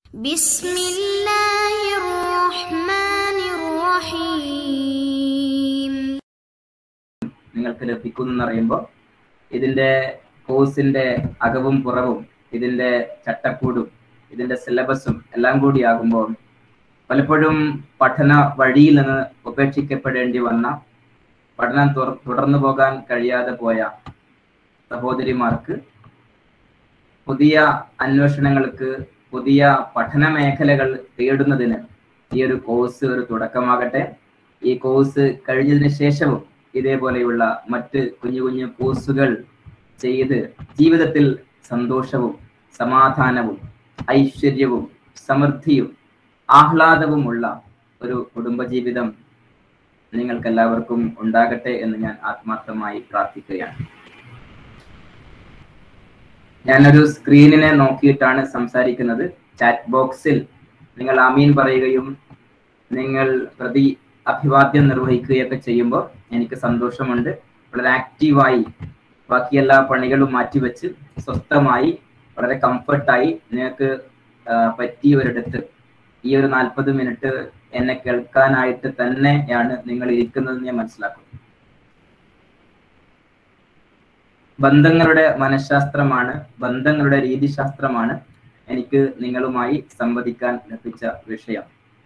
بسم الله الرحمن الرحيم നിങ്ങൾക്ക് ലഭിക്കുന്നു എന്ന് പറയുമ്പോൾ ഇതിന്റെ കോഴ്സിന്റെ അകവും പുറവും ഇതിന്റെ ചട്ടക്കൂടും ഇതിന്റെ സിലബസും എല്ലാം കൂടി ആകുമ്പോൾ പലപ്പോഴും പഠന വഴിയിൽ നിന്ന് ഉപേക്ഷിക്കപ്പെടേണ്ടി വന്ന പഠനം തുറ- തുടർന്നു പോകാൻ കഴിയാതെ പോയ സഹോദരിമാർക്ക് പുതിയ അന്വേഷണങ്ങൾക്ക് പുതിയ പഠന മേഖലകൾ തേടുന്നതിന് ഈ ഒരു കോഴ്സ് ഒരു തുടക്കമാകട്ടെ ഈ കോഴ്സ് കഴിഞ്ഞതിന് ശേഷവും ഇതേപോലെയുള്ള മറ്റ് കുഞ്ഞു കുഞ്ഞു കോഴ്സുകൾ ചെയ്ത് ജീവിതത്തിൽ സന്തോഷവും സമാധാനവും ഐശ്വര്യവും സമൃദ്ധിയും ആഹ്ലാദവുമുള്ള ഒരു കുടുംബജീവിതം നിങ്ങൾക്കെല്ലാവർക്കും ഉണ്ടാകട്ടെ എന്ന് ഞാൻ ആത്മാർത്ഥമായി പ്രാർത്ഥിക്കുകയാണ് ഞാനൊരു സ്ക്രീനിനെ നോക്കിയിട്ടാണ് സംസാരിക്കുന്നത് ചാറ്റ് ബോക്സിൽ നിങ്ങൾ ആമീൻ പറയുകയും നിങ്ങൾ പ്രതി അഭിവാദ്യം നിർവഹിക്കുകയൊക്കെ ചെയ്യുമ്പോൾ എനിക്ക് സന്തോഷമുണ്ട് വളരെ ആക്റ്റീവായി ബാക്കി എല്ലാ പണികളും മാറ്റിവെച്ച് സ്വസ്ഥമായി വളരെ കംഫർട്ടായി നിങ്ങൾക്ക് ആ, പറ്റിയ ഒരിടത്ത് ഈ ഒരു നാൽപ്പത് മിനിറ്റ് എന്നെ കേൾക്കാനായിട്ട് തന്നെയാണ് നിങ്ങൾ ഇരിക്കുന്നതെന്ന് ഞാൻ മനസ്സിലാക്കുന്നു ബന്ധങ്ങളുടെ മനഃശാസ്ത്രമാണ് ബന്ധങ്ങളുടെ രീതിശാസ്ത്രമാണ് എനിക്ക് നിങ്ങളുമായി സംവദിക്കാൻ ലഭിച്ച വിഷയം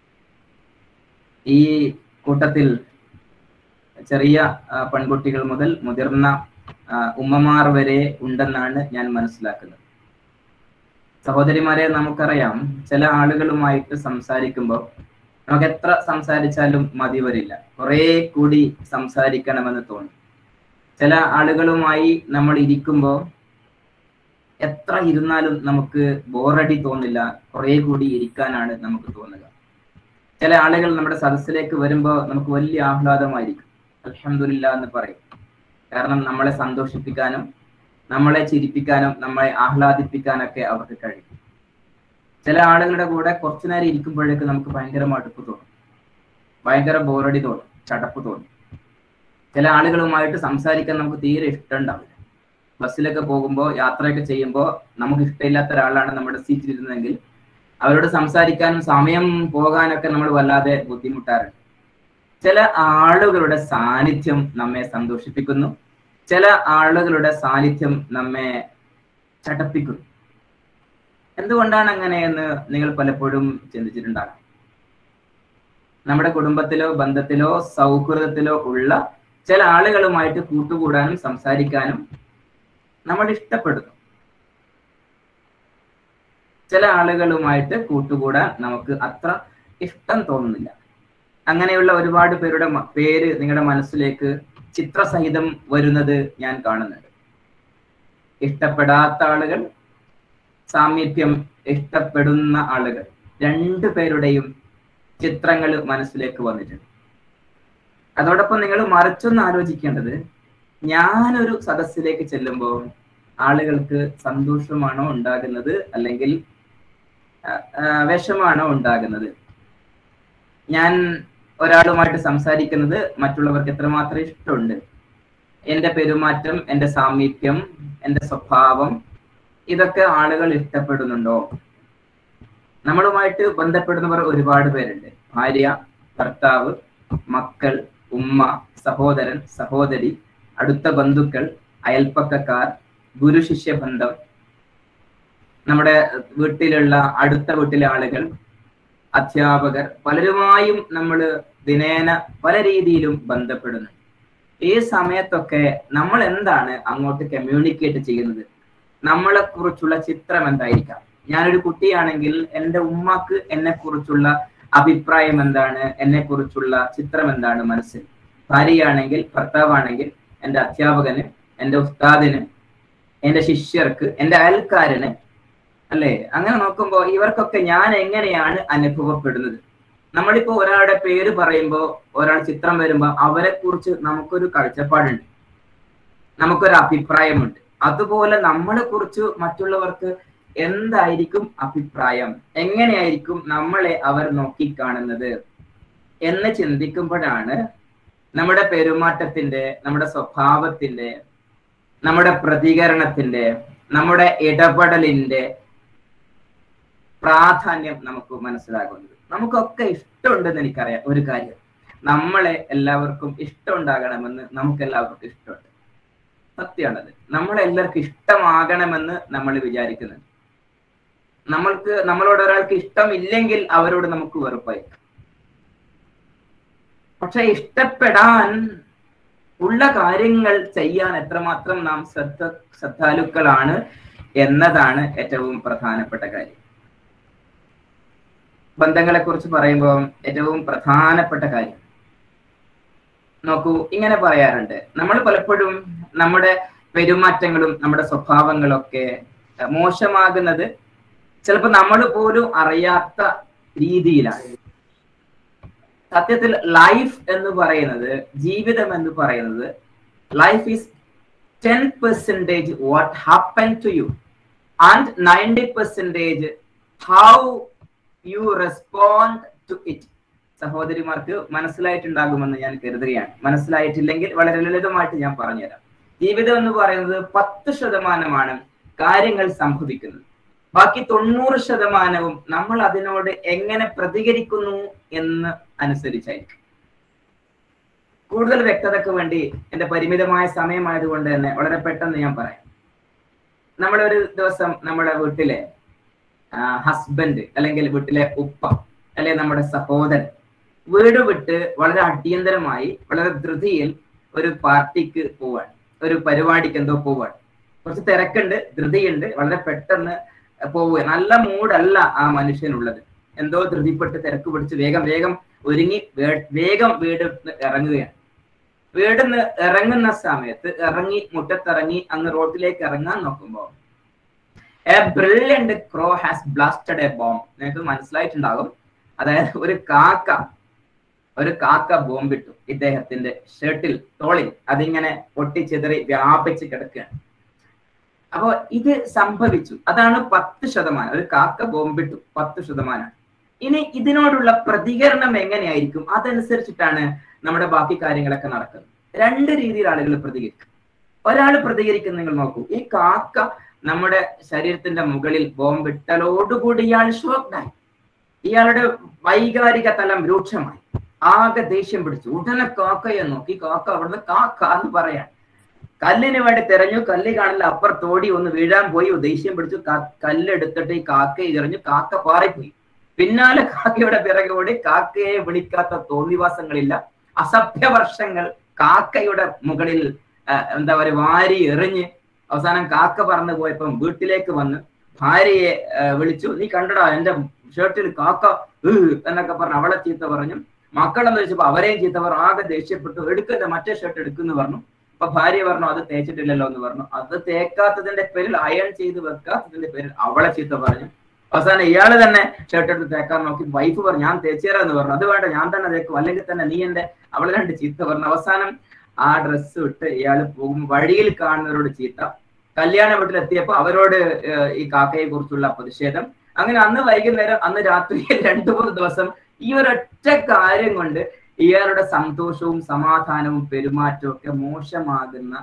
ഈ കൂട്ടത്തിൽ ചെറിയ ആ, പെൺകുട്ടികൾ മുതൽ മുതിർന്ന ആ, ഉമ്മമാർ വരെ ഉണ്ടെന്നാണ് ഞാൻ മനസ്സിലാക്കുന്നത് സഹോദരിമാരെ നമുക്കറിയാം ചില ആളുകളുമായിട്ട് സംസാരിക്കുമ്പോൾ നമുക്ക് എത്ര സംസാരിച്ചാലും മതി വരില്ല കുറെ കൂടി സംസാരിക്കണമെന്ന് തോന്നും ചില ആളുകളുമായി നമ്മൾ ഇരിക്കുമ്പോൾ എത്ര ഇരുന്നാലും നമുക്ക് ബോറടി തോന്നില്ല കുറെ കൂടി ഇരിക്കാനാണ് നമുക്ക് തോന്നുക ചില ആളുകൾ നമ്മുടെ സദസ്സിലേക്ക് വരുമ്പോൾ നമുക്ക് വലിയ ആഹ്ലാദമായിരിക്കും അൽഹംദുലില്ല എന്ന് പറയും കാരണം നമ്മളെ സന്തോഷിപ്പിക്കാനും നമ്മളെ ചിരിപ്പിക്കാനും നമ്മളെ ആഹ്ലാദിപ്പിക്കാനൊക്കെ അവർക്ക് കഴിയും ചില ആളുകളുടെ കൂടെ കുറച്ചു നേരം ഇരിക്കുമ്പോഴേക്ക് നമുക്ക് ഭയങ്കര മടുപ്പ് തോന്നും ഭയങ്കര ബോറടി തോന്നും ചടപ്പ് തോന്നും ചില ആളുകളുമായിട്ട് സംസാരിക്കാൻ നമുക്ക് തീരെ ഇഷ്ടമുണ്ടാവില്ല ബസ്സിലൊക്കെ പോകുമ്പോൾ യാത്രയൊക്കെ ചെയ്യുമ്പോൾ നമുക്ക് ഇഷ്ടമില്ലാത്ത ഒരാളാണ് നമ്മുടെ സീറ്റിൽ ഇരുന്നതെങ്കിൽ അവരോട് സംസാരിക്കാനും സമയം പോകാനൊക്കെ നമ്മൾ വല്ലാതെ ബുദ്ധിമുട്ടാറുണ്ട് ചില ആളുകളുടെ സാന്നിധ്യം നമ്മെ സന്തോഷിപ്പിക്കുന്നു ചില ആളുകളുടെ സാന്നിധ്യം നമ്മെ ചടപ്പിക്കുന്നു എന്തുകൊണ്ടാണ് അങ്ങനെയെന്ന് നിങ്ങൾ പലപ്പോഴും ചിന്തിച്ചിട്ടുണ്ടാകാം നമ്മുടെ കുടുംബത്തിലോ ബന്ധത്തിലോ സൗഹൃദത്തിലോ ഉള്ള ചില ആളുകളുമായിട്ട് കൂട്ടുകൂടാനും സംസാരിക്കാനും നമ്മൾ ഇഷ്ടപ്പെടുന്നു ചില ആളുകളുമായിട്ട് കൂട്ടുകൂടാൻ നമുക്ക് അത്ര ഇഷ്ടം തോന്നുന്നില്ല അങ്ങനെയുള്ള ഒരുപാട് പേരുടെ മ- പേര് നിങ്ങളുടെ മനസ്സിലേക്ക് ചിത്രസഹിതം വരുന്നത് ഞാൻ കാണുന്നുണ്ട് ഇഷ്ടപ്പെടാത്ത ആളുകൾ സാമീപ്യം ഇഷ്ടപ്പെടുന്ന ആളുകൾ രണ്ടു പേരുടെയും ചിത്രങ്ങൾ മനസ്സിലേക്ക് വന്നിട്ടുണ്ട് അതോടൊപ്പം നിങ്ങൾ മറിച്ചൊന്ന് ആലോചിക്കേണ്ടത് ഞാനൊരു സദസ്സിലേക്ക് ചെല്ലുമ്പോൾ ആളുകൾക്ക് സന്തോഷമാണോ ഉണ്ടാകുന്നത് അല്ലെങ്കിൽ ആ, ആ, വിഷമാണോ ഉണ്ടാകുന്നത് ഞാൻ ഒരാളുമായിട്ട് സംസാരിക്കുന്നത് മറ്റുള്ളവർക്ക് എത്രമാത്രം ഇഷ്ടമുണ്ട് എന്റെ പെരുമാറ്റം എന്റെ സാമീപ്യം എന്റെ സ്വഭാവം ഇതൊക്കെ ആളുകൾ ഇഷ്ടപ്പെടുന്നുണ്ടോ നമ്മളുമായിട്ട് ബന്ധപ്പെടുന്നവർ ഒരുപാട് പേരുണ്ട് ഭാര്യ ഭർത്താവ് മക്കൾ ഉമ്മ സഹോദരൻ സഹോദരി അടുത്ത ബന്ധുക്കൾ അയൽപ്പക്കക്കാർ ഗുരു ശിഷ്യ ബന്ധം നമ്മുടെ വീട്ടിലുള്ള അടുത്ത വീട്ടിലെ ആളുകൾ അധ്യാപകർ പലരുമായും നമ്മൾ ദിനേന പല രീതിയിലും ബന്ധപ്പെടുന്നു ഈ സമയത്തൊക്കെ നമ്മൾ എന്താണ് അങ്ങോട്ട് കമ്മ്യൂണിക്കേറ്റ് ചെയ്യുന്നത് നമ്മളെ കുറിച്ചുള്ള ചിത്രം എന്തായിരിക്കാം ഞാനൊരു കുട്ടിയാണെങ്കിൽ എൻ്റെ ഉമ്മക്ക് എന്നെ കുറിച്ചുള്ള അഭിപ്രായം എന്താണ് എന്നെ കുറിച്ചുള്ള ചിത്രം എന്താണ് മനസ്സിൽ ഭാര്യയാണെങ്കിൽ ഭർത്താവാണെങ്കിൽ എൻ്റെ അധ്യാപകന് എൻ്റെ ഉസ്താദിന് എൻ്റെ ശിഷ്യർക്ക് എൻ്റെ അയൽക്കാരന് അല്ലേ അങ്ങനെ നോക്കുമ്പോൾ ഇവർക്കൊക്കെ ഞാൻ എങ്ങനെയാണ് അനുഭവപ്പെടുന്നത് നമ്മളിപ്പോ ഒരാളുടെ പേര് പറയുമ്പോൾ ഒരാൾ ചിത്രം വരുമ്പോൾ അവരെ കുറിച്ച് നമുക്കൊരു കാഴ്ചപ്പാടുണ്ട് നമുക്കൊരു അഭിപ്രായമുണ്ട് അതുപോലെ നമ്മളെ കുറിച്ച് മറ്റുള്ളവർക്ക് എന്തായിരിക്കും അഭിപ്രായം എങ്ങനെയായിരിക്കും നമ്മളെ അവർ നോക്കിക്കാണുന്നത് എന്ന് ചിന്തിക്കുമ്പോഴാണ് നമ്മുടെ പെരുമാറ്റത്തിന്റെ നമ്മുടെ സ്വഭാവത്തിന്റെ നമ്മുടെ പ്രതികരണത്തിന്റെ നമ്മുടെ ഇടപെടലിന്റെ പ്രാധാന്യം നമുക്ക് മനസ്സിലാകുന്നത് നമുക്കൊക്കെ ഇഷ്ടമുണ്ടെന്ന് എനിക്കറിയാം ഒരു കാര്യം നമ്മളെ എല്ലാവർക്കും ഇഷ്ടമുണ്ടാകണമെന്ന് നമുക്ക് എല്ലാവർക്കും ഇഷ്ടമുണ്ട് സത്യമാണത് നമ്മളെല്ലാവർക്കും ഇഷ്ടമാകണമെന്ന് നമ്മൾ വിചാരിക്കുന്നുണ്ട് നമ്മൾക്ക് നമ്മളോട് ഒരാൾക്ക് ഇഷ്ടമില്ലെങ്കിൽ അവരോട് നമുക്ക് വെറുപ്പായിരിക്കും പക്ഷെ ഇഷ്ടപ്പെടാൻ ഉള്ള കാര്യങ്ങൾ ചെയ്യാൻ എത്രമാത്രം നാം ശ്രദ്ധ ശ്രദ്ധാലുക്കളാണ് എന്നതാണ് ഏറ്റവും പ്രധാനപ്പെട്ട കാര്യം ബന്ധങ്ങളെ കുറിച്ച് പറയുമ്പോൾ ഏറ്റവും പ്രധാനപ്പെട്ട കാര്യം നോക്കൂ ഇങ്ങനെ പറയാറുണ്ട് നമ്മൾ പലപ്പോഴും നമ്മുടെ പെരുമാറ്റങ്ങളും നമ്മുടെ സ്വഭാവങ്ങളൊക്കെ മോശമാകുന്നത് ചിലപ്പോൾ നമ്മൾ പോലും അറിയാത്ത രീതിയിലാണ് സത്യത്തിൽ ലൈഫ് എന്ന് പറയുന്നത് ജീവിതം എന്ന് പറയുന്നത് life is ten percentage what happen to you and ninety percentage how you respond to it സഹോദരിമാർക്ക് മനസ്സിലായിട്ടുണ്ടാകുമെന്ന് ഞാൻ കരുതുകയാണ് മനസ്സിലായിട്ടില്ലെങ്കിൽ വളരെ ലളിതമായിട്ട് ഞാൻ പറഞ്ഞുതരാം ജീവിതം എന്ന് പറയുന്നത് പത്ത് ശതമാനമാണ് കാര്യങ്ങൾ സംഭവിക്കുന്നത് ബാക്കി തൊണ്ണൂറ് ശതമാനവും നമ്മൾ അതിനോട് എങ്ങനെ പ്രതികരിക്കുന്നു എന്ന് അനുസരിച്ചായിരിക്കും കൂടുതൽ വ്യക്തതയ്ക്ക് വേണ്ടി എന്റെ പരിമിതമായ സമയമായതുകൊണ്ട് തന്നെ വളരെ പെട്ടെന്ന് ഞാൻ പറയാം നമ്മുടെ ഒരു ദിവസം നമ്മുടെ വീട്ടിലെ ഹസ്ബൻഡ് അല്ലെങ്കിൽ വീട്ടിലെ ഉപ്പ അല്ലെങ്കിൽ നമ്മുടെ സഹോദരൻ വീട് വിട്ട് വളരെ അടിയന്തരമായി വളരെ ധൃതിയിൽ ഒരു പാർട്ടിക്ക് പോവാണ് ഒരു പരിപാടിക്ക് എന്തോ പോവാണ് കുറച്ച് തിരക്കുണ്ട് ധൃതിയുണ്ട് വളരെ പെട്ടെന്ന് പോവുക നല്ല മൂഡല്ല ആ മനുഷ്യനുള്ളത് എന്തോ ധൃതിപ്പെട്ട് തിരക്ക് പിടിച്ച് വേഗം വേഗം ഒരുങ്ങി വേഗം വീട് ഇറങ്ങുകയാണ് വീടിന്ന് ഇറങ്ങുന്ന സമയത്ത് ഇറങ്ങി മുറ്റത്തിറങ്ങി അങ്ങ് റോഡിലേക്ക് ഇറങ്ങാൻ നോക്കുമ്പോൾ a brilliant crow has blasted a bomb നിങ്ങൾക്ക് മനസ്സിലായിട്ടുണ്ടാകും അതായത് ഒരു കാക്ക ഒരു കാക്ക ബോംബിട്ടു ഇദ്ദേഹത്തിന്റെ ഷർട്ടിൽ തോളിൽ അതിങ്ങനെ പൊട്ടിച്ചെതറി വ്യാപിച്ച് കിടക്കുകയാണ് അപ്പോ ഇത് സംഭവിച്ചു അതാണ് പത്ത് ശതമാനം ഒരു കാക്ക ബോംബിട്ടു പത്ത് ശതമാനം ഇനി ഇതിനോടുള്ള പ്രതികരണം എങ്ങനെയായിരിക്കും അതനുസരിച്ചിട്ടാണ് നമ്മുടെ ബാക്കി കാര്യങ്ങളൊക്കെ നടക്കുന്നത് രണ്ട് രീതിയിൽ ആളുകൾ പ്രതികരിക്കും ഒരാൾ പ്രതികരിക്കുന്ന നിങ്ങൾ നോക്കൂ ഈ കാക്ക നമ്മുടെ ശരീരത്തിന്റെ മുകളിൽ ബോംബിട്ടലോടുകൂടി ഇയാൾ ഷോക്ഡായി ഇയാളുടെ വൈകാരിക തലം രൂക്ഷമായി ആകെ ദേഷ്യം പിടിച്ചു ഉടനെ കാക്കയെ നോക്കി കാക്ക അവിടുന്ന് കാക്ക എന്ന് പറയാൻ കല്ലിന് വേണ്ടി തെരഞ്ഞു കല്ല് കാണില്ല അപ്പുറത്തോടി ഒന്ന് വീഴാൻ പോയി ദേഷ്യം പിടിച്ചു കല്ലെടുത്തിട്ട് ഈ കാക്കയെ എറിഞ്ഞു കാക്ക പാറിപ്പോയി പിന്നാലെ കാക്കയുടെ പിറകെ ഓടി കാക്കയെ വിളിക്കാത്ത തോന്നിവാസങ്ങളില്ല അസഭ്യ വർഷങ്ങൾ കാക്കയുടെ മുകളിൽ എന്താ പറയുക വാരി എറിഞ്ഞ് അവസാനം കാക്ക പറന്നു പോയപ്പം വീട്ടിലേക്ക് വന്ന് ഭാര്യയെ വിളിച്ചു നീ കണ്ടടാ എന്റെ ഷർട്ടിൽ കാക്ക എന്നൊക്കെ പറഞ്ഞു അവളെ ചീത്ത പറഞ്ഞു മക്കളെന്ന് വെച്ചപ്പോ അവരെയും ചീത്ത പറഞ്ഞു ആകെ ദേഷ്യപ്പെട്ടു എടുക്കണ്ട മറ്റേ ഷർട്ട് എടുക്കുന്നു പറഞ്ഞു അപ്പൊ ഭാര്യ പറഞ്ഞു അത് തേച്ചിട്ടില്ലല്ലോ എന്ന് പറഞ്ഞു അത് തേക്കാത്തതിന്റെ പേരിൽ അയൺ ചെയ്ത് വെക്കാത്തതിന്റെ പേരിൽ അവളെ ചീത്ത പറഞ്ഞു അവസാനം ഇയാള് തന്നെ ഷർട്ട് എടുത്ത് തേക്കാൻ നോക്കി വൈഫ് പറഞ്ഞു ഞാൻ തേച്ചേരാന്ന് പറഞ്ഞു അത് വേണ്ട ഞാൻ തന്നെ തേക്കും അല്ലെങ്കിൽ തന്നെ നീ എന്റെ അവളെ രണ്ട് ചീത്ത പറഞ്ഞു അവസാനം ആ ഡ്രസ്സ് ഇട്ട് ഇയാൾ പോകും വഴിയിൽ കാണുന്നവരോട് ചീത്ത കല്യാണ വീട്ടിലെത്തിയപ്പോ അവരോട് ഈ കാക്കയെ കുറിച്ചുള്ള പ്രതിഷേധം അങ്ങനെ അന്ന് വൈകുന്നേരം അന്ന് രാത്രിയിൽ രണ്ടു മൂന്ന് ദിവസം ഈ ഒരൊറ്റ കാര്യം കൊണ്ട് ഇയാളുടെ സന്തോഷവും സമാധാനവും പെരുമാറ്റവും ഒക്കെ മോശമാകുന്ന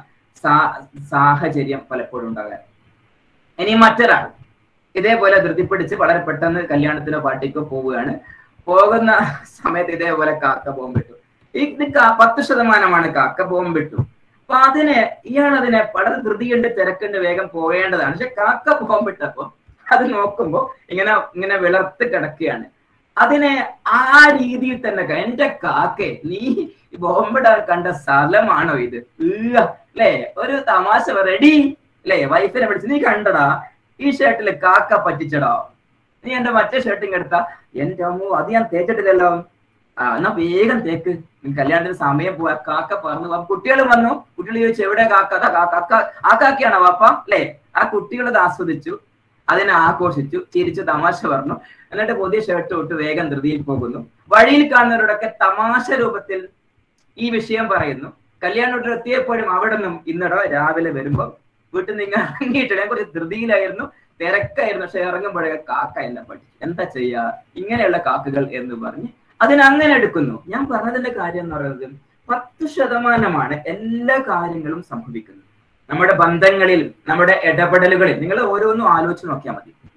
സാഹചര്യം പലപ്പോഴും ഉണ്ടാകാൻ ഇനി മറ്റൊരാൾ ഇതേപോലെ ധൃതിപ്പിടിച്ച് വളരെ പെട്ടെന്ന് കല്യാണത്തിനോ പാർട്ടിക്കോ പോവുകയാണ് പോകുന്ന സമയത്ത് ഇതേപോലെ കാക്ക ബോംബിട്ടു ഇത് പത്ത് ശതമാനമാണ് കാക്ക ബോംബിട്ടു അപ്പൊ അതിനെ ഇയാൾ അതിനെ വളരെ ധൃതിയുണ്ട് തിരക്കുണ്ട് വേഗം പോകേണ്ടതാണ് പക്ഷെ കാക്ക ബോംബിട്ടപ്പോ അത് നോക്കുമ്പോ ഇങ്ങനെ ഇങ്ങനെ വിളർത്ത് കിടക്കുകയാണ് അതിനെ ആ രീതിയിൽ തന്നെ എന്റെ കാക്കെ നീ ബോംബിടാൻ കണ്ട സ്ഥലമാണോ ഇത് അല്ലേ ഒരു തമാശ റെഡി അല്ലേ വൈഫിനെ വിളിച്ച് നീ കണ്ടടാ ഈ ഷർട്ടിൽ കാക്ക പറ്റിച്ചടാ നീ എന്റെ മറ്റേ ഷർട്ടിങ് എടുത്ത എന്റെ അമ്മു അത് ഞാൻ തേച്ചിട്ടില്ലല്ലോ ആ എന്നാ വേഗം തേക്ക് കല്യാണത്തിന് സമയം പോവാ കാക്ക പറഞ്ഞു കുട്ടികൾ വന്നു കുട്ടികൾ ചോദിച്ചു എവിടെ കാക്ക അതാ കാക്ക ആ കാക്കയാണോ വാപ്പ അല്ലേ ആ കുട്ടികൾ അത് ആസ്വദിച്ചു അതിനെ ആഘോഷിച്ചു ചിരിച്ചു തമാശ പറഞ്ഞു എന്നിട്ട് പുതിയ ഷർട്ട് ഇട്ട് വേഗം ധൃതിയിൽ പോകുന്നു വഴിയിൽ കാണുന്നവരോടൊക്കെ തമാശ രൂപത്തിൽ ഈ വിഷയം പറയുന്നു കല്യാണ വീട്ടിൽ എത്തിയപ്പോഴും അവിടെ നിന്നും ഇന്നടോ രാവിലെ വരുമ്പോ വീട്ടിൽ നിന്ന് ഇറങ്ങിയിട്ട് ഞാൻ കുറച്ച് ധൃതിയിലായിരുന്നു തിരക്കായിരുന്നു പക്ഷെ ഇറങ്ങുമ്പോഴേ കാക്ക എല്ലാം പഠിച്ചു എന്താ ചെയ്യാ ഇങ്ങനെയുള്ള കാക്കുകൾ എന്ന് പറഞ്ഞ് അതിനങ്ങനെ എടുക്കുന്നു ഞാൻ പറഞ്ഞതിന്റെ കാര്യം എന്ന് പറയുന്നത് പത്ത് ശതമാനമാണ് എല്ലാ കാര്യങ്ങളും സംഭവിക്കുന്നത് നമ്മുടെ ബന്ധങ്ങളിൽ നമ്മുടെ ഇടപെടലുകളിൽ നിങ്ങൾ ഓരോന്നും ആലോചിച്ച് നോക്കിയാൽ മതി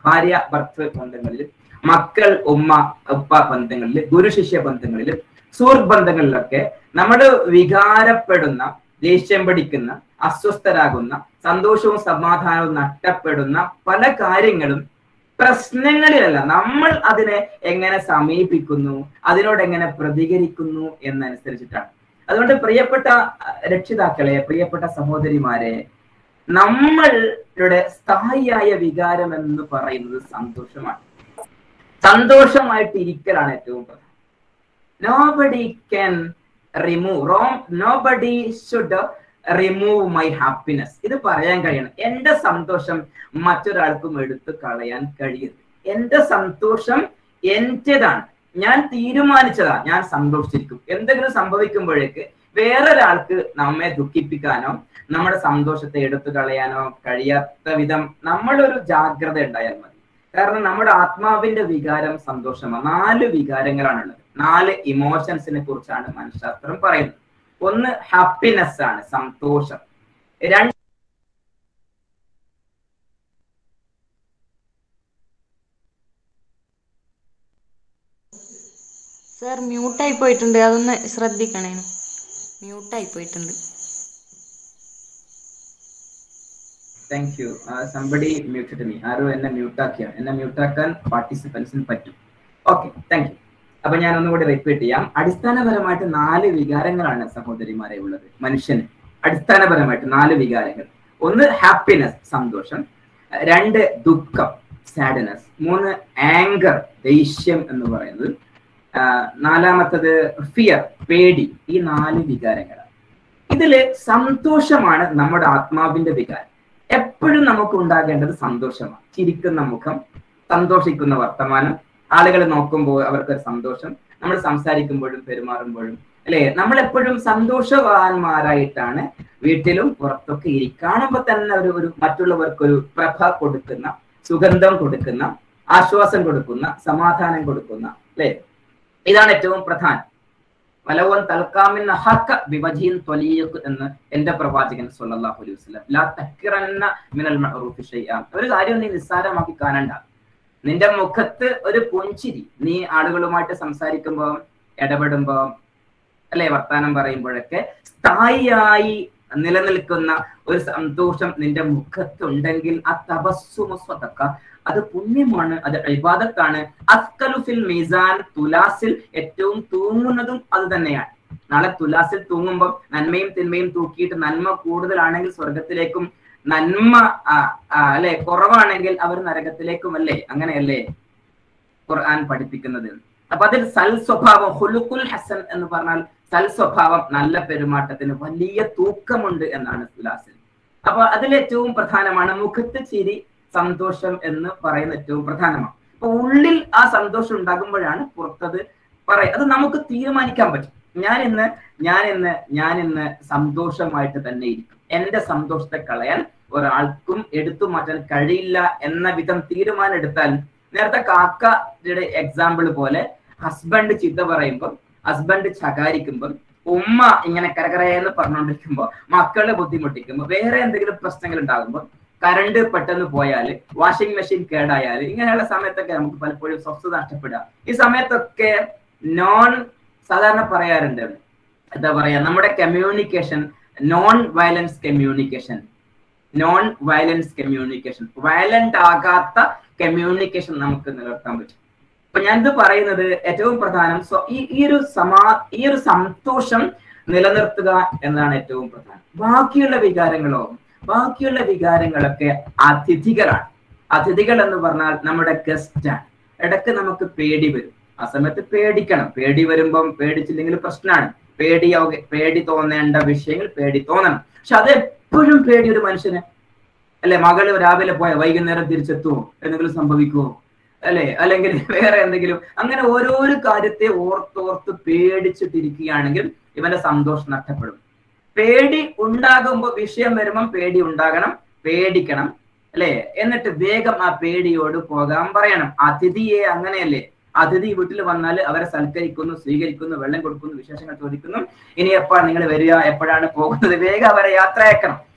ഭാര്യ ഭർത്തൃ ബന്ധങ്ങളിൽ മക്കൾ ഉമ്മ ഉപ്പ ബന്ധങ്ങളിൽ ഗുരു ശിഷ്യ ബന്ധങ്ങളിൽ സുഹൃത്ത് ബന്ധങ്ങളിലൊക്കെ നമ്മൾ വികാരപ്പെടുന്ന ദേഷ്യം പിടിക്കുന്ന അസ്വസ്ഥരാകുന്ന സന്തോഷവും സമാധാനവും നഷ്ടപ്പെടുന്ന പല കാര്യങ്ങളും പ്രശ്നങ്ങളിലല്ല നമ്മൾ അതിനെ എങ്ങനെ സമീപിക്കുന്നു അതിനോട് എങ്ങനെ പ്രതികരിക്കുന്നു എന്നനുസരിച്ചിട്ടാണ് അതുകൊണ്ട് പ്രിയപ്പെട്ട അഹ്, രക്ഷിതാക്കളെ പ്രിയപ്പെട്ട സഹോദരിമാരെ നമ്മളുടെ സ്ഥായിയായ വികാരം എന്ന് പറയുന്നത് സന്തോഷമാണ് സന്തോഷമായിട്ട് ഇരിക്കലാണ് ഏറ്റവും പ്രധാനം nobody can remove wrong nobody should remove my happiness ഇത് പറയാൻ കഴിയണം എന്റെ സന്തോഷം മറ്റൊരാൾക്കും എടുത്തു കളയാൻ കഴിയരുത് എന്റെ സന്തോഷം എന്റേതാണ് ഞാൻ തീരുമാനിച്ചതാ ഞാൻ സന്തോഷിച്ചിരിക്കും എന്തെങ്കിലും സംഭവിക്കുമ്പോഴേക്ക് വേറൊരാൾക്ക് നമ്മെ ദുഃഖിപ്പിക്കാനോ നമ്മുടെ സന്തോഷത്തെ എടുത്തു കളയാനോ കഴിയാത്ത വിധം നമ്മളൊരു ജാഗ്രത ഉണ്ടായാൽ മതി കാരണം നമ്മുടെ ആത്മാവിന്റെ വികാരം സന്തോഷമാണ് നാല് വികാരങ്ങളാണുള്ളത് നാല് ഇമോഷൻസിനെ കുറിച്ചാണ് മനഃശാസ്ത്രം പറയുന്നത് ഒന്ന് ഹാപ്പിനെസ് ആണ് സന്തോഷം രണ്ട് സർ മ്യൂട്ടായി പോയിട്ടുണ്ട് അതൊന്ന് ശ്രദ്ധിക്കണേ മ്യൂട്ടായി പോയിട്ടുണ്ട് thank you somebody muted me ആരോ എന്നെ മ്യൂട്ടാക്കിയാണ് എന്നെ മ്യൂട്ടാക്കാൻ പാർട്ടിസിപ്പൻസിന് പറ്റും ഓക്കെ താങ്ക് യു അപ്പൊ ഞാൻ ഒന്നുകൂടി റിപ്പീറ്റ് ചെയ്യാം അടിസ്ഥാനപരമായിട്ട് നാല് വികാരങ്ങളാണ് സഹോദരിമാരെ ഉള്ളത് മനുഷ്യന് അടിസ്ഥാനപരമായിട്ട് നാല് വികാരങ്ങൾ ഒന്ന് ഹാപ്പിനെസ് സന്തോഷം രണ്ട് ദുഃഖം സാഡ്നെസ് മൂന്ന് ആങ്കർ ദേഷ്യം എന്ന് പറയുന്നത് ആ, നാലാമത്തത് ഫിയർ പേടി ഈ നാല് വികാരങ്ങളാണ് ഇതില് സന്തോഷമാണ് നമ്മുടെ ആത്മാവിന്റെ വികാരം എപ്പോഴും നമുക്ക് ഉണ്ടാകേണ്ടത് സന്തോഷമാണ് ചിരിക്കുന്ന മുഖം സന്തോഷിക്കുന്ന വർത്തമാനം ആളുകൾ നോക്കുമ്പോൾ അവർക്കൊരു സന്തോഷം നമ്മൾ സംസാരിക്കുമ്പോഴും പെരുമാറുമ്പോഴും അല്ലെ നമ്മൾ എപ്പോഴും സന്തോഷവാന്മാരായിട്ടാണ് വീട്ടിലും പുറത്തൊക്കെ ഇരി കാണുമ്പോൾ തന്നെ ഒരു ഒരു മറ്റുള്ളവർക്കൊരു പ്രഭ കൊടുക്കുന്ന സുഗന്ധം കൊടുക്കുന്ന ആശ്വാസം കൊടുക്കുന്ന സമാധാനം കൊടുക്കുന്ന അല്ലെ ഇതാണ് ഏറ്റവും പ്രധാനം വലവൻ തൽക്കാമിൻ ഹക്ക വിവജീൻ ത്വലീഖ് എന്ന് എന്റെ പ്രവാചകൻ സല്ലല്ലാഹു അലൈഹി വസല്ലം ലാ തഹ്കിറന്ന മിനൽ മഅറൂഫി ഷൈഅ ഒരു കാര്യം നീ നിസ്സാരമാക്കി കാണണ്ട നിന്റെ മുഖത്ത് ഒരു പുഞ്ചിരി നീ ആളുകളുമായിട്ട് സംസാരിക്കുമ്പോ ഇടപെടുമ്പോ അല്ലെ വർത്താനം പറയുമ്പോഴൊക്കെ സ്ഥായിയായി നിലനിൽക്കുന്ന ഒരു സന്തോഷം നിന്റെ മുഖത്തുണ്ടെങ്കിൽ ആ തപസ്സുമ സ്വതക്ക അത് പുണ്യമാണ് അത് ഇബാദത്താണ് അസ്കലു ഫിൽ മീസാൻ തുലാസിൽ ഏറ്റവും തൂങ്ങുന്നതും അത് തന്നെയാണ് നാളെ തുലാസിൽ തൂങ്ങുമ്പോൾ നന്മയും തിന്മയും തൂക്കിയിട്ട് നന്മ കൂടുതലാണെങ്കിൽ സ്വർഗത്തിലേക്കും നന്മ ആ, ആ, അല്ലെ കുറവാണെങ്കിൽ അവർ നരകത്തിലേക്കും അല്ലേ അങ്ങനെയല്ലേ ഖുർആൻ പഠിപ്പിക്കുന്നത് അപ്പൊ അതിൽ സൽ സ്വഭാവം ഹുലുക്കുൽ ഹസൻ എന്ന് പറഞ്ഞാൽ സൽ സ്വഭാവം നല്ല പെരുമാറ്റത്തിന് വലിയ തൂക്കമുണ്ട് എന്നാണ് തുലാസിൽ അപ്പൊ അതിൽ ഏറ്റവും പ്രധാനമാണ് മുഖത്ത് ചിരി സന്തോഷം എന്ന് പറയുന്ന ഏറ്റവും പ്രധാനമാണ് അപ്പൊ ഉള്ളിൽ ആ സന്തോഷം ഉണ്ടാകുമ്പോഴാണ് പുറത്തത് പറയ അത് നമുക്ക് തീരുമാനിക്കാൻ പറ്റും ഞാൻ ഇന്ന് ഞാൻ ഇന്ന് ഞാൻ ഇന്ന് സന്തോഷമായിട്ട് തന്നെ ഇരിക്കും എന്റെ സന്തോഷത്തെ കളയാൻ ഒരാൾക്കും എടുത്തു മാറ്റാൻ കഴിയില്ല എന്ന വിധം തീരുമാനം എടുത്താൽ നേരത്തെ കാക്കയുടെ എക്സാമ്പിൾ പോലെ ഹസ്ബൻഡ് ചിത്ത പറയുമ്പോൾ ഹസ്ബൻഡ് ശകാരിക്കുമ്പോൾ ഉമ്മ ഇങ്ങനെ കരകരയെന്ന് പറഞ്ഞുകൊണ്ടിരിക്കുമ്പോൾ മക്കളെ ബുദ്ധിമുട്ടിക്കുമ്പോൾ വേറെ എന്തെങ്കിലും പ്രശ്നങ്ങൾ ഉണ്ടാകുമ്പോൾ കറണ്ട് പെട്ടെന്ന് പോയാൽ വാഷിംഗ് മെഷീൻ കേടായാൽ ഇങ്ങനെയുള്ള സമയത്തൊക്കെ നമുക്ക് പലപ്പോഴും സ്വസ്ഥത നഷ്ടപ്പെടുക ഈ സമയത്തൊക്കെ നോൺ സാധാരണ പറയാറുണ്ട് എന്താ പറയാ നമ്മുടെ communication non violence communication non violence communication violent ആകാത്ത കമ്മ്യൂണിക്കേഷൻ നമുക്ക് നിലനിർത്താൻ പറ്റും അപ്പൊ ഞാനിത് പറയുന്നത് ഏറ്റവും പ്രധാനം സ്വ ഈ ഈ ഒരു സമാ ഈ ഒരു സന്തോഷം നിലനിർത്തുക എന്നതാണ് ഏറ്റവും പ്രധാനം ബാക്കിയുള്ള വികാരങ്ങളോ ബാക്കിയുള്ള വികാരങ്ങളൊക്കെ അതിഥികളാണ് അതിഥികൾ എന്ന് പറഞ്ഞാൽ നമ്മുടെ ഗസ്റ്റ് ആണ് ഇടയ്ക്ക് നമുക്ക് പേടി വരും ആ സമയത്ത് പേടിക്കണം പേടി വരുമ്പം പേടിച്ചില്ലെങ്കിൽ പ്രശ്നമാണ് പേടിയാവുക പേടി തോന്നേണ്ട വിഷയങ്ങൾ പേടി തോന്നണം പക്ഷെ അത് എപ്പോഴും പേടി ഒരു മനുഷ്യന് അല്ലെ മകള് രാവിലെ പോയ വൈകുന്നേരം തിരിച്ചെത്തുമോ എന്തെങ്കിലും സംഭവിക്കുമോ അല്ലെ അല്ലെങ്കിൽ വേറെ എന്തെങ്കിലും അങ്ങനെ ഓരോരോ കാര്യത്തെ ഓർത്തോർത്ത് പേടിച്ചിട്ടിരിക്കുകയാണെങ്കിൽ ഇവന്റെ സന്തോഷം നഷ്ടപ്പെടും പേടി ഉണ്ടാകുമ്പോൾ വിഷയം വരുമ്പം പേടി ഉണ്ടാകണം പേടിക്കണം അല്ലെ എന്നിട്ട് വേഗം ആ പേടിയോട് പോകാൻ പറയണം അതിഥിയെ അങ്ങനെയല്ലേ അതിഥി വീട്ടിൽ വന്നാൽ അവരെ സൽക്കരിക്കുന്നു സ്വീകരിക്കുന്നു വെള്ളം കൊടുക്കുന്നു വിശേഷങ്ങൾ ചോദിക്കുന്നു ഇനി എപ്പോഴാണ് നിങ്ങൾ വരിക എപ്പോഴാണ് പോകുന്നത് വേഗം അവരെ യാത്രയാക്കണം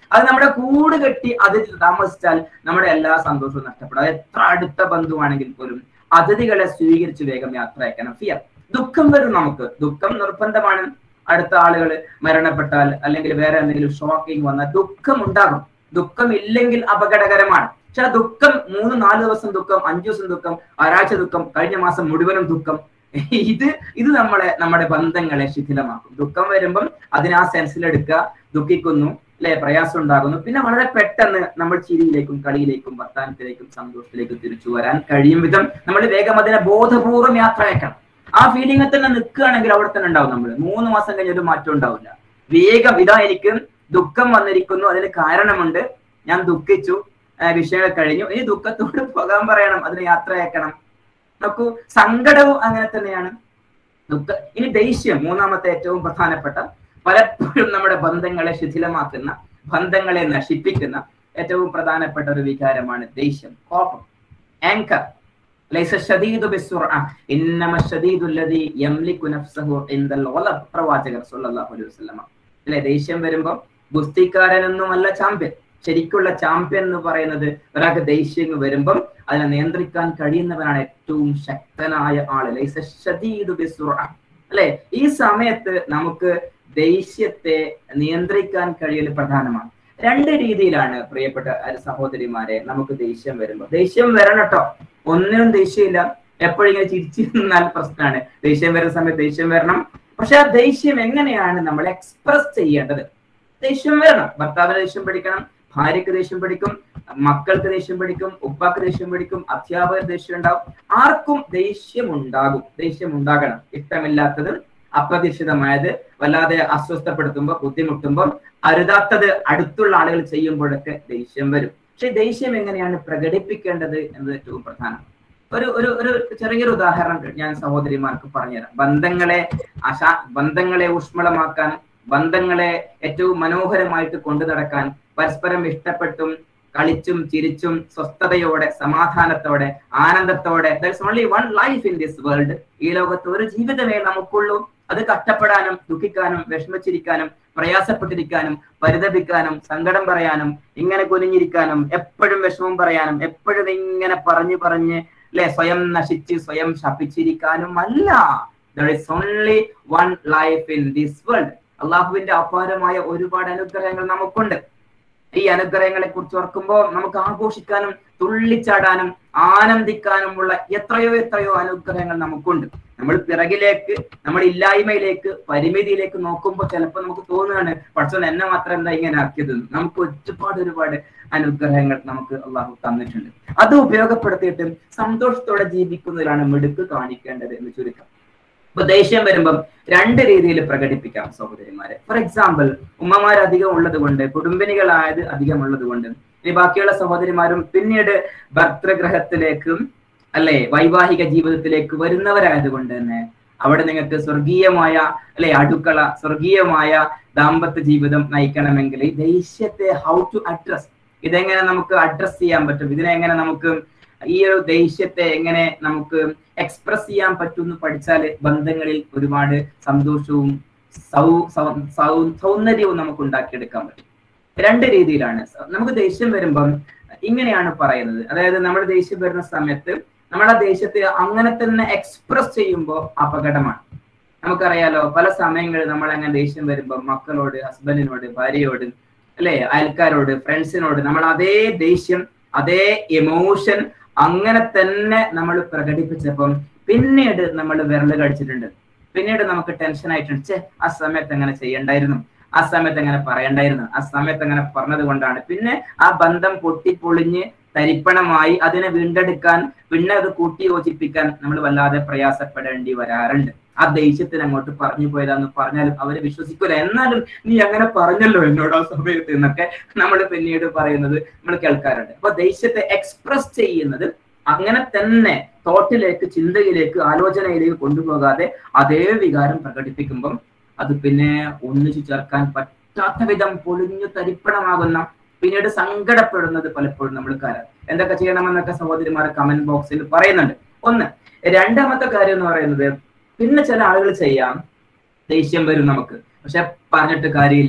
അത് നമ്മുടെ കൂട് കെട്ടി അതിൽ താമസിച്ചാൽ നമ്മുടെ എല്ലാ സന്തോഷവും നഷ്ടപ്പെടും അത് എത്ര അടുത്ത ബന്ധുവാണെങ്കിൽ പോലും അതിഥികളെ സ്വീകരിച്ച് വേഗം യാത്ര അയക്കണം ഫിയർ ദുഃഖം വരും നമുക്ക് ദുഃഖം നിർബന്ധമാണ് അടുത്ത ആളുകൾ മരണപ്പെട്ടാൽ അല്ലെങ്കിൽ വേറെ എന്തെങ്കിലും ഷോക്കിംഗ് വന്നാൽ ദുഃഖം ഉണ്ടാകും ദുഃഖം ഇല്ലെങ്കിൽ അപകടകരമാണ് പക്ഷെ ആ ദുഃഖം മൂന്ന് നാല് ദിവസം ദുഃഖം അഞ്ചു ദിവസം ദുഃഖം ഒരാഴ്ച ദുഃഖം കഴിഞ്ഞ മാസം മുഴുവനും ദുഃഖം ഇത് ഇത് നമ്മളെ നമ്മുടെ ബന്ധങ്ങളെ ശിഥിലമാക്കും ദുഃഖം വരുമ്പം അതിനെ ആ സെൻസിലെടുക്കുക ദുഃഖിക്കുന്നു അല്ലെ പ്രയാസം ഉണ്ടാകുന്നു പിന്നെ വളരെ പെട്ടെന്ന് നമ്മൾ ചിരിയിലേക്കും കളിയിലേക്കും വർത്താനത്തിലേക്കും സന്തോഷത്തിലേക്കും തിരിച്ചു വരാൻ കഴിയും വിധം നമ്മൾ വേഗം അതിനെ ബോധപൂർവ്വം യാത്ര അയക്കണം ആ ഫീലിംഗിൽ തന്നെ നിൽക്കുകയാണെങ്കിൽ അവിടെ തന്നെ ഉണ്ടാവും നമ്മൾ മൂന്ന് മാസം കഴിഞ്ഞ ഒരു മാറ്റം ഉണ്ടാവില്ല വേഗം ഇതാ എനിക്ക് ദുഃഖം വന്നിരിക്കുന്നു അതിന് കാരണമുണ്ട് ഞാൻ ദുഃഖിച്ചു ആ, വിഷയങ്ങൾ കഴിഞ്ഞു ഇനി ദുഃഖത്തോട് പോകാൻ പറയണം അതിന് യാത്ര അയക്കണം നോക്കൂ സങ്കടവും അങ്ങനെ തന്നെയാണ് ദുഃഖ ഇനി ദേഷ്യം മൂന്നാമത്തെ ഏറ്റവും പ്രധാനപ്പെട്ട പലപ്പോഴും നമ്മുടെ ബന്ധങ്ങളെ ശിഥിലമാക്കുന്ന ബന്ധങ്ങളെ നശിപ്പിക്കുന്ന ഏറ്റവും പ്രധാനപ്പെട്ട ഒരു വികാരമാണ് ദേഷ്യം കോപം ആങ്കർ ലൈസ ഷദീദു ബിസ്സുർഅ ഇന്നമ ഷദീദു അല്ലദീ യംലികു നഫ്സഹു ഇൻദൽ ഗളബ് പ്രവാചകർ സല്ലല്ലാഹു അലൈഹി വസല്ലമ അല്ലെ ദേഷ്യം വരുമ്പോ ഗുസ്തിക്കാരനൊന്നുമല്ല ചാമ്പ്യൻ ശരിക്കുള്ള ചാമ്പ്യൻ എന്ന് പറയുന്നത് ഒരാൾക്ക് ദേഷ്യം വരുമ്പം അതിനെ നിയന്ത്രിക്കാൻ കഴിയുന്നവനാണ് ഏറ്റവും ശക്തനായ ആള് ലൈസ ഷദീദു ബിസ്സുർഅ അല്ലെ ഈ സമയത്ത് നമുക്ക് ദേഷ്യത്തെ നിയന്ത്രിക്കാൻ കഴിയൽ പ്രധാനമാണ് രണ്ട് രീതിയിലാണ് പ്രിയപ്പെട്ട അഹ് സഹോദരിമാരെ നമുക്ക് ദേഷ്യം വരുമ്പോൾ ദേഷ്യം വരണം കേട്ടോ ഒന്നിനും ദേഷ്യമില്ല എപ്പോഴും ഇങ്ങനെ ചിരിച്ചു നിന്നാൽ പ്രശ്നമാണ് ദേഷ്യം വരുന്ന സമയത്ത് ദേഷ്യം വരണം പക്ഷെ ആ ദേഷ്യം എങ്ങനെയാണ് നമ്മൾ എക്സ്പ്രസ് ചെയ്യേണ്ടത് ദേഷ്യം വരണം ഭർത്താവിന് ദേഷ്യം പഠിക്കണം ഭാര്യക്ക് ദേഷ്യം പഠിക്കും മക്കൾക്ക് ദേഷ്യം പഠിക്കും ഉപ്പാക്ക് ദേഷ്യം പഠിക്കും അധ്യാപകർ ദേഷ്യം ഉണ്ടാവും ആർക്കും ദേഷ്യം ഉണ്ടാകും ദേഷ്യം ഉണ്ടാകണം ഇഷ്ടമില്ലാത്തത് അപ്രതീക്ഷിതമായത് വല്ലാതെ അസ്വസ്ഥപ്പെടുത്തുമ്പോൾ ബുദ്ധിമുട്ടുമ്പോൾ അരുതാത്തത് അടുത്തുള്ള ആളുകൾ ചെയ്യുമ്പോഴൊക്കെ ദേഷ്യം വരും പക്ഷെ ദേഷ്യം എങ്ങനെയാണ് പ്രകടിപ്പിക്കേണ്ടത് എന്നത് ഏറ്റവും പ്രധാനം ഒരു ഒരു ഒരു ചെറിയൊരു ഉദാഹരണം ഞാൻ സഹോദരിമാർക്ക് പറഞ്ഞുതരാം ബന്ധങ്ങളെ അശാ ബന്ധങ്ങളെ ഊഷ്മളമാക്കാൻ ബന്ധങ്ങളെ ഏറ്റവും മനോഹരമായിട്ട് കൊണ്ടു നടക്കാൻ പരസ്പരം ഇഷ്ടപ്പെട്ടും കളിച്ചും ചിരിച്ചും സ്വസ്ഥതയോടെ സമാധാനത്തോടെ ആനന്ദത്തോടെ only one life in this world ഈ ലോകത്ത് ഒരു ജീവിതമേ നമുക്കുള്ളൂ അത് കഷ്ടപ്പെടാനും ദുഃഖിക്കാനും വിഷമിച്ചിരിക്കാനും പ്രയാസപ്പെട്ടിരിക്കാനും പരിതപിക്കാനും സങ്കടം പറയാനും ഇങ്ങനെ കുനിഞ്ഞിരിക്കാനും എപ്പോഴും വിഷമം പറയാനും എപ്പോഴും ഇങ്ങനെ പറഞ്ഞു പറഞ്ഞ് അല്ലെ സ്വയം നശിച്ച് സ്വയം ശപിച്ചിരിക്കാനും അല്ല there is only one life in this world അള്ളാഹുവിന്റെ അപാരമായ ഒരുപാട് അനുഗ്രഹങ്ങൾ നമുക്കുണ്ട് ഈ അനുഗ്രഹങ്ങളെ കുറിച്ച് ഓർക്കുമ്പോൾ നമുക്ക് ആഘോഷിക്കാനും തുള്ളിച്ചാടാനും ആനന്ദിക്കാനുമുള്ള എത്രയോ എത്രയോ അനുഗ്രഹങ്ങൾ നമുക്കുണ്ട് നമ്മൾ പിറകിലേക്ക് നമ്മൾ ഇല്ലായ്മയിലേക്ക് പരിമിതിയിലേക്ക് നോക്കുമ്പോൾ ചിലപ്പോൾ നമുക്ക് തോന്നുകയാണ് പക്ഷെ എന്നെ മാത്രം എന്താ ഇങ്ങനെ ആക്കിയത് നമുക്ക് ഒരുപാട് ഒരുപാട് അനുഗ്രഹങ്ങൾ നമുക്ക് അള്ളാഹു തന്നിട്ടുണ്ട് അത് ഉപയോഗപ്പെടുത്തിയിട്ട് സന്തോഷത്തോടെ ജീവിക്കുന്നതിലാണ് മിടുക്ക് കാണിക്കേണ്ടത് എന്ന് ചുരുക്കം ഇപ്പൊ ദേഷ്യം വരുമ്പം രണ്ട് രീതിയിൽ പ്രകടിപ്പിക്കാം സഹോദരിമാരെ ഫോർ എക്സാമ്പിൾ ഉമ്മമാർ അധികം ഉള്ളത് കൊണ്ട് കുടുംബിനികളായത് അധികം ഉള്ളത് കൊണ്ട് ഇനി ബാക്കിയുള്ള സഹോദരിമാരും പിന്നീട് ഭർത്തൃഗ്രഹത്തിലേക്കും അല്ലെ വൈവാഹിക ജീവിതത്തിലേക്ക് വരുന്നവരായത് കൊണ്ട് തന്നെ അവിടെ നിങ്ങൾക്ക് സ്വർഗീയമായ അല്ലെ അടുക്കള സ്വർഗീയമായ ദാമ്പത്യ ജീവിതം നയിക്കണമെങ്കിൽ ഈ ദേഷ്യത്തെ ഹൗ ടു അഡ്രസ് ഇതെങ്ങനെ നമുക്ക് അഡ്രസ് ചെയ്യാൻ പറ്റും ഇതിനെങ്ങനെ നമുക്ക് ഈ ഒരു ദേഷ്യത്തെ എങ്ങനെ നമുക്ക് എക്സ്പ്രസ് ചെയ്യാൻ പറ്റുമെന്ന് പഠിച്ചാൽ ബന്ധങ്ങളിൽ ഒരുപാട് സന്തോഷവും സൗ സൗ- സൗ- സൗന്ദര്യവും നമുക്ക് ഉണ്ടാക്കിയെടുക്കാൻ പറ്റും രണ്ട് രീതിയിലാണ് നമുക്ക് ദേഷ്യം വരുമ്പം ഇങ്ങനെയാണ് പറയുന്നത് അതായത് നമ്മൾ ദേഷ്യം വരുന്ന സമയത്ത് നമ്മൾ ആ ദേഷ്യത്തെ അങ്ങനെ തന്നെ എക്സ്പ്രസ് ചെയ്യുമ്പോൾ അപകടമാണ് നമുക്കറിയാലോ പല സമയങ്ങളിൽ നമ്മൾ അങ്ങനെ ദേഷ്യം വരുമ്പോൾ മക്കളോട് ഹസ്ബൻഡിനോട് ഭാര്യയോട് അല്ലെ അയൽക്കാരോട് ഫ്രണ്ട്സിനോട് നമ്മൾ അതേ ദേഷ്യം അതേ എമോഷൻ അങ്ങനെ തന്നെ നമ്മൾ പ്രകടിപ്പിച്ചപ്പം പിന്നീട് നമ്മൾ വിരല് കടിച്ചിട്ടുണ്ട് പിന്നീട് നമുക്ക് ടെൻഷൻ ആയിട്ടുണ്ട് ഛേ ആ സമയത്ത് അങ്ങനെ ചെയ്യണ്ടായിരുന്നു ആ സമയത്ത് അങ്ങനെ പറയണ്ടായിരുന്നു ആ സമയത്ത് അങ്ങനെ പറഞ്ഞത് കൊണ്ടാണ് പിന്നെ ആ ബന്ധം പൊട്ടിപ്പൊളിഞ്ഞ് തരിപ്പണമായി അതിനെ വീണ്ടെടുക്കാൻ പിന്നെ അത് കൂട്ടി യോജിപ്പിക്കാൻ നമ്മൾ വല്ലാതെ പ്രയാസപ്പെടേണ്ടി വരാറുണ്ട് ആ ദേഷ്യത്തിന് അങ്ങോട്ട് പറഞ്ഞു പോയതാന്ന് പറഞ്ഞാലും അവര് വിശ്വസിക്കൂല എന്നാലും നീ അങ്ങനെ പറഞ്ഞല്ലോ എന്നോട് ആ സമയത്ത് എന്നൊക്കെ നമ്മൾ പിന്നീട് പറയുന്നത് നമ്മൾ കേൾക്കാറുണ്ട് അപ്പൊ ദേഷ്യത്തെ എക്സ്പ്രസ് ചെയ്യുന്നത് അങ്ങനെ തന്നെ തോട്ടിലേക്ക് ചിന്തയിലേക്ക് ആലോചനയിലേക്ക് കൊണ്ടുപോകാതെ അതേ വികാരം പ്രകടിപ്പിക്കുമ്പം അത് പിന്നെ ഒന്നിച്ചു ചേർക്കാൻ പറ്റാത്ത വിധം പൊളിഞ്ഞു തരിപ്പണമാകുന്ന പിന്നീട് സങ്കടപ്പെടുന്നത് പലപ്പോഴും നമ്മൾ കാര്യം എന്തൊക്കെ ചെയ്യണമെന്നൊക്കെ സഹോദരിമാർ കമന്റ് ബോക്സിൽ പറയുന്നുണ്ട് ഒന്ന് രണ്ടാമത്തെ കാര്യം എന്ന് പറയുന്നത് പിന്നെ ചില ആളുകൾ ചെയ്യാം ദേഷ്യം വരും നമുക്ക് പക്ഷെ പറഞ്ഞിട്ട് കാര്യമില്ല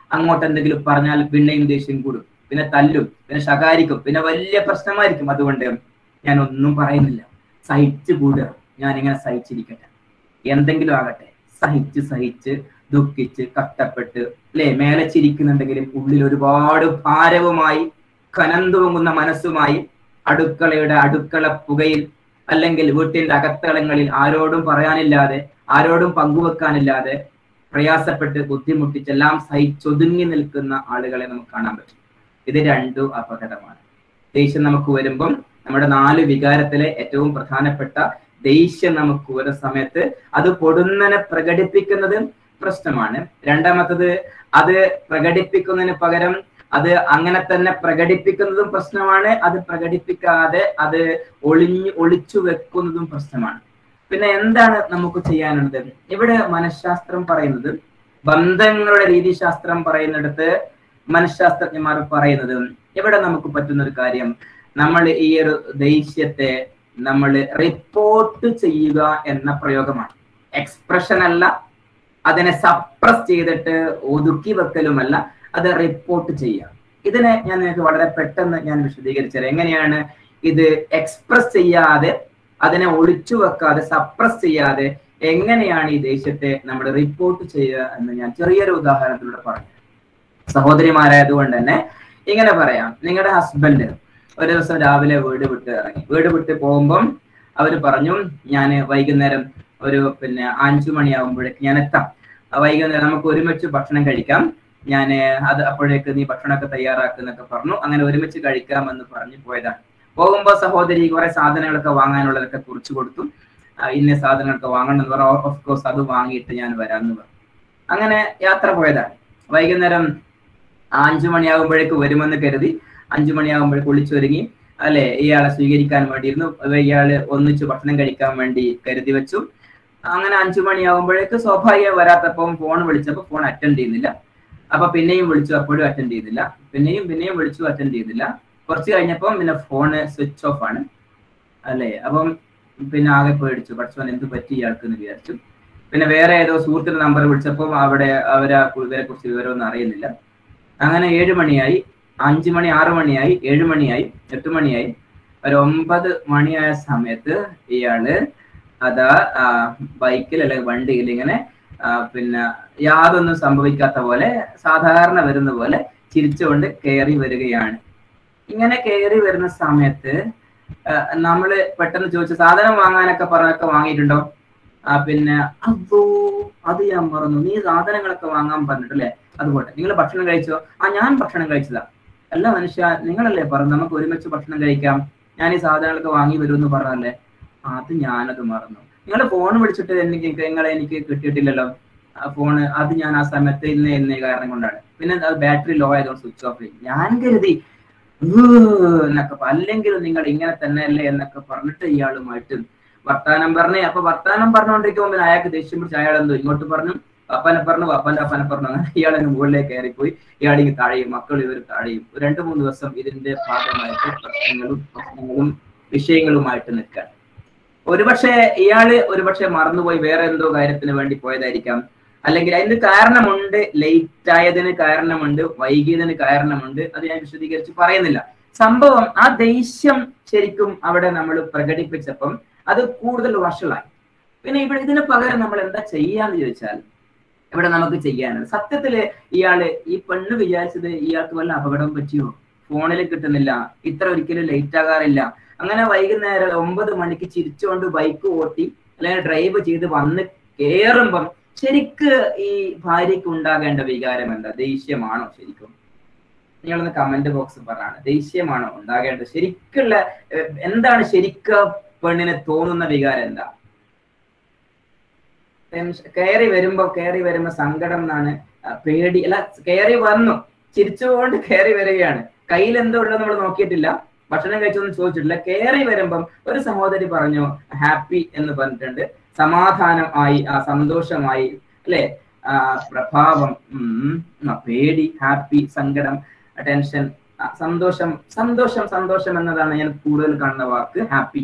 അങ്ങോട്ട് എന്തെങ്കിലും പറഞ്ഞാൽ പിന്നെയും ദേഷ്യം കൂടും പിന്നെ തല്ലും പിന്നെ ശകാരിക്കും പിന്നെ വലിയ പ്രശ്നമായിരിക്കും അതുകൊണ്ട് ഞാൻ ഒന്നും പറയുന്നില്ല സഹിച്ചു കൂടുക ഞാൻ ഇങ്ങനെ സഹിച്ചിരിക്കട്ടെ എന്തെങ്കിലും ആകട്ടെ സഹിച്ച് സഹിച്ച് ദുഃഖിച്ച് കഷ്ടപ്പെട്ട് അല്ലെ മേലെ ചിരിക്കുന്നുണ്ടെങ്കിലും ഉള്ളിൽ ഒരുപാട് ഭാരവുമായി കനം തൂങ്ങുന്ന മനസ്സുമായി അടുക്കളയുടെ അടുക്കള പുകയിൽ അല്ലെങ്കിൽ വീട്ടിന്റെ അകത്തളങ്ങളിൽ ആരോടും പറയാനില്ലാതെ ആരോടും പങ്കുവെക്കാനില്ലാതെ പ്രയാസപ്പെട്ട് ബുദ്ധിമുട്ടിച്ചെല്ലാം സഹിച്ചൊതുങ്ങി നിൽക്കുന്ന ആളുകളെ നമുക്ക് കാണാൻ പറ്റും ഇത് രണ്ടും അപകടമാണ് ദേഷ്യം നമുക്ക് വരുമ്പം നമ്മുടെ നാല് വികാരത്തിലെ ഏറ്റവും പ്രധാനപ്പെട്ട ദേഷ്യം നമുക്ക് വരുന്ന സമയത്ത് അത് പൊടുന്നനെ പ്രകടിപ്പിക്കുന്നത് പ്രശ്നമാണ് രണ്ടാമത്തത് അത് പ്രകടിപ്പിക്കുന്നതിന് പകരം അത് അങ്ങനെ തന്നെ പ്രകടിപ്പിക്കുന്നതും പ്രശ്നമാണ് അത് പ്രകടിപ്പിക്കാതെ അത് ഒളിഞ്ഞു ഒളിച്ചു വെക്കുന്നതും പ്രശ്നമാണ് പിന്നെ എന്താണ് നമുക്ക് ചെയ്യാനുള്ളത് ഇവിടെ മനഃശാസ്ത്രം പറയുന്നത് ബന്ധങ്ങളുടെ രീതിശാസ്ത്രം പറയുന്നിടത്ത് മനഃശാസ്ത്രജ്ഞന്മാർ പറയുന്നത് ഇവിടെ നമുക്ക് പറ്റുന്ന ഒരു കാര്യം നമ്മൾ ഈ ഒരു ദേഷ്യത്തെ നമ്മൾ റിപ്പോർട്ട് ചെയ്യുക എന്ന പ്രയോഗമാണ് എക്സ്പ്രഷൻ അല്ല അതിനെ സപ്രസ് ചെയ്തിട്ട് ഒതുക്കി വെക്കലുമല്ല അത് റിപ്പോർട്ട് ചെയ്യുക ഇതിനെ ഞാൻ നിങ്ങൾക്ക് വളരെ പെട്ടെന്ന് ഞാൻ വിശദീകരിച്ചത് എങ്ങനെയാണ് ഇത് എക്സ്പ്രസ് ചെയ്യാതെ അതിനെ ഒളിച്ചു വെക്കാതെ സപ്രസ് ചെയ്യാതെ എങ്ങനെയാണ് ഈ ദേഷ്യത്തെ നമ്മൾ റിപ്പോർട്ട് ചെയ്യുക എന്ന് ഞാൻ ചെറിയൊരു ഉദാഹരണത്തിലൂടെ പറഞ്ഞു സഹോദരിമാരായതുകൊണ്ട് തന്നെ ഇങ്ങനെ പറയാം നിങ്ങളുടെ ഹസ്ബൻഡ് ഒരു ദിവസം രാവിലെ വീട് വിട്ട് ഇറങ്ങി വീട് വിട്ട് പോകുമ്പം അവര് പറഞ്ഞു ഞാൻ വൈകുന്നേരം ഒരു പിന്നെ അഞ്ചു മണിയാകുമ്പോഴേക്ക് ഞാൻ എത്താം ആ വൈകുന്നേരം നമുക്ക് ഒരുമിച്ച് ഭക്ഷണം കഴിക്കാം ഞാൻ അത് അപ്പോഴേക്ക് നീ ഭക്ഷണമൊക്കെ തയ്യാറാക്കുന്നൊക്കെ പറഞ്ഞു അങ്ങനെ ഒരുമിച്ച് കഴിക്കാമെന്ന് പറഞ്ഞു പോയതാണ് പോകുമ്പോ സഹോദരി കുറെ സാധനങ്ങളൊക്കെ വാങ്ങാനുള്ളതൊക്കെ കുറിച്ചു കൊടുത്തു ആ, ഇന്ന സാധനങ്ങളൊക്കെ വാങ്ങണം എന്ന് പറഞ്ഞു ഓഫ് കോഴ്സ് അത് വാങ്ങിയിട്ട് ഞാൻ വരാമെന്ന് പറഞ്ഞു അങ്ങനെ യാത്ര പോയതാണ് വൈകുന്നേരം അഞ്ചു മണിയാകുമ്പോഴേക്ക് വരുമെന്ന് കരുതി അഞ്ചു മണിയാകുമ്പോഴേക്ക് വിളിച്ചൊരുങ്ങി അല്ലെ ഇയാളെ സ്വീകരിക്കാൻ വേണ്ടിയിരുന്നു അത് ഇയാള് ഒന്നിച്ച് ഭക്ഷണം കഴിക്കാൻ വേണ്ടി കരുതി വെച്ചു അങ്ങനെ അഞ്ചു മണിയാകുമ്പോഴേക്ക് സ്വാഭാവികം വരാത്തപ്പം ഫോൺ വിളിച്ചപ്പോൾ ഫോൺ അറ്റൻഡ് ചെയ്യുന്നില്ല അപ്പൊ പിന്നെയും വിളിച്ചു അപ്പോഴും അറ്റൻഡ് ചെയ്തില്ല പിന്നെയും പിന്നെയും വിളിച്ചു അറ്റൻഡ് ചെയ്തില്ല കുറച്ച് കഴിഞ്ഞപ്പം പിന്നെ ഫോണ് സ്വിച്ച് ഓഫ് ആണ് അല്ലേ അപ്പം പിന്നെ ആകെ പേടിച്ചു പഠിച്ചവൻ എന്ത് പറ്റി ഇയാൾക്ക് എന്ന് വിചാരിച്ചു പിന്നെ വേറെ ഏതോ സുഹൃത്തിന്റെ നമ്പർ വിളിച്ചപ്പോൾ അവിടെ അവരെ ഇവരെ കുറിച്ച് വിവരമൊന്നും അറിയുന്നില്ല അങ്ങനെ ഏഴ് മണിയായി അഞ്ചു മണി ആറു മണിയായി ഏഴ് മണിയായി എട്ട് മണിയായി ഒരു ഒമ്പത് മണിയായ സമയത്ത് ഇയാള് അതാ ആ, ബൈക്കിൽ അല്ലെങ്കിൽ വണ്ടിയിൽ ഇങ്ങനെ ആ, പിന്നെ യാതൊന്നും സംഭവിക്കാത്ത പോലെ സാധാരണ വരുന്ന പോലെ ചിരിച്ചുകൊണ്ട് കയറി വരികയാണ് ഇങ്ങനെ കയറി വരുന്ന സമയത്ത് ആ, നമ്മള് പെട്ടെന്ന് ചോദിച്ചു സാധനം വാങ്ങാനൊക്കെ പറഞ്ഞൊക്കെ വാങ്ങിയിട്ടുണ്ടോ ആ പിന്നെ അതോ അത് ഞാൻ മറന്നു നീ സാധനങ്ങളൊക്കെ വാങ്ങാൻ പറഞ്ഞിട്ടല്ലേ അതുപോലെ നിങ്ങൾ ഭക്ഷണം കഴിച്ചോ ആ ഞാൻ ഭക്ഷണം കഴിച്ചതാ അല്ല മനുഷ്യ നിങ്ങളല്ലേ പറഞ്ഞു നമുക്ക് ഒരുമിച്ച് ഭക്ഷണം കഴിക്കാം ഞാൻ ഈ സാധനങ്ങളൊക്കെ വാങ്ങി വരുമെന്ന് പറഞ്ഞല്ലേ അത് ഞാനത് മറന്നു നിങ്ങൾ ഫോൺ വിളിച്ചിട്ട് എനിക്ക് നിങ്ങളെ എനിക്ക് കിട്ടിയിട്ടില്ലല്ലോ ആ ഫോണ് അത് ഞാൻ ആ സമയത്ത് ഇന്ന് എന്നേ കാരണം കൊണ്ടാണ് പിന്നെ അത് ബാറ്ററി ലോ ആയതുകൊണ്ട് സ്വിച്ച് ഓഫ് ചെയ്യും ഞാൻ കരുതി "ഊ" എന്നൊക്കെ പ- അല്ലെങ്കിലും നിങ്ങൾ ഇങ്ങനെ തന്നെ അല്ലേ എന്നൊക്കെ പറഞ്ഞിട്ട് ഇയാളുമായിട്ട് വർത്താനം പറഞ്ഞേ അപ്പൊ വർത്താനം പറഞ്ഞുകൊണ്ടിരിക്കുമ്പോൾ പിന്നെ അയാൾക്ക് ദേഷ്യം പിടിച്ച് അയാൾ എന്തോ ഇങ്ങോട്ട് പറഞ്ഞു പപ്പനെ പറഞ്ഞു പപ്പന്റെ അപ്പനെ പറഞ്ഞു അങ്ങനെ ഇയാൾ അങ്ങ് മുകളിലേക്ക് കയറിപ്പോയി ഇയാളിങ്ങ് താഴെയും മക്കൾ ഇവർ താഴെയും ഒരു രണ്ട് മൂന്ന് ദിവസം ഇതിന്റെ ഭാഗമായിട്ട് പ്രശ്നങ്ങളും പ്രശ്നങ്ങളും വിഷയങ്ങളുമായിട്ട് നിൽക്കാൻ ഒരുപക്ഷെ ഇയാള് ഒരുപക്ഷെ മറന്നുപോയി വേറെ എന്തോ കാര്യത്തിന് വേണ്ടി പോയതായിരിക്കാം അല്ലെങ്കിൽ അതിന് കാരണമുണ്ട് ലേറ്റ് ആയതിന് കാരണമുണ്ട് വൈകിയതിന് കാരണമുണ്ട് അത് ഞാൻ വിശദീകരിച്ച് പറയുന്നില്ല സംഭവം ആ ദേഷ്യം ശരിക്കും അവിടെ നമ്മൾ പ്രകടിപ്പിച്ചപ്പം അത് കൂടുതൽ വഷളായി പിന്നെ ഇവിടെ ഇതിന് പകരം നമ്മൾ എന്താ ചെയ്യാന്ന് ചോദിച്ചാൽ ഇവിടെ നമുക്ക് ചെയ്യാനുണ്ട് സത്യത്തില് ഇയാള് ഈ പെണ്ണ് വിചാരിച്ചത് ഇയാൾക്ക് വല്ല അപകടം പറ്റിയോ ഫോണിൽ കിട്ടുന്നില്ല ഇത്ര ഒരിക്കലും ലേറ്റ് ആകാറില്ല അങ്ങനെ വൈകുന്നേരം ഒമ്പത് മണിക്ക് ചിരിച്ചുകൊണ്ട് ബൈക്ക് ഓട്ടി അല്ലെങ്കിൽ ഡ്രൈവ് ചെയ്ത് വന്ന് കേറുമ്പം ശരിക്ക് ഈ ഭാര്യയ്ക്ക് ഉണ്ടാകേണ്ട വികാരം എന്താ ദേഷ്യമാണോ ശരിക്കും നിങ്ങളൊന്ന് കമന്റ് ബോക്സ് പറയാണ് ദേഷ്യമാണോ ഉണ്ടാകേണ്ടത് ശരിക്കുള്ള ഏർ, എന്താണ് ശരിക്ക് പെണ്ണിന് തോന്നുന്ന വികാരം എന്താ ടെൻഷൻ കയറി വരുമ്പോ കയറി വരുമ്പോ സങ്കടം എന്നാണ് ആ, പേടി അല്ല കയറി വന്നു ചിരിച്ചുകൊണ്ട് കയറി വരികയാണ് കയ്യിൽ എന്തോ ഉള്ളത് നമ്മൾ നോക്കിയിട്ടില്ല ഭക്ഷണം കഴിച്ചൊന്നും ചോദിച്ചിട്ടില്ല കയറി വരുമ്പം ഒരു സഹോദരി പറഞ്ഞു ഹാപ്പി എന്ന് പറഞ്ഞിട്ടുണ്ട് സമാധാനം ആയി ആ സന്തോഷമായി അല്ലെ ആ പ്രഭാവം ഉം, ആ, പേടി ഹാപ്പി സങ്കടം ടെൻഷൻ ആ, സന്തോഷം സന്തോഷം സന്തോഷം എന്നതാണ് ഞാൻ കൂടുതൽ കാണുന്ന വാക്ക് ഹാപ്പി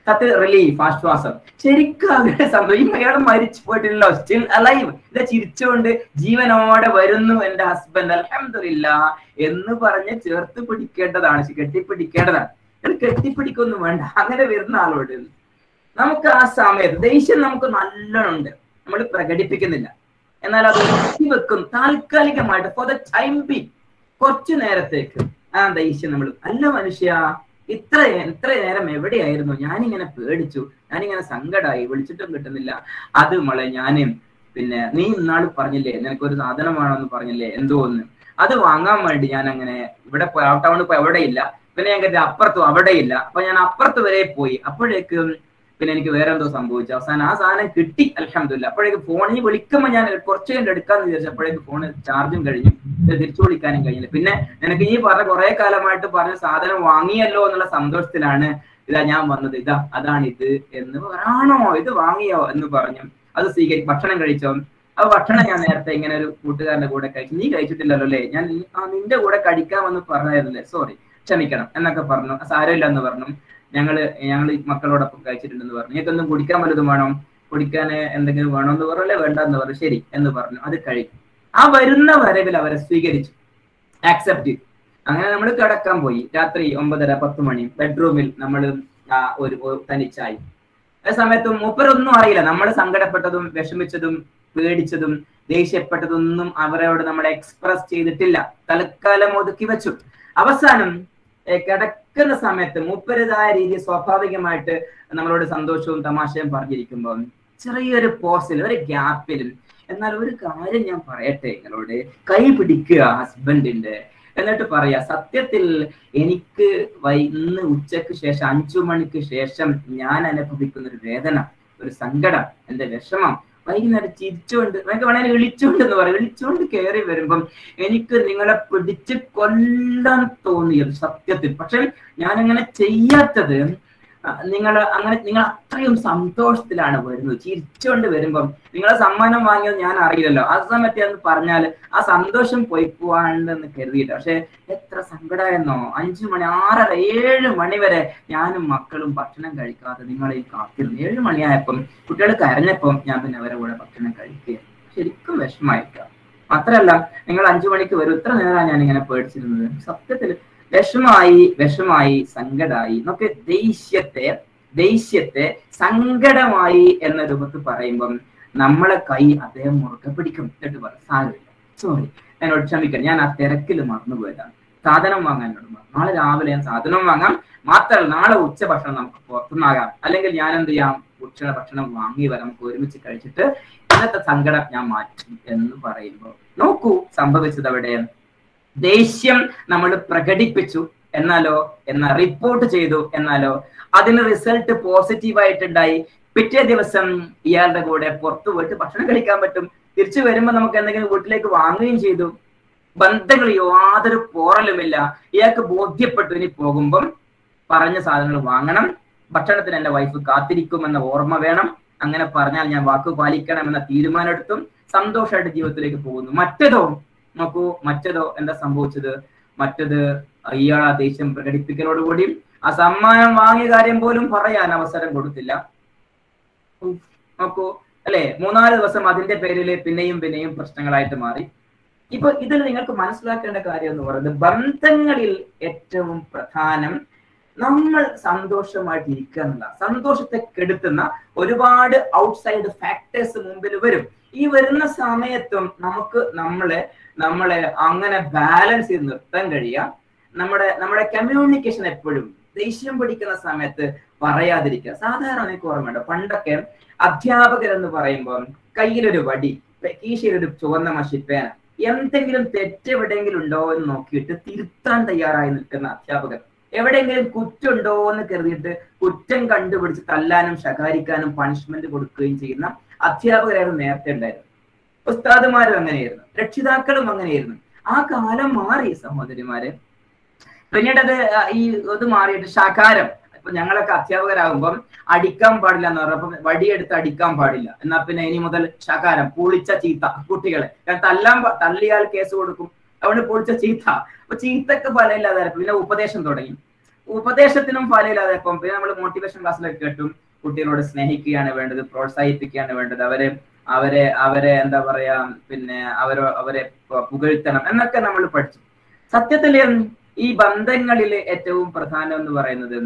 സത്യ റിലീഫ് ആശ്വാസം ശരിക്കും അങ്ങനെ സംഭവം അയാൾ മരിച്ചു പോയിട്ടില്ലല്ലോ സ്റ്റിൽ അലൈവ് ഇത് ചിരിച്ചുകൊണ്ട് ജീവനോടെ വരുന്നു എന്റെ ഹസ്ബൻഡ് അലഹമില്ല എന്ന് പറഞ്ഞ് ചേർത്ത് പിടിക്കേണ്ടതാണ് കെട്ടിപ്പിടിക്കേണ്ടതാണ് ഇത് കെട്ടിപ്പിടിക്കൊന്നും വേണ്ട അങ്ങനെ വരുന്ന ആളോട് നമുക്ക് ആ സമയത്ത് ദേഷ്യം നമുക്ക് നല്ലോണം ഉണ്ട് നമ്മൾ പ്രകടിപ്പിക്കുന്നില്ല എന്നാൽ അത് ഒതുക്കി വെക്കും താൽക്കാലികമായിട്ട് ഫോർ ദ ടൈം ബി കുറച്ചു നേരത്തേക്ക് ആ ദേഷ്യം നമ്മൾ അല്ല മനുഷ്യ ഇത്ര എത്ര നേരം എവിടെയായിരുന്നു ഞാനിങ്ങനെ പേടിച്ചു ഞാനിങ്ങനെ സങ്കടമായി വിളിച്ചിട്ടും കിട്ടുന്നില്ല അത് മോളെ ഞാന് പിന്നെ നീ ഇന്നാള് പറഞ്ഞില്ലേ നിനക്കൊരു സാധനം വേണമെന്ന് പറഞ്ഞില്ലേ എന്തോ ഒന്ന് അത് വാങ്ങാൻ വേണ്ടി ഞാൻ അങ്ങനെ ഇവിടെ പോയി ടൗണിൽ പോയി എവിടെയില്ല പിന്നെ ഞാൻ കരുതി അപ്പുറത്തും അവിടെയില്ല അപ്പൊ ഞാൻ അപ്പുറത്ത് വരെ പോയി അപ്പോഴേക്കും പിന്നെ എനിക്ക് വേറെ എന്തോ സംഭവിച്ചു അവസാനം ആ സാധനം കിട്ടി അലഹമില്ല അപ്പോഴേക്ക് ഫോണിൽ വിളിക്കുമ്പോൾ ഞാൻ കുറച്ച് കഴിഞ്ഞ് എടുക്കാന്ന് വിചാരിച്ചു അപ്പോഴേക്ക് ഫോൺ ചാർജും കഴിഞ്ഞു ഇത് തിരിച്ചു വിളിക്കാനും കഴിഞ്ഞില്ല പിന്നെ നിനക്ക് ഈ പറഞ്ഞ കുറെ കാലമായിട്ട് പറഞ്ഞ സാധനം വാങ്ങിയല്ലോ എന്നുള്ള സന്തോഷത്തിലാണ് ഇതാ ഞാൻ വന്നത് ഇതാ അതാണ് ഇത് എന്ന് പറയാണോ ഇത് വാങ്ങിയോ എന്ന് പറഞ്ഞു അത് സ്വീകരി ഭക്ഷണം കഴിച്ചോ അപ്പൊ ഭക്ഷണം ഞാൻ നേരത്തെ ഇങ്ങനെ ഒരു കൂട്ടുകാരന്റെ കൂടെ കഴിച്ചു നീ കഴിച്ചിട്ടില്ലല്ലോ അല്ലേ ഞാൻ ആ നിന്റെ കൂടെ കഴിക്കാമെന്ന് പറഞ്ഞായിരുന്നല്ലേ സോറി ക്ഷമിക്കണം എന്നൊക്കെ പറഞ്ഞു സാരമില്ല എന്ന് പറഞ്ഞു ഞങ്ങള് ഞങ്ങൾ മക്കളോടൊപ്പം കഴിച്ചിട്ടുണ്ടെന്ന് പറഞ്ഞു നിങ്ങൾക്കൊന്നും കുടിക്കാൻ വല്ലതും വേണം കുടിക്കാൻ എന്തെങ്കിലും വേണോ എന്ന് പറഞ്ഞല്ലേ വേണ്ട എന്ന് പറഞ്ഞു ശരി എന്ന് പറഞ്ഞു അത് കഴിക്കും ആ വരുന്ന വരവിൽ അവരെ സ്വീകരിച്ചു ആക്സെപ്റ്റ് ചെയ്തു അങ്ങനെ നമ്മൾ കിടക്കാൻ പോയി രാത്രി ഒമ്പതര പത്ത് മണി ബെഡ്റൂമിൽ നമ്മൾ ഒരു ഒരു തനിച്ചായി ആ സമയത്ത് മൂപ്പരൊന്നും അറിയില്ല നമ്മൾ സങ്കടപ്പെട്ടതും വിഷമിച്ചതും പേടിച്ചതും ദേഷ്യപ്പെട്ടതൊന്നും അവരോട് നമ്മൾ എക്സ്പ്രസ് ചെയ്തിട്ടില്ല തൽക്കാലം ഒതുക്കി വെച്ചു അവസാനം ഏർ കിടക്കുന്ന സമയത്ത് മൂപ്പരുതായ രീതി സ്വാഭാവികമായിട്ട് നമ്മളോട് സന്തോഷവും തമാശയും പറഞ്ഞിരിക്കുമ്പോൾ ചെറിയൊരു പോസിൽ ഒരു ഗ്യാപ്പിലും എന്നാൽ ഒരു കാര്യം ഞാൻ പറയട്ടെ നിങ്ങളോട് കൈ പിടിക്കുക ഹസ്ബൻഡിന്റെ എന്നിട്ട് പറയാ സത്യത്തിൽ എനിക്ക് വൈ ഇന്ന് ഉച്ചക്ക് ശേഷം അഞ്ചു മണിക്ക് ശേഷം ഞാൻ അനുഭവിക്കുന്ന ഒരു വേദന ഒരു സങ്കടം എന്റെ വിഷമം വൈകുന്നേരം ചിരിച്ചുകൊണ്ട് നിങ്ങൾക്ക് വേണമെങ്കിൽ വിളിച്ചുകൊണ്ട് എന്ന് പറയും വിളിച്ചുകൊണ്ട് കയറി വരുമ്പം എനിക്ക് നിങ്ങളെ പിടിച്ച് കൊല്ലാൻ തോന്നിയത് സത്യത്തിൽ പക്ഷെ ഞാനങ്ങനെ ചെയ്യാത്തത് നിങ്ങൾ അങ്ങനെ നിങ്ങൾ അത്രയും സന്തോഷത്തിലാണ് വരുന്നത് ചിരിച്ചുകൊണ്ട് വരുമ്പം നിങ്ങളെ സമ്മാനം വാങ്ങിയത് ഞാൻ അറിയില്ലല്ലോ ആ സമയത്ത് എന്ന് പറഞ്ഞാൽ ആ സന്തോഷം പോയി പോവാണ്ടെന്ന് കരുതിയില്ല പക്ഷെ എത്ര സങ്കടമായിരുന്നോ അഞ്ചു മണി ആറര ഏഴ് മണി വരെ ഞാനും മക്കളും ഭക്ഷണം കഴിക്കാതെ നിങ്ങളെ കാത്തിരുന്നു ഏഴ് മണിയായപ്പം കുട്ടികൾ കരഞ്ഞപ്പം ഞാൻ പിന്നെ അവരെ കൂടെ ഭക്ഷണം കഴിക്കുക ശരിക്കും വിഷമായിരിക്കാം മാത്രല്ല നിങ്ങൾ അഞ്ചു മണിക്ക് വരും ഇത്ര നേരമാണ് ഞാൻ ഇങ്ങനെ പേടിച്ചിരുന്നത് സത്യത്തിൽ വിഷമായി വിഷമായി സങ്കടായി നമുക്ക് ദേഷ്യത്തെ ദേഷ്യത്തെ സങ്കടമായി എന്ന രൂപത്തിൽ പറയുമ്പം നമ്മളെ കൈ അദ്ദേഹം മുറുക്കെ പിടിക്കും എന്നിട്ട് പറയും സാരമില്ല സോറി എന്നോട് ക്ഷമിക്കണം ഞാൻ ആ തിരക്കിൽ മറന്നുപോയതാണ് സാധനം വാങ്ങാൻ എന്നോട് പറഞ്ഞു നാളെ രാവിലെ ഞാൻ സാധനം വാങ്ങാം മാത്രമല്ല നാളെ ഉച്ച ഭക്ഷണം നമുക്ക് പുറത്തുനിന്നാകാം അല്ലെങ്കിൽ ഞാൻ എന്ത് ചെയ്യാം ഉച്ച ഭക്ഷണം വാങ്ങി വരാം നമുക്ക് ഒരുമിച്ച് കഴിച്ചിട്ട് ഇന്നത്തെ സങ്കടം ഞാൻ മാറ്റും എന്ന് പറയുമ്പോൾ നോക്കൂ സംഭവിച്ചത് അവിടെ ദേഷ്യം നമ്മൾ പ്രകടിപ്പിച്ചു എന്നാലോ എന്ന റിപ്പോർട്ട് ചെയ്തു എന്നാലോ അതിന് റിസൾട്ട് പോസിറ്റീവായിട്ടുണ്ടായി പിറ്റേ ദിവസം ഇയാളുടെ കൂടെ പുറത്തു പോയിട്ട് ഭക്ഷണം കഴിക്കാൻ പറ്റും തിരിച്ചു വരുമ്പോൾ നമുക്ക് എന്തെങ്കിലും വീട്ടിലേക്ക് വാങ്ങുകയും ചെയ്തു ബന്ധങ്ങൾ യാതൊരു പോറലുമില്ല ഇയാൾക്ക് ബോധ്യപ്പെട്ടു ഇനി പോകുമ്പം പറഞ്ഞ സാധനങ്ങൾ വാങ്ങണം ഭക്ഷണത്തിന് എന്റെ വൈഫ് കാത്തിരിക്കുമെന്ന ഓർമ്മ വേണം അങ്ങനെ പറഞ്ഞാൽ ഞാൻ വാക്ക് പാലിക്കണം എന്ന തീരുമാനം എടുത്തും സന്തോഷമായിട്ട് ജീവിതത്തിലേക്ക് പോകുന്നു മറ്റേതോ നോക്കൂ മറ്റേതോ എന്താ സംഭവിച്ചത് മറ്റത് ഇയാൾ ആ ദേഷ്യം പ്രകടിപ്പിക്കലോടുകൂടി ആ സമ്മാനം വാങ്ങിയ കാര്യം പോലും പറയാൻ അവസരം കൊടുത്തില്ല നോക്കൂ അല്ലെ മൂന്നാല് ദിവസം അതിന്റെ പേരിൽ പിന്നെയും പിന്നെയും പ്രശ്നങ്ങളായിട്ട് മാറി ഇപ്പൊ ഇതിൽ നിങ്ങൾക്ക് മനസ്സിലാക്കേണ്ട കാര്യം എന്ന് പറയുന്നത് ബന്ധങ്ങളിൽ ഏറ്റവും പ്രധാനം നമ്മൾ സന്തോഷമായിട്ട് ഇരിക്കുക എന്നുള്ള സന്തോഷത്തെ കെടുത്തുന്ന ഒരുപാട് ഔട്ട്സൈഡ് ഫാക്ടേഴ്സ് മുമ്പിൽ വരും ഈ വരുന്ന സമയത്തും നമുക്ക് നമ്മളെ നമ്മളെ അങ്ങനെ ബാലൻസ് ചെയ്ത് നിർത്താൻ കഴിയാം നമ്മുടെ നമ്മുടെ കമ്മ്യൂണിക്കേഷൻ എപ്പോഴും ദേഷ്യം പിടിക്കുന്ന സമയത്ത് പറയാതിരിക്കുക സാധാരണ എനിക്ക് ഓർമ്മയുണ്ട് പണ്ടൊക്കെ അധ്യാപകർ എന്ന് പറയുമ്പോൾ കയ്യിലൊരു വടി കീശയിലൊരു ചുവന്ന മഷിപ്പേന എന്തെങ്കിലും തെറ്റെവിടെയെങ്കിലും ഉണ്ടോ എന്ന് നോക്കിയിട്ട് തിരുത്താൻ തയ്യാറായി നിൽക്കുന്ന അധ്യാപകർ എവിടെയെങ്കിലും കുറ്റുണ്ടോ എന്ന് കരുതിയിട്ട് കുറ്റം കണ്ടുപിടിച്ച് തല്ലാനും ശകാരിക്കാനും പണിഷ്മെന്റ് കൊടുക്കുകയും ചെയ്യുന്ന അധ്യാപകരായിരുന്നു നേരത്തെ ഉണ്ടായിരുന്നു ഉസ്താദുമാരും അങ്ങനെയായിരുന്നു രക്ഷിതാക്കളും അങ്ങനെയായിരുന്നു ആ കാലം മാറി സഹോദരിമാര് പിന്നീട് അത് ഈ ഇത് മാറിയിട്ട് ശകാരം ഇപ്പൊ ഞങ്ങളൊക്കെ അധ്യാപകരാകുമ്പം അടിക്കാൻ പാടില്ല എന്ന് പറഞ്ഞപ്പം വടിയെടുത്ത് അടിക്കാൻ പാടില്ല എന്നാ പിന്നെ ഇനി മുതൽ ശകാരം പൂളിച്ച ചീത്ത കുട്ടികളെ കാരണം തല്ലാൻ തള്ളിയാൽ കേസ് കൊടുക്കും അതുകൊണ്ട് പൊളിച്ച ചീത്ത അപ്പൊ ചീത്തക്ക് ഫലമില്ലാതെ പിന്നെ ഉപദേശം തുടങ്ങി ഉപദേശത്തിനും ഫലമില്ലാതെ ഇപ്പം പിന്നെ നമ്മൾ മോട്ടിവേഷൻ ക്ലാസ്സിലൊക്കെ കേട്ടും കുട്ടികളോട് സ്നേഹിക്കുകയാണ് വേണ്ടത് പ്രോത്സാഹിപ്പിക്കുകയാണ് വേണ്ടത് അവരെ അവരെ അവരെ എന്താ പറയാ പിന്നെ അവരോ അവരെ പ- പുകഴ്ത്തണം എന്നൊക്കെ നമ്മൾ പഠിച്ചു സത്യത്തില് ഈ ബന്ധങ്ങളിൽ ഏറ്റവും പ്രധാനം എന്ന് പറയുന്നത്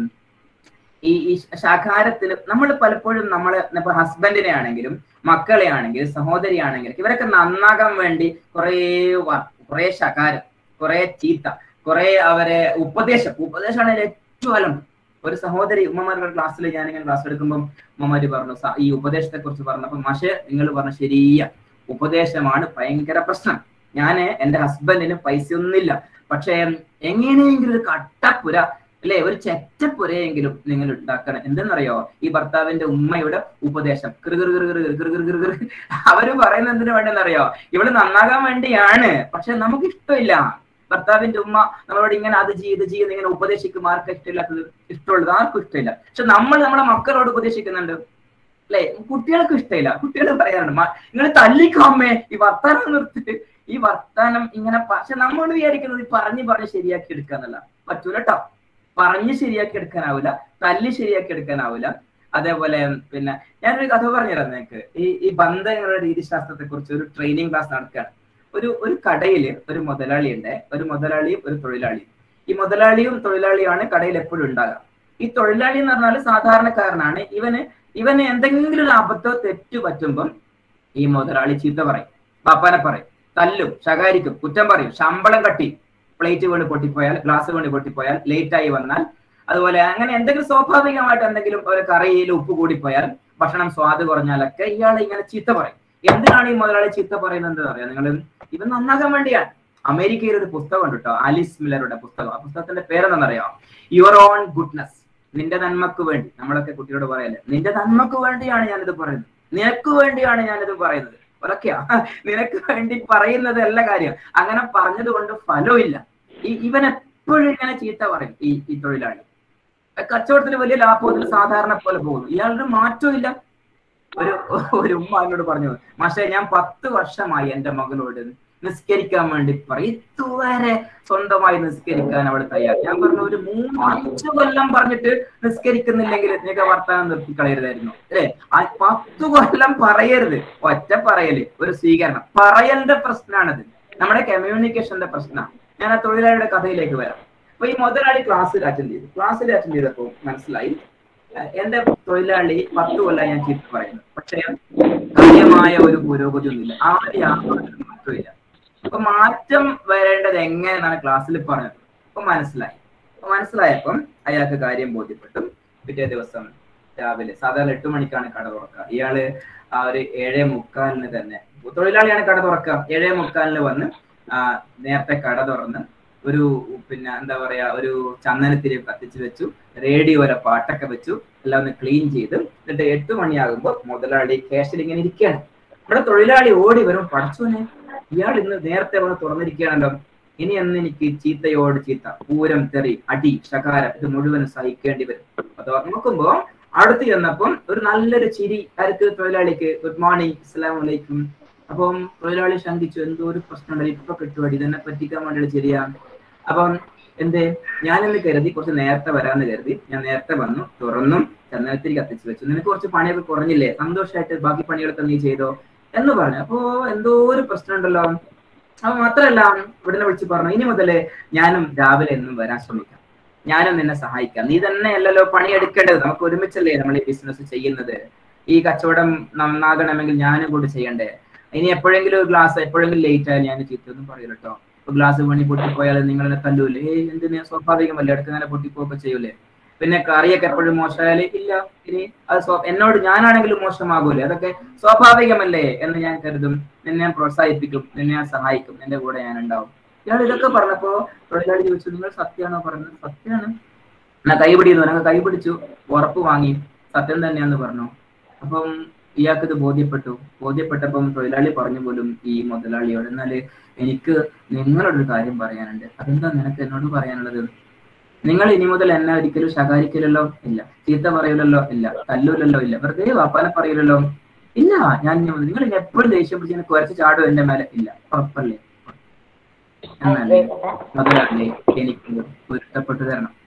ഈ ഈ ശാഖാരത്തിൽ നമ്മൾ പലപ്പോഴും നമ്മളെ ഇപ്പൊ ഹസ്ബൻഡിനെ ആണെങ്കിലും മക്കളെ ആണെങ്കിലും സഹോദരി ആണെങ്കിലും ഇവരൊക്കെ നന്നാകാൻ വേണ്ടി കുറേ വ- കുറേ ശകാരം കുറേ ചീത്ത കുറേ അവരെ ഉപദേശം ഉപദേശമാണ് അതിൽ ഏറ്റവും അലം ഒരു സഹോദരി ഉമ്മമാരുടെ ക്ലാസ്സിൽ ഞാനിങ്ങനെ ക്ലാസ് എടുക്കുമ്പോൾ ഉമ്മമാര് പറഞ്ഞു "സ- ഈ ഉപദേശത്തെ കുറിച്ച് പറഞ്ഞപ്പോ മാഷെ നിങ്ങൾ പറഞ്ഞ ശരിയ ഉപദേശമാണ് ഭയങ്കര പ്രശ്നം ഞാന് എന്റെ ഹസ്ബൻഡിന് പൈസ ഒന്നുമില്ല പക്ഷെ എങ്ങനെയെങ്കിലും ഒരു കട്ടപ്പുര അല്ലെ ഒരു ചെറ്റപ്പുരയെങ്കിലും നിങ്ങൾ ഉണ്ടാക്കണം എന്തെന്നറിയോ ഈ ഭർത്താവിന്റെ ഉമ്മയുടെ ഉപദേശം കൃ കൃ കൃ കൃ കൃ കൃ കൃ കൃ കൃ. അവര് പറയുന്നത് എന്തിനു വേണ്ടെന്നറിയോ ഇവള് നന്നാകാൻ വേണ്ടിയാണ് പക്ഷെ നമുക്ക് ഇഷ്ടമില്ല ഭർത്താവിന്റെ ഉമ്മ നമ്മളോട് ഇങ്ങനെ അത് ചെയ്ത് ഇത് ചെയ്യുന്ന ഇങ്ങനെ ഉപദേശിക്കും ആർക്കും ഇഷ്ടമില്ലാത്തത് ഇഷ്ടമുള്ളത് ആർക്കും ഇഷ്ടമില്ല പക്ഷെ നമ്മൾ നമ്മുടെ മക്കളോട് ഉപദേശിക്കുന്നുണ്ട് അല്ലെ കുട്ടികൾക്ക് ഇഷ്ടമില്ല കുട്ടികൾ പറയാറുണ്ട് നിങ്ങൾ തല്ലിക്കാമേ ഈ വർത്താനം നിർത്തി ഈ വർത്താനം ഇങ്ങനെ പക്ഷെ നമ്മൾ വിചാരിക്കുന്നത് ഈ പറഞ്ഞ് പറഞ്ഞ് ശരിയാക്കി എടുക്കാന്നല്ല പറ്റൂല കേട്ടോ പറഞ്ഞ് ശരിയാക്കി എടുക്കാനാവില്ല തല്ലി ശരിയാക്കി എടുക്കാനാവില്ല അതേപോലെ പിന്നെ ഞാനൊരു കഥ പറഞ്ഞുതരാം നിങ്ങൾക്ക് ഈ ഈ ബന്ധങ്ങളുടെ രീതിശാസ്ത്രത്തെ കുറിച്ച് ഒരു ട്രെയിനിങ് ക്ലാസ് നടക്കുകയാണ് ഒരു ഒരു കടയിൽ ഒരു മുതലാളി ഉണ്ട് ഒരു മുതലാളിയും ഒരു തൊഴിലാളിയും ഈ മുതലാളിയും തൊഴിലാളിയുമാണ് കടയിൽ എപ്പോഴും ഉണ്ടാകുക ഈ തൊഴിലാളി എന്ന് പറഞ്ഞാൽ സാധാരണക്കാരനാണ് ഇവന് ഇവന് എന്തെങ്കിലും ഒരു അബദ്ധം തെറ്റു പറ്റുമ്പം ഈ മുതലാളി ചീത്ത പറയും ബാപ്പാനെ പറയും തല്ലും ശകാരിക്കും കുറ്റം പറയും ശമ്പളം കട്ടി പ്ലേറ്റ് വീണ് പൊട്ടിപ്പോയാൽ ഗ്ലാസ് വീണ് പൊട്ടിപ്പോയാൽ ലേറ്റ് ആയി വന്നാൽ അതുപോലെ അങ്ങനെ എന്തെങ്കിലും സ്വാഭാവികമായിട്ട് എന്തെങ്കിലും ഒരു കറിയിൽ ഉപ്പ് കൂടിപ്പോയാൽ ഭക്ഷണം സ്വാദ് കുറഞ്ഞാലൊക്കെ ഇയാൾ ഇങ്ങനെ ചീത്ത പറയും എന്തിനാണ് ഈ മുതലാളി ചീത്ത പറയുന്നത് അറിയാം നിങ്ങൾ ഇവൻ നന്നാകാൻ വേണ്ടിയാണ് അമേരിക്കയിൽ ഒരു പുസ്തകം ഉണ്ട് കേട്ടോ ആലിസ് മില്ലറുടെ പുസ്തകം ആ പുസ്തകത്തിന്റെ പേരെന്താണെന്നറിയോ യുവർ ഓൺ ഗുഡ്നസ് നിന്റെ നന്മക്ക് വേണ്ടി നമ്മളൊക്കെ കുട്ടിയോട് പറയല്ലേ നിന്റെ നന്മക്ക് വേണ്ടിയാണ് ഞാനിത് പറയുന്നത് നിനക്ക് വേണ്ടിയാണ് ഞാനിത് പറയുന്നത് ഒരൊക്കെയാ നിനക്ക് വേണ്ടി പറയുന്നത് അല്ല കാര്യം അങ്ങനെ പറഞ്ഞത് കൊണ്ട് ഫലമില്ല ഈ ഇവൻ എപ്പോഴും ഇങ്ങനെ ചീത്ത പറയും ഈ ഈ തൊഴിലാളി കച്ചവടത്തിന് വലിയ ലാഭത്തിൽ സാധാരണ പോലെ പോകുന്നു ഇയാളുടെ മാറ്റവും ഇല്ല ഒരു ഒരു ഉമ്മ എന്നോട് പറഞ്ഞു മാഷെ ഞാൻ പത്ത് വർഷമായി എന്റെ മകളോട് നിസ്കരിക്കാൻ വേണ്ടി പറയും ഇതുവരെ സ്വന്തമായി നിസ്കരിക്കാൻ അവൾ തയ്യാർ ഞാൻ പറഞ്ഞു ഒരു മൂന്ന് അഞ്ചു കൊല്ലം പറഞ്ഞിട്ട് നിസ്കരിക്കുന്നില്ലെങ്കിൽ നിനക്ക് വർത്താനം നിർത്തിക്കളയരുതായിരുന്നു അല്ലേ ആ പത്ത് കൊല്ലം പറയരുത് ഒറ്റ പറയല് ഒരു സ്വീകരണം പറയലിന്റെ പ്രശ്നമാണത് നമ്മുടെ കമ്മ്യൂണിക്കേഷന്റെ പ്രശ്നമാണ് ഞാൻ ആ തൊഴിലാളിയുടെ കഥയിലേക്ക് വരാം അപ്പൊ ഈ മുതലാളി ക്ലാസ്സിൽ അറ്റൻഡ് ചെയ്തു ക്ലാസ്സിൽ അറ്റൻഡ് ചെയ്തപ്പോൾ മനസ്സിലായി ഏഹ് എന്റെ തൊഴിലാളി പത്ത് കൊല്ലം ഞാൻ ചീത്ത പറയുന്നു പക്ഷേ കാര്യമായ ഒരു പുരോഗതി ഒന്നുമില്ല ആരും യാതൊരു മാറ്റമില്ല അപ്പൊ മാറ്റം വരേണ്ടത് എങ്ങനെയാണ് ക്ലാസ്സിൽ പറഞ്ഞത് അപ്പൊ മനസ്സിലായി അപ്പൊ മനസ്സിലായപ്പം അയാൾക്ക് കാര്യം ബോധ്യപ്പെട്ടു പിറ്റേ ദിവസം രാവിലെ സാധാരണ എട്ട് മണിക്കാണ് കട തുറക്കുക ഇയാള് ആ ഒരു ഏഴേ മുക്കാലിന് തന്നെ തൊഴിലാളിയാണ് കട തുറക്കുക ഏഴേ മുക്കാലിന് വന്ന് ആ നേരത്തെ കട തുറന്ന് ഒരു പിന്നെ എന്താ പറയാ ഒരു ചന്ദനത്തിരി കത്തിച്ച് വെച്ചു റേഡിയോ വരെ പാട്ടൊക്കെ വെച്ചു എല്ലാം ഒന്ന് ക്ലീൻ ചെയ്ത് എന്നിട്ട് എട്ട് മണിയാകുമ്പോൾ മുതലാളി ക്യാഷിൽ ഇങ്ങനെ ഇരിക്കുകയാണ് ഇവിടെ തൊഴിലാളി ഓടി വരും പഠിച്ചോനെ ഇയാൾ ഇന്ന് നേരത്തെ വന്ന് തുറന്നിരിക്കുകയാണല്ലോ ഇനി എന്ന് എനിക്ക് ചീത്തയോട് ചീത്ത പൂരം തെറി അടി ശകാരം ഇത് മുഴുവൻ സഹിക്കേണ്ടി വരും അതോ നോക്കുമ്പോ അടുത്ത് ചെന്നപ്പം ഒരു നല്ലൊരു ചിരി ആർക്ക് തൊഴിലാളിക്ക് ഗുഡ് മോർണിംഗ് അസ്സലാമു അലൈക്കും അപ്പം തൊഴിലാളി ശങ്കിച്ചു എന്തോ ഒരു പ്രശ്നമുണ്ടല്ലോ ഇപ്പൊ കിട്ടുവാടി ഇതെന്നെ പറ്റിക്കാൻ വേണ്ടിയുള്ള ചിരിയാ അപ്പം എന്തേ ഞാനിന്ന് കരുതി കുറച്ച് നേരത്തെ വരാന്ന് കരുതി ഞാൻ നേരത്തെ വന്നു തുറന്നു ചന്ദനത്തിരി കത്തിച്ചു വെച്ചു നിനക്ക് കുറച്ച് പണിയൊക്കെ കുറഞ്ഞില്ലേ സന്തോഷമായിട്ട് ബാക്കി പണികളൊക്കെ നീ ചെയ്തോ എന്ന് പറഞ്ഞു അപ്പോ എന്തോ ഒരു പ്രശ്നം ഉണ്ടല്ലോ അപ്പൊ മാത്രല്ല ഇവിടുന്ന് വിളിച്ച് പറഞ്ഞു ഇനി മുതല് ഞാനും രാവിലെ എന്നും വരാൻ ശ്രമിക്കാം ഞാനും നിന്നെ സഹായിക്കാം നീ തന്നെ അല്ലല്ലോ പണിയെടുക്കേണ്ടത് നമുക്ക് ഒരുമിച്ചല്ലേ നമ്മൾ ഈ ബിസിനസ് ചെയ്യുന്നത് ഈ കച്ചവടം നന്നാകണമെങ്കിൽ ഞാനും കൂടി ചെയ്യണ്ടേ ഇനി എപ്പോഴെങ്കിലും ഒരു ഗ്ലാസ് എപ്പോഴെങ്കിലും ലേറ്റ് ആയാൽ ഞാൻ ചീത്തൊന്നും പറയൂല കേട്ടോ ഇപ്പൊ ഗ്ലാസ് പണി പൊട്ടിപ്പോയാൽ നിങ്ങൾ എന്നെ തല്ലൂലേ ഏയ് എന്തിന് സ്വാഭാവികമല്ലേ ഇടയ്ക്ക് അങ്ങനെ പൊട്ടിപ്പോക്കെ ചെയ്യൂലേ പിന്നെ കറിയൊക്കെ എപ്പോഴും മോശമായാല് ഇല്ല ഇനി അത് സ്വ- എന്നോട് ഞാനാണെങ്കിലും മോശമാകൂലേ അതൊക്കെ സ്വാഭാവികമല്ലേ എന്ന് ഞാൻ കരുതും നിന്നെ ഞാൻ പ്രോത്സാഹിപ്പിക്കും നിന്നെ ഞാൻ സഹായിക്കും എന്റെ കൂടെ ഞാൻ ഉണ്ടാവും ഇയാൾ ഇതൊക്കെ പറഞ്ഞപ്പോ തൊഴിലാളി ചോദിച്ചു നിങ്ങൾ സത്യമാണോ പറഞ്ഞത് സത്യമാണ് എന്നാ കൈ പിടിക്കുന്നു ഞങ്ങൾ കൈ പിടിച്ചു ഉറപ്പ് വാങ്ങി സത്യം തന്നെയാന്ന് പറഞ്ഞു അപ്പം ഇയാൾക്ക് ഇത് ബോധ്യപ്പെട്ടു ബോധ്യപ്പെട്ടപ്പം തൊഴിലാളി പറഞ്ഞു പോലും ഈ മുതലാളിയോട് എന്നാല് എനിക്ക് നിങ്ങളോടൊരു കാര്യം പറയാനുണ്ട് അതെന്താ നിനക്ക് എന്നോട് പറയാനുള്ളത് നിങ്ങൾ ഇനി മുതൽ എന്നെ ഒരിക്കലും ശകാരിക്കില്ലല്ലോ ഇല്ല ചീത്ത പറയില്ലല്ലോ ഇല്ല തല്ലൂലല്ലോ ഇല്ല വെറുതെ വാപ്പാനെ പറയില്ലല്ലോ ഇല്ല ഞാൻ ഇനി മുതൽ- നിങ്ങൾ ഇനി എപ്പോഴും ദേഷ്യം പിടിച്ച് എന്നെ കുരച്ച് ചാടും എന്റെ മേലെ ഇല്ല ഉറപ്പല്ലേ എന്നാലേ മുതലാളി എനിക്ക് പൊരുത്തപ്പെട്ടു തരണം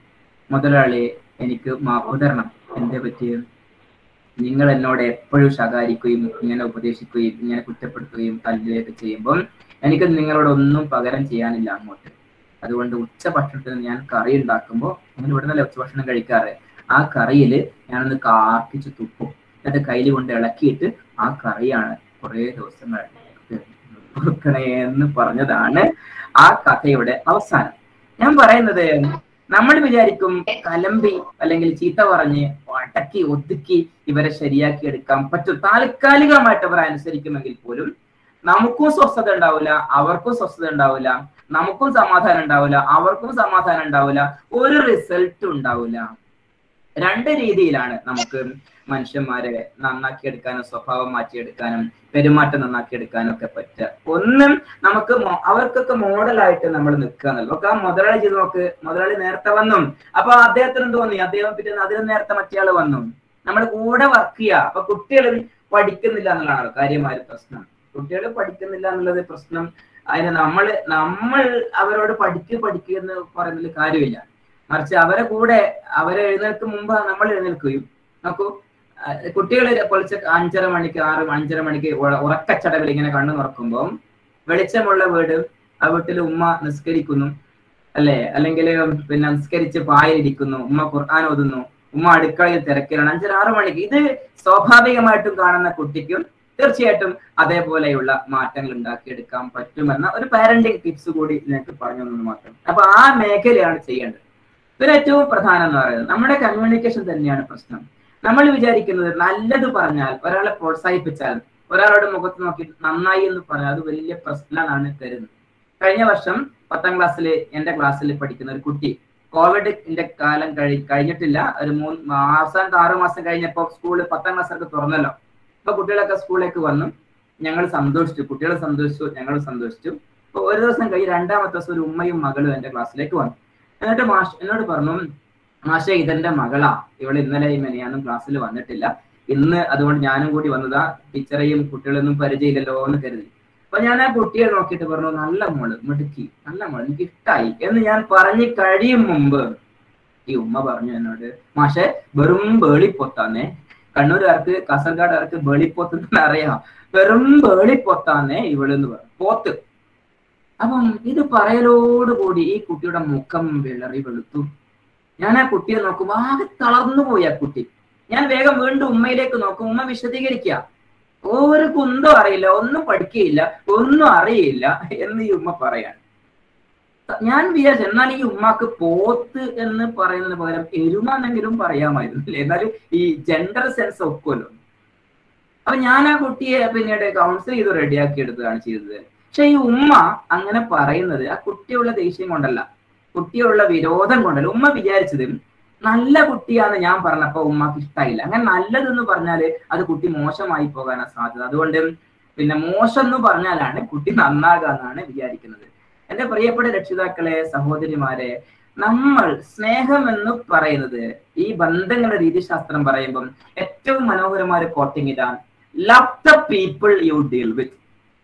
മുതലാളി എനിക്ക് മാപ്പ് തരണം എന്തേ പറ്റിയത് നിങ്ങൾ എന്നോട് എപ്പോഴും ശകാരിക്കുകയും ഇങ്ങനെ ഉപദേശിക്കുകയും ഇങ്ങനെ കുറ്റപ്പെടുത്തുകയും തല്ലുകയൊക്കെ ചെയ്യുമ്പോൾ എനിക്ക് നിങ്ങളോട് ഒന്നും പകരം ചെയ്യാനില്ല അങ്ങോട്ട് അതുകൊണ്ട് ഉച്ച ഭക്ഷണത്തിന് ഞാൻ കറി ഉണ്ടാക്കുമ്പോൾ നിങ്ങൾ ഇവിടെ നിന്നല്ലേ ഉച്ച ഭക്ഷണം കഴിക്കാറ് ആ കറിയിൽ ഞാനൊന്ന് കാർക്കിച്ച് തുപ്പും എന്നിട്ട് കയ്യിൽ കൊണ്ട് ഇളക്കിയിട്ട് ആ കറിയാണ് കുറേ ദിവസങ്ങൾ കൊടുക്കണേ എന്ന് പറഞ്ഞതാണ് ആ കഥയുടെ അവസാനം ഞാൻ പറയുന്നത് നമ്മൾ വിചാരിക്കും കലമ്പി അല്ലെങ്കിൽ ചീത്ത പറഞ്ഞ് അടക്കി ഒതുക്കി ഇവരെ ശരിയാക്കി എടുക്കാൻ പറ്റും താൽക്കാലികമായിട്ട് അവർ അനുസരിക്കുമെങ്കിൽ പോലും നമുക്കും സ്വസ്ഥത ഉണ്ടാവില്ല അവർക്കും സ്വസ്ഥത ഉണ്ടാവില്ല നമുക്കും സമാധാനം ഉണ്ടാവില്ല അവർക്കും സമാധാനം ഉണ്ടാവില്ല ഒരു റിസൾട്ടും ഉണ്ടാവില്ല രണ്ട് രീതിയിലാണ് നമുക്ക് മനുഷ്യന്മാരെ നന്നാക്കിയെടുക്കാനും സ്വഭാവം മാറ്റിയെടുക്കാനും പെരുമാറ്റം നന്നാക്കിയെടുക്കാനും ഒക്കെ പറ്റുക ഒന്നും നമുക്ക് മോ- അവർക്കൊക്കെ മോഡലായിട്ട് നമ്മൾ നിൽക്കുക എന്നുള്ളത് ഒക്കെ ആ മുതലാളി ചെയ്ത് നോക്ക് മുതലാളി നേരത്തെ വന്നു അപ്പൊ അദ്ദേഹത്തിന് തോന്നി അദ്ദേഹം പിറ്റേന്ന് അതിന് നേരത്തെ മറ്റേയാൾ വന്നു നമ്മൾ കൂടെ വർക്ക് ചെയ്യുക അപ്പൊ കുട്ടികൾ പഠിക്കുന്നില്ല എന്നുള്ളതാണ് കാര്യമായ പ്രശ്നം കുട്ടികൾ പഠിക്കുന്നില്ല എന്നുള്ളത് പ്രശ്നം അതിന് നമ്മൾ നമ്മൾ അവരോട് പഠിക്കുക പഠിക്കുക എന്ന് പറയുന്നതിൽ കാര്യമില്ല മറിച്ച് അവരെ കൂടെ അവരെ എഴുന്നേൽക്കും മുമ്പ് നമ്മൾ എഴുന്നേൽക്കുകയും നോക്കൂ കുട്ടികൾ പൊളിച്ച അഞ്ചര മണിക്ക് ആറ് അഞ്ചര മണിക്ക് ഉറ- ഉറക്കച്ചടവിൽ ഇങ്ങനെ കണ്ണു തുറക്കുമ്പോൾ വെളിച്ചമുള്ള വീട് ആ വീട്ടിൽ ഉമ്മ നിസ്കരിക്കുന്നു അല്ലെ അല്ലെങ്കിൽ പിന്നെ നിസ്കരിച്ച് പായലിരിക്കുന്നു ഉമ്മ ഖുർആൻ ഓതുന്നു ഉമ്മ അടുക്കളയിൽ തിരക്കിലാണ് അഞ്ചര ആറ് മണിക്ക് ഇത് സ്വാഭാവികമായിട്ടും കാണുന്ന കുട്ടിക്കും തീർച്ചയായിട്ടും അതേപോലെയുള്ള മാറ്റങ്ങൾ ഉണ്ടാക്കിയെടുക്കാൻ പറ്റുമെന്ന ഒരു പാരന്റിങ് ടിപ്സ് കൂടി നിങ്ങൾക്ക് പറഞ്ഞു തന്നത് മാത്രം അപ്പൊ ആ മേഖലയാണ് ചെയ്യേണ്ടത് ഇതിൽ ഏറ്റവും പ്രധാനം എന്ന് പറയുന്നത് നമ്മുടെ കമ്മ്യൂണിക്കേഷൻ തന്നെയാണ് പ്രശ്നം നമ്മൾ വിചാരിക്കുന്നത് നല്ലത് പറഞ്ഞാൽ ഒരാളെ പ്രോത്സാഹിപ്പിച്ചാൽ ഒരാളുടെ മുഖത്ത് നോക്കി നന്നായി എന്ന് പറഞ്ഞാൽ അത് വലിയ പ്രശ്നമാണ് കരുതുന്നത് കഴിഞ്ഞ വർഷം പത്താം ക്ലാസ്സിൽ എന്റെ ക്ലാസ്സിൽ പഠിക്കുന്ന ഒരു കുട്ടി കോവിഡിന്റെ കാലം കഴി കഴിഞ്ഞിട്ടില്ല ഒരു മൂന്ന് അവസാനത്തെ ആറു മാസം കഴിഞ്ഞപ്പോ സ്കൂള് പത്താം ക്ലാസ്സൊക്കെ തുറന്നല്ലോ അപ്പൊ കുട്ടികളൊക്കെ സ്കൂളിലേക്ക് വന്നു ഞങ്ങൾ സന്തോഷിച്ചു കുട്ടികൾ സന്തോഷിച്ചു ഞങ്ങൾ സന്തോഷിച്ചു അപ്പൊ ഒരു ദിവസം കഴിഞ്ഞ് രണ്ടാമത്തെ ദിവസം ഒരു ഉമ്മയും മകളും എന്റെ ക്ലാസ്സിലേക്ക് വന്നു എന്നിട്ട് മാഷ് എന്നോട് പറഞ്ഞു മാഷെ ഇതെന്റെ മകളാ ഇവൾ ഇന്നലെ മെനിയാന്നും ക്ലാസ്സിൽ വന്നിട്ടില്ല ഇന്ന് അതുകൊണ്ട് ഞാനും കൂടി വന്നതാ ടീച്ചറെയും കുട്ടികളൊന്നും പരിചയമില്ലല്ലോ എന്ന് കരുതി അപ്പൊ ഞാൻ ആ കുട്ടിയെ നോക്കിയിട്ട് പറഞ്ഞു നല്ല മോള് മിടുക്കി നല്ല മോള് എനിക്ക് ഇഷ്ടായി എന്ന് ഞാൻ പറഞ്ഞു കഴിയും മുമ്പ് ഈ ഉമ്മ പറഞ്ഞു എന്നോട് മാഷെ വെറും വേളിപ്പൊത്താന്നേ കണ്ണൂരുകാർക്ക് കാസർഗോഡുകാർക്ക് വേളിപ്പൊത്ത് അറിയാം വെറും വേളിപ്പൊത്താന്നേ ഇവളെന്ന് പറഞ്ഞു പോത്ത് അപ്പം ഇത് പറയലോടുകൂടി ഈ കുട്ടിയുടെ മുഖം വിളറി വെളുത്തു ഞാൻ ആ കുട്ടിയെ നോക്കുമ്പോ ആകെ തളർന്നു പോയി ആ കുട്ടി ഞാൻ വേഗം വീണ്ടും ഉമ്മയിലേക്ക് നോക്കും ഉമ്മ വിശദീകരിക്കുക ഒരു കുന്തം അറിയില്ല ഒന്നും പഠിക്കുകയില്ല ഒന്നും അറിയില്ല എന്ന് ഈ ഉമ്മ പറയാണ് ഞാൻ വിചാരിച്ചു എന്നാൽ ഈ ഉമ്മാക്ക് പോത്ത് എന്ന് പറയുന്നതിന് പകരം എരുമ എന്നെങ്കിലും പറയാമായിരുന്നു അല്ലേ എന്നാലും ഈ ജെൻഡർ സെൻസ് ഒക്കുമല്ലോ അപ്പൊ ഞാൻ ആ കുട്ടിയെ പിന്നീട് കൗൺസിൽ ചെയ്ത് റെഡിയാക്കി എടുത്തതാണ് ചെയ്തത് പക്ഷെ ഈ ഉമ്മ അങ്ങനെ പറയുന്നത് ആ കുട്ടിയുള്ള ദേഷ്യം കൊണ്ടല്ല കുട്ടിയുള്ള വിരോധം കൊണ്ടല്ല ഉമ്മ വിചാരിച്ചത് നല്ല കുട്ടിയാന്ന് ഞാൻ പറഞ്ഞപ്പോ ഉമ്മക്ക് ഇഷ്ടമായില്ല അങ്ങനെ നല്ലതെന്ന് പറഞ്ഞാല് അത് കുട്ടി മോശമായി പോകാനാണ് സാധ്യത അതുകൊണ്ട് പിന്നെ മോശം എന്ന് പറഞ്ഞാലാണ് കുട്ടി നന്നാകുക എന്നാണ് വിചാരിക്കുന്നത് എന്റെ പ്രിയപ്പെട്ട രക്ഷിതാക്കളെ സഹോദരിമാരെ നമ്മൾ സ്നേഹം എന്ന് പറയുന്നത് ഈ ബന്ധങ്ങളുടെ രീതിശാസ്ത്രം പറയുമ്പം ഏറ്റവും മനോഹരമായ ഒരു കോട്ടിങ് ഇതാണ് love the people you deal with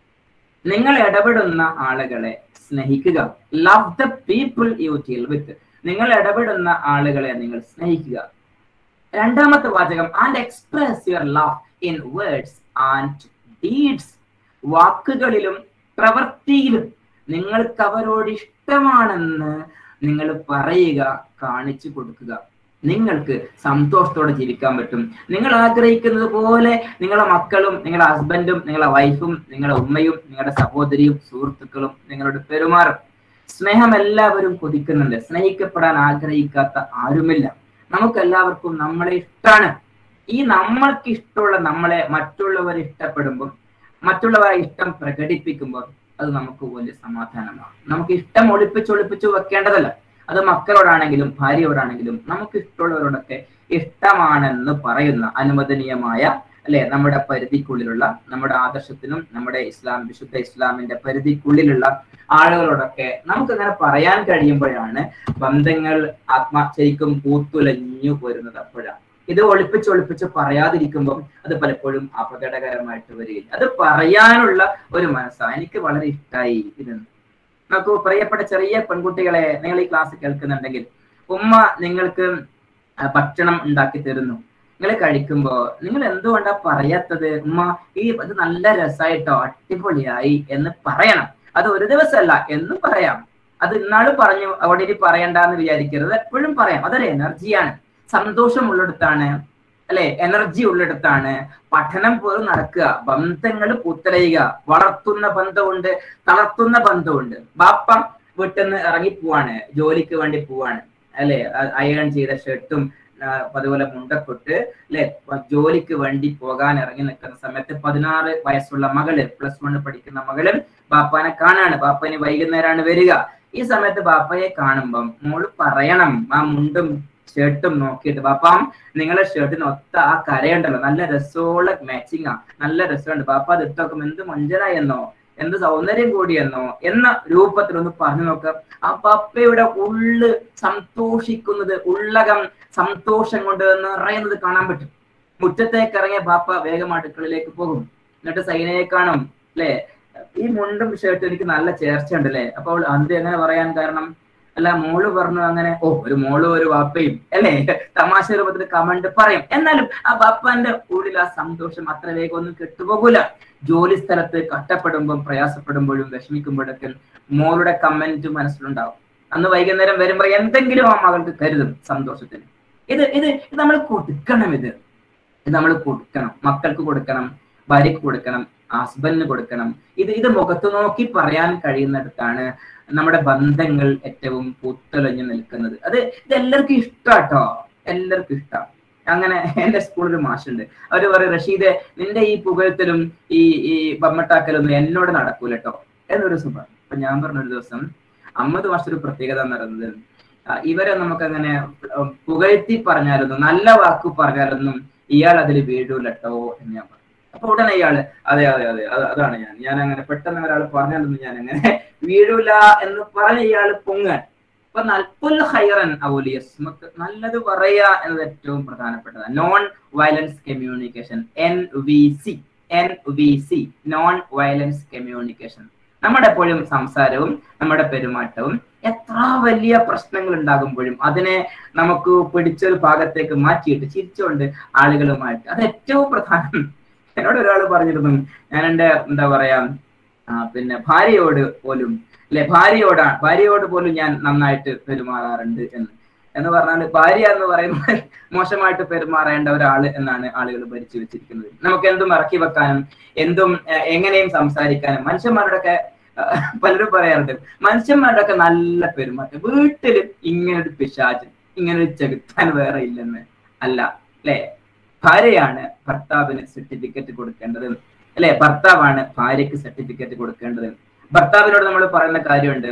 നിങ്ങൾ ഇടപെടുന്ന ആളുകളെ സ്നേഹിക്കുക love the people you deal with നിങ്ങൾ ഇടപെടുന്ന ആളുകളെ നിങ്ങൾ സ്നേഹിക്കുക രണ്ടാമത്തെ വാചകം and express your love in words and deeds വാക്കുകളിലും പ്രവൃത്തിയിലും നിങ്ങൾക്ക് അവരോട് ഇഷ്ടമാണെന്ന് നിങ്ങൾ പറയുക കാണിച്ചു കൊടുക്കുക നിങ്ങൾക്ക് സന്തോഷത്തോടെ ജീവിക്കാൻ പറ്റും നിങ്ങൾ ആഗ്രഹിക്കുന്നത് പോലെ നിങ്ങളെ മക്കളും നിങ്ങളുടെ ഹസ്ബൻഡും നിങ്ങളെ വൈഫും നിങ്ങളുടെ ഉമ്മയും നിങ്ങളുടെ സഹോദരിയും സുഹൃത്തുക്കളും നിങ്ങളുടെ പെരുമാറും സ്നേഹം എല്ലാവരും കൊതിക്കുന്നുണ്ട് സ്നേഹിക്കപ്പെടാൻ ആഗ്രഹിക്കാത്ത ആരുമില്ല നമുക്ക് എല്ലാവർക്കും നമ്മളെ ഇഷ്ടമാണ് ഈ നമ്മൾക്ക് ഇഷ്ടമുള്ള നമ്മളെ മറ്റുള്ളവർ ഇഷ്ടപ്പെടുമ്പോൾ മറ്റുള്ളവരെ ഇഷ്ടം പ്രകടിപ്പിക്കുമ്പോൾ അത് നമുക്ക് വലിയ സമാധാനമാണ് നമുക്ക് ഇഷ്ടം ഒളിപ്പിച്ച് ഒളിപ്പിച്ച് വെക്കേണ്ടതല്ല അത് മക്കളോടാണെങ്കിലും ഭാര്യയോടാണെങ്കിലും നമുക്ക് ഇഷ്ടമുള്ളവരോടൊക്കെ ഇഷ്ടമാണെന്ന് പറയുന്ന അനുവദനീയമായ അല്ലെ നമ്മുടെ പരിധിക്കുള്ളിലുള്ള നമ്മുടെ ആദർശത്തിനും നമ്മുടെ ഇസ്ലാം വിശുദ്ധ ഇസ്ലാമിന്റെ പരിധിക്കുള്ളിലുള്ള ആളുകളോടൊക്കെ നമുക്ക് അങ്ങനെ പറയാൻ കഴിയുമ്പോഴാണ് ബന്ധങ്ങൾ ആത്മാ ശരിക്കും പൂത്തുലഞ്ഞു വരുന്നത് അപ്പോഴാണ് ഇത് ഒളിപ്പിച്ച് ഒളിപ്പിച്ച് പറയാതിരിക്കുമ്പോൾ അത് പലപ്പോഴും അപകടകരമായിട്ട് വരികയില്ല അത് പറയാനുള്ള ഒരു മനസ്സാണ് എനിക്ക് വളരെ ഇഷ്ടമായി ഇതെന്ന് നോക്കൂ പ്രിയപ്പെട്ട ചെറിയ പെൺകുട്ടികളെ നിങ്ങൾ ഈ ക്ലാസ് കേൾക്കുന്നുണ്ടെങ്കിൽ ഉമ്മ നിങ്ങൾക്ക് ആ, ഭക്ഷണം ഉണ്ടാക്കി തരുന്നു നിങ്ങൾ കഴിക്കുമ്പോ നിങ്ങൾ എന്തുകൊണ്ടാ പറയാത്തത് ഉമ്മ ഈ ഇത് നല്ല രസമായിട്ടോ അടിപൊളിയായി എന്ന് പറയണം അത് ഒരു ദിവസമല്ല എന്നും പറയാം അത് ഇന്നാള് പറഞ്ഞു അവിടെ ഇനി പറയണ്ടെന്ന് വിചാരിക്കരുത് എപ്പോഴും പറയാം അതൊരു എനർജിയാണ് സന്തോഷമുള്ളിടത്താണ് അല്ലെ എനർജി ഉള്ളിടത്താണ് പഠനം പോലും നടക്കുക ബന്ധങ്ങൾ പൂത്തലയുക വളർത്തുന്ന ബന്ധമുണ്ട് തളർത്തുന്ന ബന്ധമുണ്ട് ബാപ്പ വീട്ടിൽ നിന്ന് ഇറങ്ങി പോവാണ് ജോലിക്ക് വേണ്ടി പോവാണ് അല്ലെ അയൺ ചെയ്ത ഷർട്ടും അതുപോലെ മുണ്ടക്കൊട്ട് അല്ലെ ജോലിക്ക് വേണ്ടി പോകാൻ ഇറങ്ങി നിൽക്കുന്ന സമയത്ത് പതിനാറ് വയസ്സുള്ള മകള് പ്ലസ് വണ് പഠിക്കുന്ന മകള് ബാപ്പാനെ കാണാണ് ബാപ്പന് വൈകുന്നേരമാണ് വരിക ഈ സമയത്ത് ബാപ്പയെ കാണുമ്പം മോള് പറയണം ആ മുണ്ടും ഷർട്ടും നോക്കിയിട്ട് ബാപ്പാം നിങ്ങളെ ഷർട്ടിന് ഒത്ത ആ കരയുണ്ടല്ലോ നല്ല രസമുള്ള മാച്ചിങ് ആ നല്ല രസമുണ്ട് ബാപ്പ അത് ഇട്ട് നോക്കുമ്പോ എന്ത് മഞ്ചനായെന്നോ എന്ത് സൗന്ദര്യം കൂടിയെന്നോ എന്ന രൂപത്തിൽ ഒന്ന് പറഞ്ഞു നോക്ക ആ പപ്പയുടെ ഉള്ള് സന്തോഷിക്കുന്നത് ഉള്ളകം സന്തോഷം കൊണ്ട് നിറയുന്നത് കാണാൻ പറ്റും മുറ്റത്തേക്ക് ഇറങ്ങിയ ബാപ്പ വേഗം അടുക്കളയിലേക്ക് പോകും എന്നിട്ട് സൈനയെ കാണും അല്ലെ ഈ മുണ്ടും ഷർട്ടും എനിക്ക് നല്ല ചേർച്ച ഉണ്ട് അല്ലെ അപ്പോൾ അത് എങ്ങനെ പറയാൻ കാരണം അല്ല മോള് പറഞ്ഞു അങ്ങനെ ഓ ഒരു മോളും ഒരു വാപ്പയും അല്ലേ തമാശ രൂപത്തിൽ കമന്റ് പറയും എന്നാലും ആ ബാപ്പാന്റെ ഉള്ളിൽ ആ സന്തോഷം അത്ര വേഗം ഒന്നും കെട്ടുപോകൂല ജോലി സ്ഥലത്ത് കഷ്ടപ്പെടുമ്പോഴും പ്രയാസപ്പെടുമ്പോഴും വിഷമിക്കുമ്പോഴൊക്കെ മോളുടെ കമന്റ് മനസ്സിലുണ്ടാവും അന്ന് വൈകുന്നേരം വരുമ്പോ എന്തെങ്കിലും ആ മകൾക്ക് കരുതും സന്തോഷത്തിന് ഇത് ഇത് ഇത് നമ്മൾ കൊടുക്കണം ഇത് ഇത് നമ്മൾ കൊടുക്കണം മക്കൾക്ക് കൊടുക്കണം ഭാര്യക്ക് കൊടുക്കണം ഹസ്ബൻഡിന് കൊടുക്കണം ഇത് ഇത് മുഖത്ത് നോക്കി പറയാൻ കഴിയുന്നിടത്താണ് നമ്മുടെ ബന്ധങ്ങൾ ഏറ്റവും പൂത്തലഞ്ഞു നിൽക്കുന്നത് അത് ഇത് എല്ലാവർക്കും ഇഷ്ടാട്ടോ എല്ലാവർക്കും ഇഷ്ടം അങ്ങനെ എന്റെ സ്കൂളിൽ മാഷുണ്ട് അവര് പറയും റഷീദെ നിന്റെ ഈ പുകഴത്തിലും ഈ ഈ ബമ്മട്ടാക്കലൊന്നും എന്നോട് നടക്കൂല കേട്ടോ എന്നൊരു സുഖം അപ്പൊ ഞാൻ പറഞ്ഞ ഒരു ദിവസം അമ്മത് മാഷ ഒരു പ്രത്യേകത എന്ന് പറയുന്നത് ഇവരെ നമുക്കങ്ങനെ പുകഴ്ത്തി പറഞ്ഞാലൊന്നും നല്ല വാക്ക് പറഞ്ഞാലൊന്നും ഇയാൾ അതിൽ വീഴൂല കേട്ടോ എന്ന് ഞാൻ പറഞ്ഞു അപ്പൊ ഉടനെ ഇയാള് അതെ അതെ അതെ അതാണ് ഞാൻ ഞാൻ അങ്ങനെ പെട്ടെന്ന് ഒരാൾ പറഞ്ഞാലൊന്നും ഞാൻ അങ്ങനെ വീഴൂല എന്ന് പറഞ്ഞ ഇയാള് പൊങ്ങാൻ അപ്പൊ നൽപുൽ ഹൈറൻ ഔലിയസ് നമുക്ക് നല്ലത് പറയുക എന്നത് ഏറ്റവും പ്രധാനപ്പെട്ടതാണ് non violence communication N V C N V C non violence communication നമ്മുടെ എപ്പോഴും സംസാരവും നമ്മുടെ പെരുമാറ്റവും എത്ര വലിയ പ്രശ്നങ്ങൾ ഉണ്ടാകുമ്പോഴും അതിനെ നമുക്ക് പിടിച്ചൊരു ഭാഗത്തേക്ക് മാറ്റിയിട്ട് ചിരിച്ചുകൊണ്ട് ആളുകളുമായിട്ട് അത് ഏറ്റവും പ്രധാനം എന്നോട് ഒരാൾ പറഞ്ഞിരുന്നു ഞാൻ എൻ്റെ എന്താ പറയാ പിന്നെ ഭാര്യയോട് പോലും അല്ലെ ഭാര്യയോടാണ് ഭാര്യയോട് പോലും ഞാൻ നന്നായിട്ട് പെരുമാറാറുണ്ട് എന്ന് എന്ന് പറഞ്ഞാൽ ഭാര്യ എന്ന് പറയുന്നത് മോശമായിട്ട് പെരുമാറേണ്ട ഒരാൾ എന്നാണ് ആളുകൾ ഭരിച്ചു വെച്ചിരിക്കുന്നത് നമുക്ക് എന്തും ഇറക്കി വെക്കാനും എന്തും എങ്ങനെയും സംസാരിക്കാനും മനുഷ്യന്മാരുടെയൊക്കെ പലരും പറയാറുണ്ട് മനുഷ്യന്മാരുടെയൊക്കെ നല്ല പെരുമാറ്റം വീട്ടിൽ ഇങ്ങനൊരു പിശാചൻ ഇങ്ങനൊരു ചെകുത്താൻ വേറെ ഇല്ലെന്ന് അല്ല അല്ലെ ഭാര്യയാണ് ഭർത്താവിന് സർട്ടിഫിക്കറ്റ് കൊടുക്കേണ്ടത് അല്ലെ ഭർത്താവാണ് ഭാര്യയ്ക്ക് സർട്ടിഫിക്കറ്റ് കൊടുക്കേണ്ടത് ഭർത്താവിനോട് നമ്മൾ പറയുന്ന കാര്യമുണ്ട്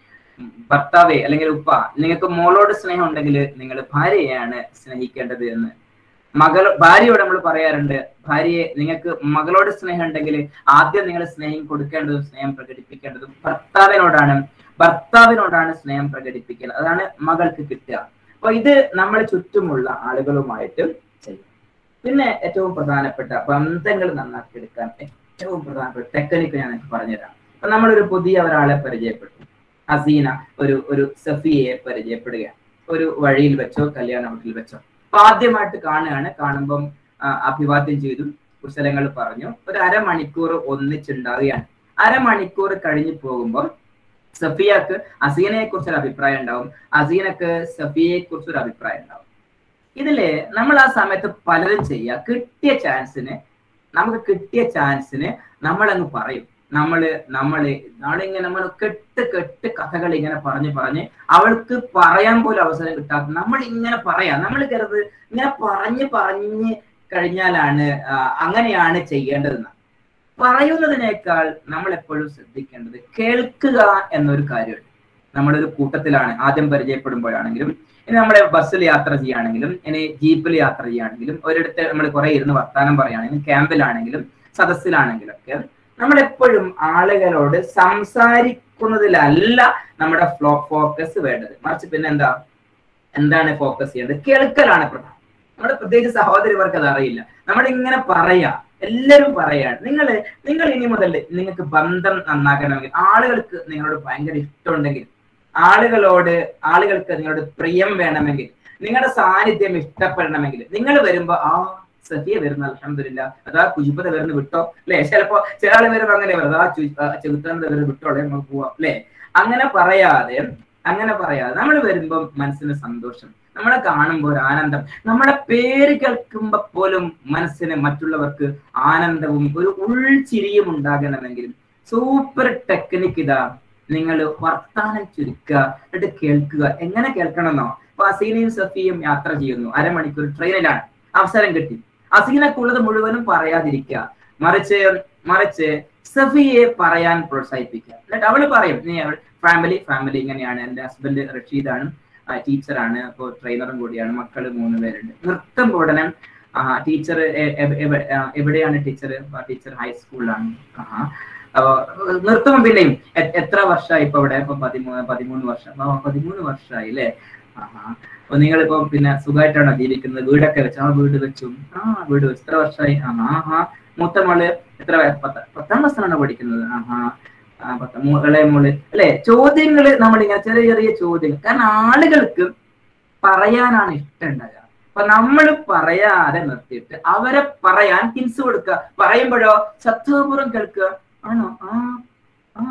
ഭർത്താവെ അല്ലെങ്കിൽ ഉപ്പ നിങ്ങൾക്ക് മോളോട് സ്നേഹം ഉണ്ടെങ്കിൽ നിങ്ങൾ ഭാര്യയെയാണ് സ്നേഹിക്കേണ്ടത് എന്ന് മകൾ ഭാര്യയോട് നമ്മൾ പറയാറുണ്ട് ഭാര്യയെ നിങ്ങൾക്ക് മകളോട് സ്നേഹം ഉണ്ടെങ്കിൽ ആദ്യം നിങ്ങൾ സ്നേഹം കൊടുക്കേണ്ടതും സ്നേഹം പ്രകടിപ്പിക്കേണ്ടതും ഭർത്താവിനോടാണ് ഭർത്താവിനോടാണ് സ്നേഹം പ്രകടിപ്പിക്കേണ്ടത് അതാണ് മകൾക്ക് കിട്ടുക അപ്പൊ ഇത് നമ്മൾ ചുറ്റുമുള്ള ആളുകളുമായിട്ട് ചെയ്യും പിന്നെ ഏറ്റവും പ്രധാനപ്പെട്ട ബന്ധങ്ങൾ നന്നാക്കി എടുക്കാൻ ഏറ്റവും പ്രധാനപ്പെട്ട ടെക്നിക്ക് ഞാൻ പറഞ്ഞുതരാം അപ്പൊ നമ്മളൊരു പുതിയ ഒരാളെ പരിചയപ്പെട്ടു ഹസീന ഒരു ഒരു സഫിയയെ പരിചയപ്പെടുകയാണ് ഒരു വഴിയിൽ വെച്ചോ കല്യാണ വീട്ടിൽ വെച്ചോ അപ്പൊ ആദ്യമായിട്ട് കാണുകയാണ് കാണുമ്പം അഭിവാദ്യം ചെയ്തു കുശലങ്ങൾ പറഞ്ഞു ഒരു അരമണിക്കൂർ ഒന്നിച്ചുണ്ടാവുകയാണ് അരമണിക്കൂർ കഴിഞ്ഞു പോകുമ്പോൾ സഫിയക്ക് അസീനയെ കുറിച്ചൊരു അഭിപ്രായം ഉണ്ടാവും അസീനക്ക് സഫിയയെ കുറിച്ചൊരു അഭിപ്രായം ഉണ്ടാവും ഇതില് നമ്മൾ ആ സമയത്ത് പലരും ചെയ്യുക കിട്ടിയ ചാൻസിന് നമുക്ക് കിട്ടിയ ചാൻസിന് നമ്മൾ അങ്ങ് പറയും നമ്മള് നമ്മള് നാളിങ്ങനെ നമ്മൾ കെട്ട് കെട്ട് കഥകൾ ഇങ്ങനെ പറഞ്ഞ് പറഞ്ഞ് അവൾക്ക് പറയാൻ പോലും അവസരം കിട്ടാത്ത നമ്മൾ ഇങ്ങനെ പറയാം നമ്മൾ കരുത് ഇങ്ങനെ പറഞ്ഞ് പറഞ്ഞ് കഴിഞ്ഞാലാണ് അങ്ങനെയാണ് ചെയ്യേണ്ടതെന്ന് പറയുന്നതിനേക്കാൾ നമ്മൾ എപ്പോഴും ശ്രദ്ധിക്കേണ്ടത് കേൾക്കുക എന്നൊരു കാര്യമുണ്ട് നമ്മളൊരു കൂട്ടത്തിലാണ് ആദ്യം പരിചയപ്പെടുമ്പോഴാണെങ്കിലും ഇനി നമ്മളെ ബസ്സിൽ യാത്ര ചെയ്യുകയാണെങ്കിലും ഇനി ജീപ്പിൽ യാത്ര ചെയ്യുകയാണെങ്കിലും ഒരിടത്ത് നമ്മൾ കുറെ ഇരുന്ന് വർത്താനം പറയുകയാണെങ്കിലും ക്യാമ്പിലാണെങ്കിലും സദസ്സിലാണെങ്കിലും ഒക്കെ നമ്മൾ എപ്പോഴും ആളുകളോട് സംസാരിക്കുന്നതിലല്ല നമ്മുടെ ഫ്ലോ ഫോക്കസ് വേണ്ടത് മറിച്ച് പിന്നെ എന്താ എന്താണ് ഫോക്കസ് ചെയ്യേണ്ടത് കേൾക്കലാണ് പ്രധാനം നമ്മുടെ പ്രത്യേകിച്ച് സഹോദരിമാർക്ക് അത് അറിയില്ല നമ്മൾ ഇങ്ങനെ പറയാ എല്ലാവരും പറയാണ് നിങ്ങൾ നിങ്ങൾ ഇനി മുതൽ നിങ്ങൾക്ക് ബന്ധം നന്നാക്കണമെങ്കിൽ ആളുകൾക്ക് നിങ്ങളോട് ഭയങ്കര ഇഷ്ടമുണ്ടെങ്കിൽ ആളുകളോട് ആളുകൾക്ക് നിങ്ങളോട് പ്രിയം വേണമെങ്കിൽ നിങ്ങളുടെ സാന്നിധ്യം ഇഷ്ടപ്പെടണമെങ്കിൽ നിങ്ങൾ വരുമ്പോ ആ സഫിയ വരുന്ന അലഹമില്ല അതാ കുജിപ്പത വരുന്ന വിട്ടോ അല്ലെ ചിലപ്പോ ചില ആള് വരുമ്പോ അങ്ങനെ വരും അതാ ചെറുത്താനത് വരുന്ന വിട്ടോളെ നമുക്ക് പോവാം അല്ലെ അങ്ങനെ പറയാതെ അങ്ങനെ പറയാതെ നമ്മൾ വരുമ്പം മനസ്സിന് സന്തോഷം നമ്മളെ കാണുമ്പോൾ ഒരു ആനന്ദം നമ്മളെ പേര് കേൾക്കുമ്പോ പോലും മനസ്സിന് മറ്റുള്ളവർക്ക് ആനന്ദവും ഒരു ഉൾച്ചിരിയും ഉണ്ടാകണമെങ്കിൽ സൂപ്പർ ടെക്നിക്ക് ഇതാ നിങ്ങൾ വർത്താനം ചുരുക്കുക എന്നിട്ട് കേൾക്കുക എങ്ങനെ കേൾക്കണമെന്നോ അപ്പൊ അസീനയും സഫിയും യാത്ര ചെയ്യുന്നു അരമണിക്കൂർ ട്രെയിനിലാണ് അവസരം കിട്ടി അസീനക്കുള്ളത് മുഴുവനും പറയാതിരിക്കുക മറിച്ച് മറിച്ച് സഫിയെ പറയാൻ പ്രോത്സാഹിപ്പിക്കുക എന്നിട്ട് അവള് പറയും നീ ഫാമിലി ഫാമിലി ഇങ്ങനെയാണ് എന്റെ ഹസ്ബൻഡ് റഷീദാണ് ടീച്ചറാണ് അപ്പോൾ ട്രെയിനറും കൂടിയാണ് മക്കള് മൂന്ന് പേരുണ്ട് നിർത്തുമ്പോൾ ഉടനെ ടീച്ചർ എവിടെയാണ് ടീച്ചർ ടീച്ചർ ഹൈസ്കൂളിലാണ് ആഹാ നിർത്തുമ്പോൾ പിന്നെയും എത്ര വർഷമായി ഇപ്പൊ ഇവിടെ ഇപ്പൊ പതിമൂന്ന് പതിമൂന്ന് വർഷം പതിമൂന്ന് വർഷമായി അല്ലേ ആഹാ അപ്പൊ നിങ്ങളിപ്പോ പിന്നെ സുഖമായിട്ടാണോ ജീവിക്കുന്നത് വീടൊക്കെ വെച്ച് ആ വീട് വെച്ചു ആ വീട് വെച്ചു എത്ര വർഷമായി ആഹാ ആഹാ മൂത്ത മോള് എത്ര പത്ത് പത്താം ക്ലാസ്സിലാണോ പഠിക്കുന്നത് ആഹാ പത്ത ഇളയ മോള് അല്ലെ ചോദ്യങ്ങള് നമ്മളിങ്ങനെ ചെറിയ ചെറിയ ചോദ്യങ്ങൾ കാരണം ആളുകൾക്ക് പറയാനാണ് ഇഷ്ടം ഉണ്ടാകുക അപ്പൊ നമ്മൾ പറയാതെ നിർത്തിയിട്ട് അവരെ പറയാൻ ഹിൻസ് കൊടുക്കുക പറയുമ്പോഴോ ശ്രദ്ധാപൂർവം കേൾക്കുക ആണോ ആ ആ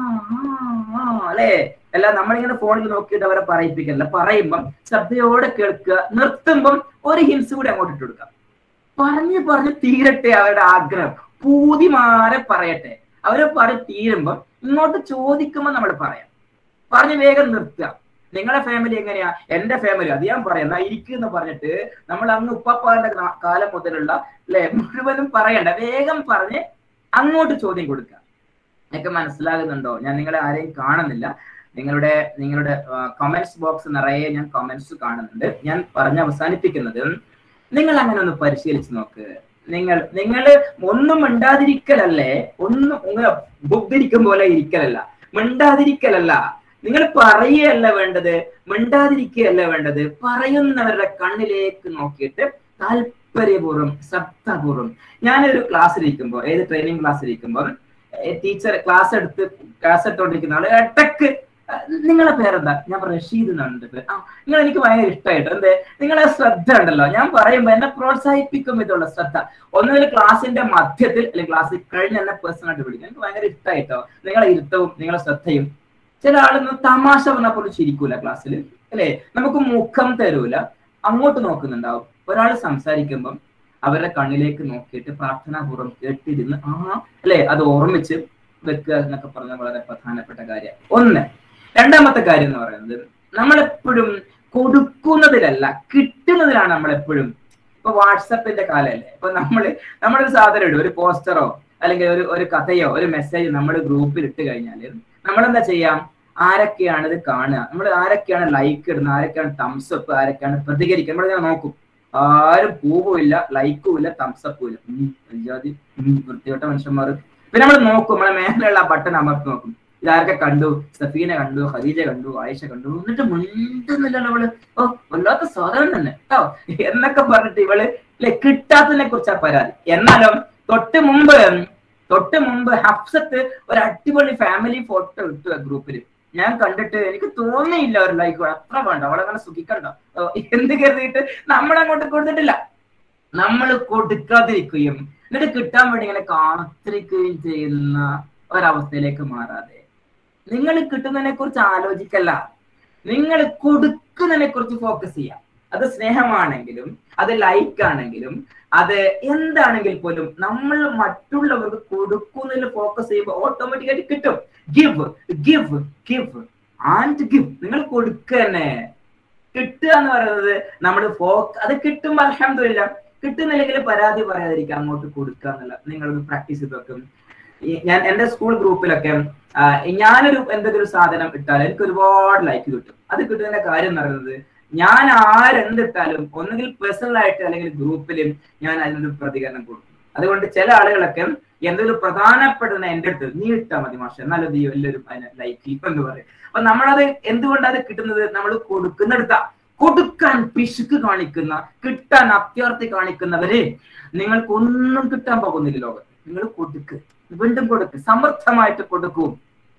ആ അല്ലേ അല്ല നമ്മളിങ്ങനെ ഫോണിൽ നോക്കിയിട്ട് അവരെ പറയിപ്പിക്കല്ല പറയുമ്പം ശ്രദ്ധയോടെ കേൾക്കുക നിർത്തുമ്പം ഒരു ഹിൻസ് കൂടി അങ്ങോട്ട് ഇട്ട് കൊടുക്കാം പറഞ്ഞു പറഞ്ഞ് തീരട്ടെ അവരുടെ ആഗ്രഹം പൂതിമാരെ പറയട്ടെ അവരെ പറഞ്ഞ് തീരുമ്പം ഇങ്ങോട്ട് ചോദിക്കുമ്പോൾ നമ്മൾ പറയാം പറഞ്ഞ് വേഗം നിർത്തുക നിങ്ങളുടെ ഫാമിലി എങ്ങനെയാ എന്റെ ഫാമിലി അത് ഞാൻ പറയാം എന്നാ ഇരിക്കുന്നു പറഞ്ഞിട്ട് നമ്മൾ അങ്ങ് ഉപ്പപ്പാന്റെ കാലം മുതലുള്ള അല്ലെ മുഴുവനും പറയണ്ട വേഗം പറഞ്ഞ് അങ്ങോട്ട് ചോദ്യം കൊടുക്കുക എനിക്ക് മനസ്സിലാകുന്നുണ്ടോ ഞാൻ നിങ്ങളെ ആരെയും കാണുന്നില്ല നിങ്ങളുടെ നിങ്ങളുടെ കമന്റ്സ് ബോക്സ് നിറയെ ഞാൻ കമന്റ്സ് കാണുന്നുണ്ട് ഞാൻ പറഞ്ഞ് അവസാനിപ്പിക്കുന്നത് നിങ്ങൾ അങ്ങനെ ഒന്ന് പരിശീലിച്ച് നോക്ക് നിങ്ങൾ നിങ്ങൾ ഒന്നും മിണ്ടാതിരിക്കലല്ലേ ഒന്നും ഇങ്ങനെ ബുദ്ധിരിക്കും പോലെ ഇരിക്കലല്ല മിണ്ടാതിരിക്കലല്ല നിങ്ങൾ പറയുകയല്ല വേണ്ടത് മിണ്ടാതിരിക്കുകയല്ല വേണ്ടത് പറയുന്നവരുടെ കണ്ണിലേക്ക് നോക്കിയിട്ട് താല്പര്യപൂർവ്വം ശ്രദ്ധാപൂർവ്വം ഞാനൊരു ക്ലാസ്സിലിരിക്കുമ്പോൾ ഏത് ട്രെയിനിങ് ക്ലാസ്സിലിരിക്കുമ്പോൾ ടീച്ചർ ക്ലാസ് എടുത്ത് ക്ലാസ് എടുത്തോണ്ടിരിക്കുന്ന ആള് ഇടക്ക് നിങ്ങളെ പേരെന്താ ഞാൻ റഷീദ് എന്നാണ് പേര് ആ നിങ്ങൾ എനിക്ക് ഭയങ്കര ഇഷ്ടമായിട്ട് എന്തേ നിങ്ങളെ ശ്രദ്ധ ഉണ്ടല്ലോ ഞാൻ പറയുമ്പോ എന്നെ പ്രോത്സാഹിപ്പിക്കും ഇതുള്ള ശ്രദ്ധ ഒന്നുകിൽ ക്ലാസ്സിന്റെ മധ്യത്തിൽ അല്ലെങ്കിൽ ക്ലാസ്സിൽ കഴിഞ്ഞ് എന്നെ പേഴ്സണൽ ആയിട്ട് വിളിക്കും എനിക്ക് ഭയങ്കര ഇഷ്ടമായിട്ടോ നിങ്ങളെ ഇരുത്തവും നിങ്ങളെ ശ്രദ്ധയും ചില ആളൊന്നും തമാശ പറഞ്ഞാൽ പോലും ചിരിക്കൂല ക്ലാസ്സിൽ അല്ലേ നമുക്ക് മുഖം തരൂല അങ്ങോട്ട് നോക്കുന്നുണ്ടാവും ഒരാൾ സംസാരിക്കുമ്പം അവരുടെ കണ്ണിലേക്ക് നോക്കിയിട്ട് പ്രാർത്ഥനാപൂർവ്വം കേട്ടിരുന്ന് ആ അല്ലെ അത് ഓർമ്മിച്ച് വെക്കുക എന്നൊക്കെ പറഞ്ഞ വളരെ പ്രധാനപ്പെട്ട കാര്യം ഒന്ന് രണ്ടാമത്തെ കാര്യം എന്ന് പറയുന്നത് നമ്മളെപ്പോഴും കൊടുക്കുന്നതിലല്ല കിട്ടുന്നതിലാണ് നമ്മളെപ്പോഴും ഇപ്പൊ വാട്സപ്പിന്റെ കാലമല്ലേ ഇപ്പൊ നമ്മള് നമ്മളൊരു സാധനം ഇടും ഒരു പോസ്റ്ററോ അല്ലെങ്കിൽ ഒരു ഒരു കഥയോ ഒരു മെസ്സേജ് നമ്മൾ ഗ്രൂപ്പിൽ ഇട്ട് കഴിഞ്ഞാൽ നമ്മളെന്താ ചെയ്യാം ആരൊക്കെയാണ് ഇത് കാണുക നമ്മൾ ആരൊക്കെയാണ് ലൈക്ക് ഇടുന്നത് ആരൊക്കെയാണ് തംസ് അപ്പ് ആരൊക്കെയാണ് പ്രതികരിക്കുക നമ്മളിങ്ങനെ നോക്കും ആരും പൂവും ഇല്ല ലൈക്കും ഇല്ല തംസപ്പും ഇല്ല ജാതി വൃത്തികെട്ട മനുഷ്യന്മാർ പിന്നെ നമ്മൾ നോക്കും നമ്മളെ മേലെയുള്ള ബട്ടൺ അമർത്തി നോക്കും ഇതാരൊക്കെ കണ്ടു സഫീന കണ്ടു ഖദീജ കണ്ടു ആയിഷ കണ്ടു എന്നിട്ട് മിണ്ടുന്നില്ലല്ലോ അവള് ഓ വല്ലാത്ത സാധനം തന്നെ കേട്ടോ എന്നൊക്കെ പറഞ്ഞിട്ട് ഇവള് അല്ലെ കിട്ടാത്തതിനെ കുറിച്ചാ പരാതി എന്നാലും തൊട്ട് മുമ്പ് തൊട്ട് മുമ്പ് ഹഫ്സത്ത് ഒരു അടിപൊളി ഫാമിലി ഫോട്ടോ ഇട്ടു ഗ്രൂപ്പിൽ ഞാൻ കണ്ടിട്ട് എനിക്ക് തോന്നിയില്ല ഒരു ലൈക്ക് അത്ര വേണ്ട അവളങ്ങനെ സുഖിക്കണ്ട എന്ത് കരുതിയിട്ട് നമ്മളങ്ങോട്ട് കൊടുത്തിട്ടില്ല നമ്മൾ കൊടുക്കാതിരിക്കുകയും എന്നിട്ട് കിട്ടാൻ വേണ്ടി ഇങ്ങനെ കാത്തിരിക്കുകയും ചെയ്യുന്ന ഒരവസ്ഥയിലേക്ക് മാറാതെ നിങ്ങൾ കിട്ടുന്നതിനെ കുറിച്ച് ആലോചിക്കല്ല നിങ്ങൾ കൊടുക്കുന്നതിനെ കുറിച്ച് ഫോക്കസ് ചെയ്യാം അത് സ്നേഹമാണെങ്കിലും അത് ലൈക്ക് ആണെങ്കിലും അത് എന്താണെങ്കിൽ പോലും നമ്മൾ മറ്റുള്ളവർക്ക് കൊടുക്കുന്നതിൽ ഫോക്കസ് ചെയ്യുമ്പോൾ ഓട്ടോമാറ്റിക്കായിട്ട് കിട്ടും give give give and give നിങ്ങൾ കൊടുക്കുക തന്നെ കിട്ടുക എന്ന് പറയുന്നത് നമ്മൾ ഫോക്ക് അത് കിട്ടുമ്പോൾ അലഹമില്ല കിട്ടുന്നില്ലെങ്കിൽ പരാതി പറയാതിരിക്കുക അങ്ങോട്ട് കൊടുക്കുക എന്നുള്ള നിങ്ങളൊന്ന് പ്രാക്ടീസ് ചെയ്ത് വെക്കും ഞാൻ എന്റെ സ്കൂൾ ഗ്രൂപ്പിലൊക്കെ ഞാനൊരു എന്തെങ്കിലും സാധനം ഇട്ടാൽ എനിക്ക് ഒരുപാട് ലൈക്ക് കിട്ടും അത് കിട്ടുന്നതിന്റെ കാര്യം എന്ന് പറയുന്നത് ഞാൻ ആരെന്തിട്ടാലും ഒന്നുകിൽ പേഴ്സണൽ ആയിട്ട് അല്ലെങ്കിൽ ഗ്രൂപ്പിലും ഞാൻ അതിനൊരു പ്രതികരണം കൊടുക്കും അതുകൊണ്ട് ചില ആളുകളൊക്കെ എന്തൊരു പ്രധാനപ്പെടുന്ന എന്റെ അടുത്ത് നീ ഇട്ടാ മതി മാഷ എന്നാലും നീ എല്ലാവരും അതിനെ ലൈക്ക് ചെയ്യും എന്ന് പറയും അപ്പൊ നമ്മളത് എന്തുകൊണ്ടത് കിട്ടുന്നത് നമ്മൾ കൊടുക്കുന്നിടത്താ കൊടുക്കാൻ പിശുക്ക് കാണിക്കുന്ന കിട്ടാൻ അത്യാർത്ഥി കാണിക്കുന്നവരെ നിങ്ങൾക്കൊന്നും കിട്ടാൻ പോകുന്നില്ല ലോകത്ത് നിങ്ങൾ കൊടുക്ക് വീണ്ടും കൊടുക്ക് സമർത്ഥമായിട്ട് കൊടുക്കൂ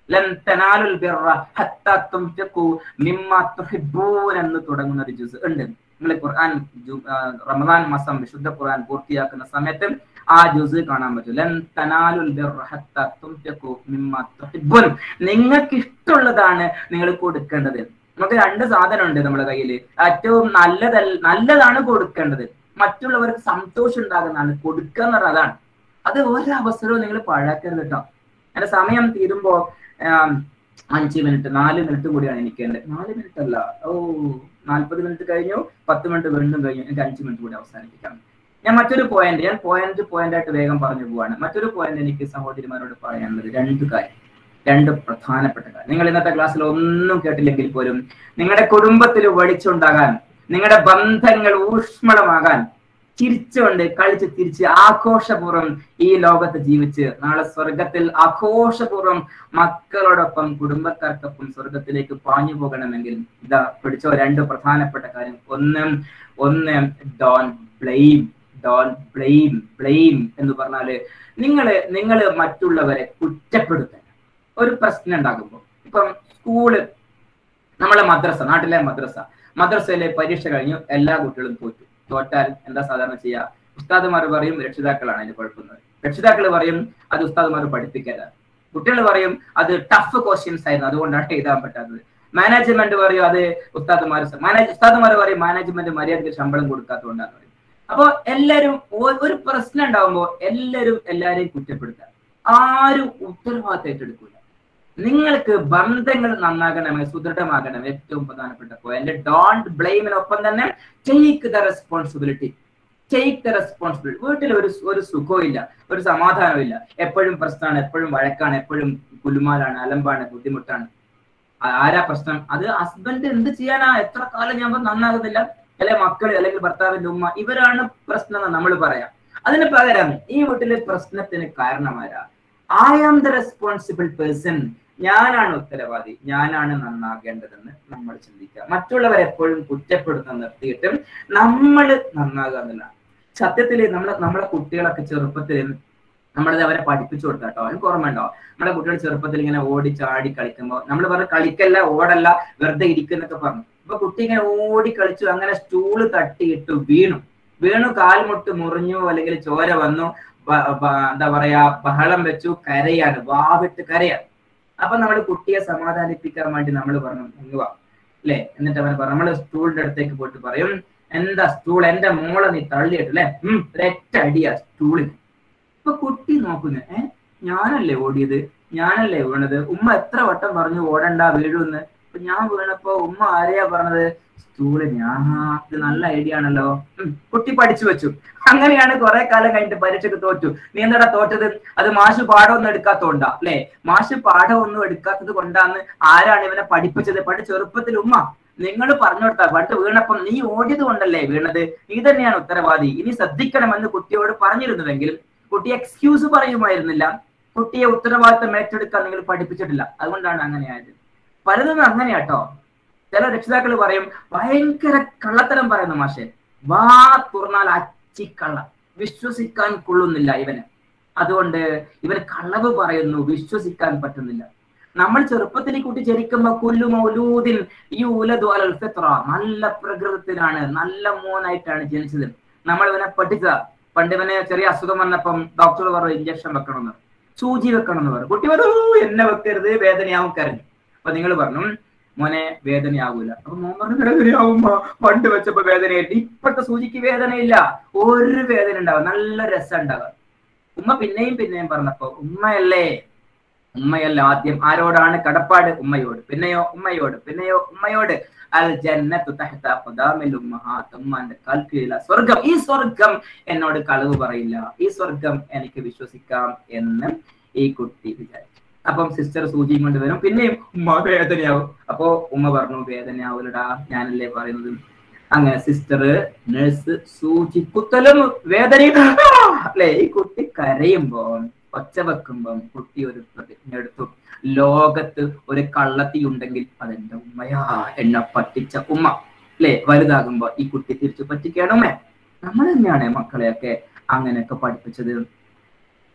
ലൻ തനാലുൽ ബിർറ ഹത്താ തുൻഫിഖു മിമ്മാ തുഹിബ്ബൂൻ എന്ന് തുടങ്ങുന്ന ഒരു ജുസ് ഉണ്ട് നിങ്ങൾ ഖുർആൻ ജു- ആ, റമദാൻ മാസം വിശുദ്ധ ഖുർആൻ പൂർത്തിയാക്കുന്ന സമയത്ത് ആ ജുസ് കാണാൻ പറ്റും ലൻ തനാലുൽ ബിർറ ഹത്താ തുൻഫിഖു മിമ്മാ തുഹിബ്ബൂൻ നിങ്ങൾക്ക് ഇഷ്ടമുള്ളതാണ് നിങ്ങൾ കൊടുക്കേണ്ടത് നമുക്ക് രണ്ട് സാധനം ഉണ്ട് നമ്മുടെ കയ്യിൽ ഏറ്റവും നല്ലതല്ല നല്ലതാണ് കൊടുക്കേണ്ടത് മറ്റുള്ളവർക്ക് സന്തോഷം ഉണ്ടാകുന്നതാണ് കൊടുക്കുക എന്ന് പറഞ്ഞാൽ അതാണ് അത് ഒരവസരവും നിങ്ങൾ പാഴാക്കരുത് കേട്ടോ എന്റെ സമയം തീരുമ്പോ ആം, അഞ്ച് മിനിറ്റ് നാല് മിനിറ്റ് കൂടിയാണ് എനിക്ക് എന്റെ നാല് മിനിറ്റ് അല്ല ഓ നാല്പത് മിനിറ്റ് കഴിഞ്ഞു പത്ത് മിനിറ്റ് വീണ്ടും കഴിഞ്ഞു എനിക്ക് അഞ്ച് മിനിറ്റ് കൂടി അവസാനിപ്പിക്കാം ഞാൻ മറ്റൊരു പോയിന്റ് ഞാൻ പോയിന്റ് പോയിന്റ് ആയിട്ട് വേഗം പറഞ്ഞു പോവാണ് മറ്റൊരു പോയിന്റ് എനിക്ക് സഹോദരിമാരോട് പറയാനുള്ളത് രണ്ട് കാര്യം രണ്ട് പ്രധാനപ്പെട്ട കാര്യം നിങ്ങൾ ഇന്നത്തെ ക്ലാസ്സിൽ ഒന്നും കേട്ടില്ലെങ്കിൽ പോലും നിങ്ങളുടെ കുടുംബത്തിൽ വെളിച്ചുണ്ടാകാൻ നിങ്ങളുടെ ബന്ധങ്ങൾ ഊഷ്മളമാകാൻ ചിരിച്ചുകൊണ്ട് കളിച്ച് തിരിച്ച് ആഘോഷപൂർവ്വം ഈ ലോകത്ത് ജീവിച്ച് നാളെ സ്വർഗത്തിൽ ആഘോഷപൂർവ്വം മക്കളോടൊപ്പം കുടുംബക്കാർക്കൊപ്പം സ്വർഗത്തിലേക്ക് പാഞ്ഞു പോകണമെങ്കിൽ ഇതാ പിടിച്ചോ രണ്ട് പ്രധാനപ്പെട്ട കാര്യം ഒന്ന് ഒന്ന് don't blame don't blame blame എന്ന് പറഞ്ഞാല് നിങ്ങള് നിങ്ങള് മറ്റുള്ളവരെ കുറ്റപ്പെടുത്തണം ഒരു പ്രശ്നം ഉണ്ടാകുമ്പോൾ ഇപ്പം സ്കൂള് നമ്മളെ മദ്രസ നാട്ടിലെ മദ്രസ മദ്രസയിലെ പരീക്ഷ കഴിഞ്ഞു എല്ലാ കുട്ടികളും തോറ്റു തോറ്റാൽ എന്താ സാധാരണ ചെയ്യുക ഉസ്താദുമാർ പറയും രക്ഷിതാക്കളാണ് അതിന് കുഴപ്പമെന്ന് രക്ഷിതാക്കൾ പറയും അത് ഉസ്താദുമാർ പഠിപ്പിക്കല കുട്ടികൾ പറയും അത് ടഫ് ക്വസ്റ്റ്യൻസ് ആയിരുന്നു അതുകൊണ്ടാണ് എഴുതാൻ പറ്റാത്തത് മാനേജ്മെന്റ് പറയും അത് ഉസ്താദുമാർ മാനേജ് ഉസ്താദുമാർ പറയും മാനേജ്മെന്റ് മര്യാദയ്ക്ക് ശമ്പളം കൊടുക്കാത്തതുകൊണ്ടാണ് പറയും അപ്പൊ എല്ലാരും ഒ- ഒരു പ്രശ്നം ഉണ്ടാവുമ്പോൾ എല്ലാരും എല്ലാരെയും കുറ്റപ്പെടുത്താം ആരും ഉത്തരവാദിത്തം ഏറ്റെടുക്കൂല നിങ്ങൾക്ക് ബന്ധങ്ങൾ നന്നാകണമെങ്കിൽ സുദൃഢമാകണം ഏറ്റവും പ്രധാനപ്പെട്ട പോയിന്റ് ഡോണ്ട് ബ്ലെയിമിനൊപ്പം തന്നെ take the responsibility take the responsibility വീട്ടിൽ ഒരു ഒരു സുഖവും ഇല്ല ഒരു സമാധാനവും ഇല്ല എപ്പോഴും പ്രശ്നമാണ് എപ്പോഴും വഴക്കാണ് എപ്പോഴും കുലുമാലാണ് അലമ്പാണ് ബുദ്ധിമുട്ടാണ് ആ- ആരാ പ്രശ്നം അത് ഹസ്ബൻഡ് എന്ത് ചെയ്യാനാ എത്ര കാലം ഞാൻ പറഞ്ഞ് നന്നാകുന്നില്ല അല്ലെ മക്കള് അല്ലെങ്കിൽ ഭർത്താവിന്റെ ഉമ്മ ഇവരാണ് പ്രശ്നം എന്ന് നമ്മൾ പറയാം അതിന് പകരം ഈ വീട്ടിലെ പ്രശ്നത്തിന് കാരണമാരാ I am the responsible person ഞാനാണ് ഉത്തരവാദി ഞാനാണ് നന്നാകേണ്ടതെന്ന് നമ്മൾ ചിന്തിക്കുക മറ്റുള്ളവരെ എപ്പോഴും കുറ്റപ്പെടുത്താൻ നിർത്തിയിട്ട് നമ്മൾ നന്നാകുക എന്നുള്ളതാണ് സത്യത്തിൽ നമ്മളെ നമ്മളെ കുട്ടികളൊക്കെ ചെറുപ്പത്തിൽ നമ്മളത് അവരെ പഠിപ്പിച്ചു കൊടുക്കാം കേട്ടോ എനിക്ക് ഓർമ്മ ഉണ്ടോ നമ്മുടെ കുട്ടികൾ ചെറുപ്പത്തിൽ ഇങ്ങനെ ഓടി ചാടി കളിക്കുമ്പോൾ നമ്മൾ പറഞ്ഞ കളിക്കല്ല ഓടല്ല വെറുതെ ഇരിക്കുന്നൊക്കെ പറഞ്ഞു അപ്പൊ കുട്ടി ഇങ്ങനെ ഓടി കളിച്ചു അങ്ങനെ സ്റ്റൂള് തട്ടിയിട്ടു വീണു വീണു കാൽമുട്ട് മുറിഞ്ഞു അല്ലെങ്കിൽ ചോര വന്നു ബ- ബ- എന്താ പറയാ ബഹളം വെച്ചു കരയാണ് വാവിട്ട് കരയാണ് അപ്പൊ നമ്മൾ കുട്ടിയെ സമാധാനിപ്പിക്കാൻ വേണ്ടി നമ്മൾ പറഞ്ഞു ഇങ്ങ് വാ അല്ലെ എന്നിട്ട് അവൻ പറഞ്ഞു നമ്മള് സ്റ്റൂളിന്റെ അടുത്തേക്ക് പോയിട്ട് പറയും എന്താ സ്റ്റൂൾ എന്റെ മോളെ നീ തള്ളിയിട്ടല്ലേ ഉം ഒരൊറ്റ അടിയാ സ്റ്റൂളിന് ഇപ്പൊ കുട്ടി നോക്കുന്നു ഏ ഞാനല്ലേ ഓടിയത് ഞാനല്ലേ വീണത് ഉമ്മ എത്ര വട്ടം പറഞ്ഞു ഓടണ്ട വീഴുന്ന് അപ്പൊ ഞാൻ വീണപ്പോ ഉമ്മ ആരെയാ പറഞ്ഞത് സ്റ്റൂള് ഞാൻ ഇത് നല്ല ഐഡിയ ആണല്ലോ ഉം, കുട്ടി പഠിച്ചു വെച്ചു അങ്ങനെയാണ് കുറെ കാലം കഴിഞ്ഞിട്ട് പരീക്ഷയ്ക്ക് തോറ്റു നീ എന്താടാ തോറ്റത് അത് മാഷ് പാഠമൊന്നും എടുക്കാത്തോണ്ടാ അല്ലെ മാഷ് പാഠമൊന്നും എടുക്കാത്തത് കൊണ്ടാന്ന് ആരാണ് ഇവനെ പഠിപ്പിച്ചത് പണ്ട് ചെറുപ്പത്തിൽ ഉമ്മ നിങ്ങൾ പറഞ്ഞു കൊടുത്താ പണ്ട് വീണപ്പം നീ ഓടിയത് കൊണ്ടല്ലേ വീണത് നീ തന്നെയാണ് ഉത്തരവാദി ഇനി ശ്രദ്ധിക്കണമെന്ന് കുട്ടിയോട് പറഞ്ഞിരുന്നുവെങ്കിലും കുട്ടി എക്സ്ക്യൂസ് പറയുമായിരുന്നില്ല കുട്ടിയെ ഉത്തരവാദിത്തം ഏറ്റെടുക്കാൻ നിങ്ങൾ പഠിപ്പിച്ചിട്ടില്ല അതുകൊണ്ടാണ് അങ്ങനെയായത് പലതും അങ്ങനെയാട്ടോ ചില രക്ഷിതാക്കൾ പറയും ഭയങ്കര കള്ളത്തരം പറയുന്നു മാഷെ വാ തുറന്നാൽ അച്ചിക്കള്ള വിശ്വസിക്കാൻ കൊള്ളുന്നില്ല ഇവന് അതുകൊണ്ട് ഇവൻ കളവ് പറയുന്നു വിശ്വസിക്കാൻ പറ്റുന്നില്ല നമ്മൾ ചെറുപ്പത്തിൽ ഈ കുട്ടി ജനിക്കുമ്പോ കുല്ലു മൗലൂദിൻ ഈ ഉലദു അലൽ ഫിത്ര നല്ല പ്രകൃതത്തിലാണ് നല്ല മോനായിട്ടാണ് ജനിച്ചത് നമ്മൾ ഇവനെ പഠിച്ച പണ്ട് ഇവന് ചെറിയ അസുഖം വന്നപ്പം ഡോക്ടർ പറഞ്ഞു ഇഞ്ചക്ഷൻ വെക്കണമെന്ന് സൂചി വെക്കണമെന്ന് പറഞ്ഞു കുട്ടി പറഞ്ഞു "ഊ, എന്നെ വെക്കരുത് വേദനയാവും കരഞ്ഞു അപ്പൊ നിങ്ങൾ പറഞ്ഞു മോനെ വേദനയാവൂല അപ്പൊ മോൻ പറഞ്ഞു വേദനയാവും ഉമ്മ. പണ്ട് വെച്ചപ്പോ വേദനയായിട്ട് ഇപ്പോഴത്തെ സൂചിക്ക് വേദനയില്ല ഒരു വേദന ഉണ്ടാവും നല്ല രസം ഉണ്ടാകും ഉമ്മ പിന്നെയും പിന്നെയും പറഞ്ഞപ്പോ ഉമ്മയല്ലേ ഉമ്മയല്ല ആദ്യം ആരോടാണ് കടപ്പാട് ഉമ്മയോട് പിന്നെയോ ഉമ്മയോട് പിന്നെയോ ഉമ്മയോട് അൽ ജന്നത്തു തഹ്ത ഖദാമിൽ ഉമ്മഹാത്ത് ഉമ്മാന്റെ കാൽക്കീഴില സ്വർഗം ഈ സ്വർഗം എന്നോട് കളവ് പറയില്ല ഈ സ്വർഗം എനിക്ക് വിശ്വസിക്കാം എന്ന് ഈ കുട്ടി വിചാരിച്ചു അപ്പം സിസ്റ്റർ സൂചിയും കൊണ്ട് വരും പിന്നെയും ഉമ്മ വേദനയാവും അപ്പോ ഉമ്മ പറഞ്ഞു വേദനയാവൂലടാ ഞാനല്ലേ പറയുന്നത് അങ്ങനെ സിസ്റ്റർ നഴ്സ് സൂചി കുത്തലും വേദനയും അല്ലെ ഈ കുട്ടി കരയുമ്പോ ഒച്ച വെക്കുമ്പം കുട്ടി ഒരു പ്രതിജ്ഞ എടുത്തു ലോകത്ത് ഒരു കള്ളത്തി ഉണ്ടെങ്കിൽ അതെന്റെ ഉമ്മയാ എന്നെ പറ്റിച്ച ഉമ്മ അല്ലെ വലുതാകുമ്പോ ഈ കുട്ടി തിരിച്ചു പറ്റിക്കണമേ നമ്മൾ തന്നെയാണ് മക്കളെയൊക്കെ അങ്ങനെയൊക്കെ പഠിപ്പിച്ചത്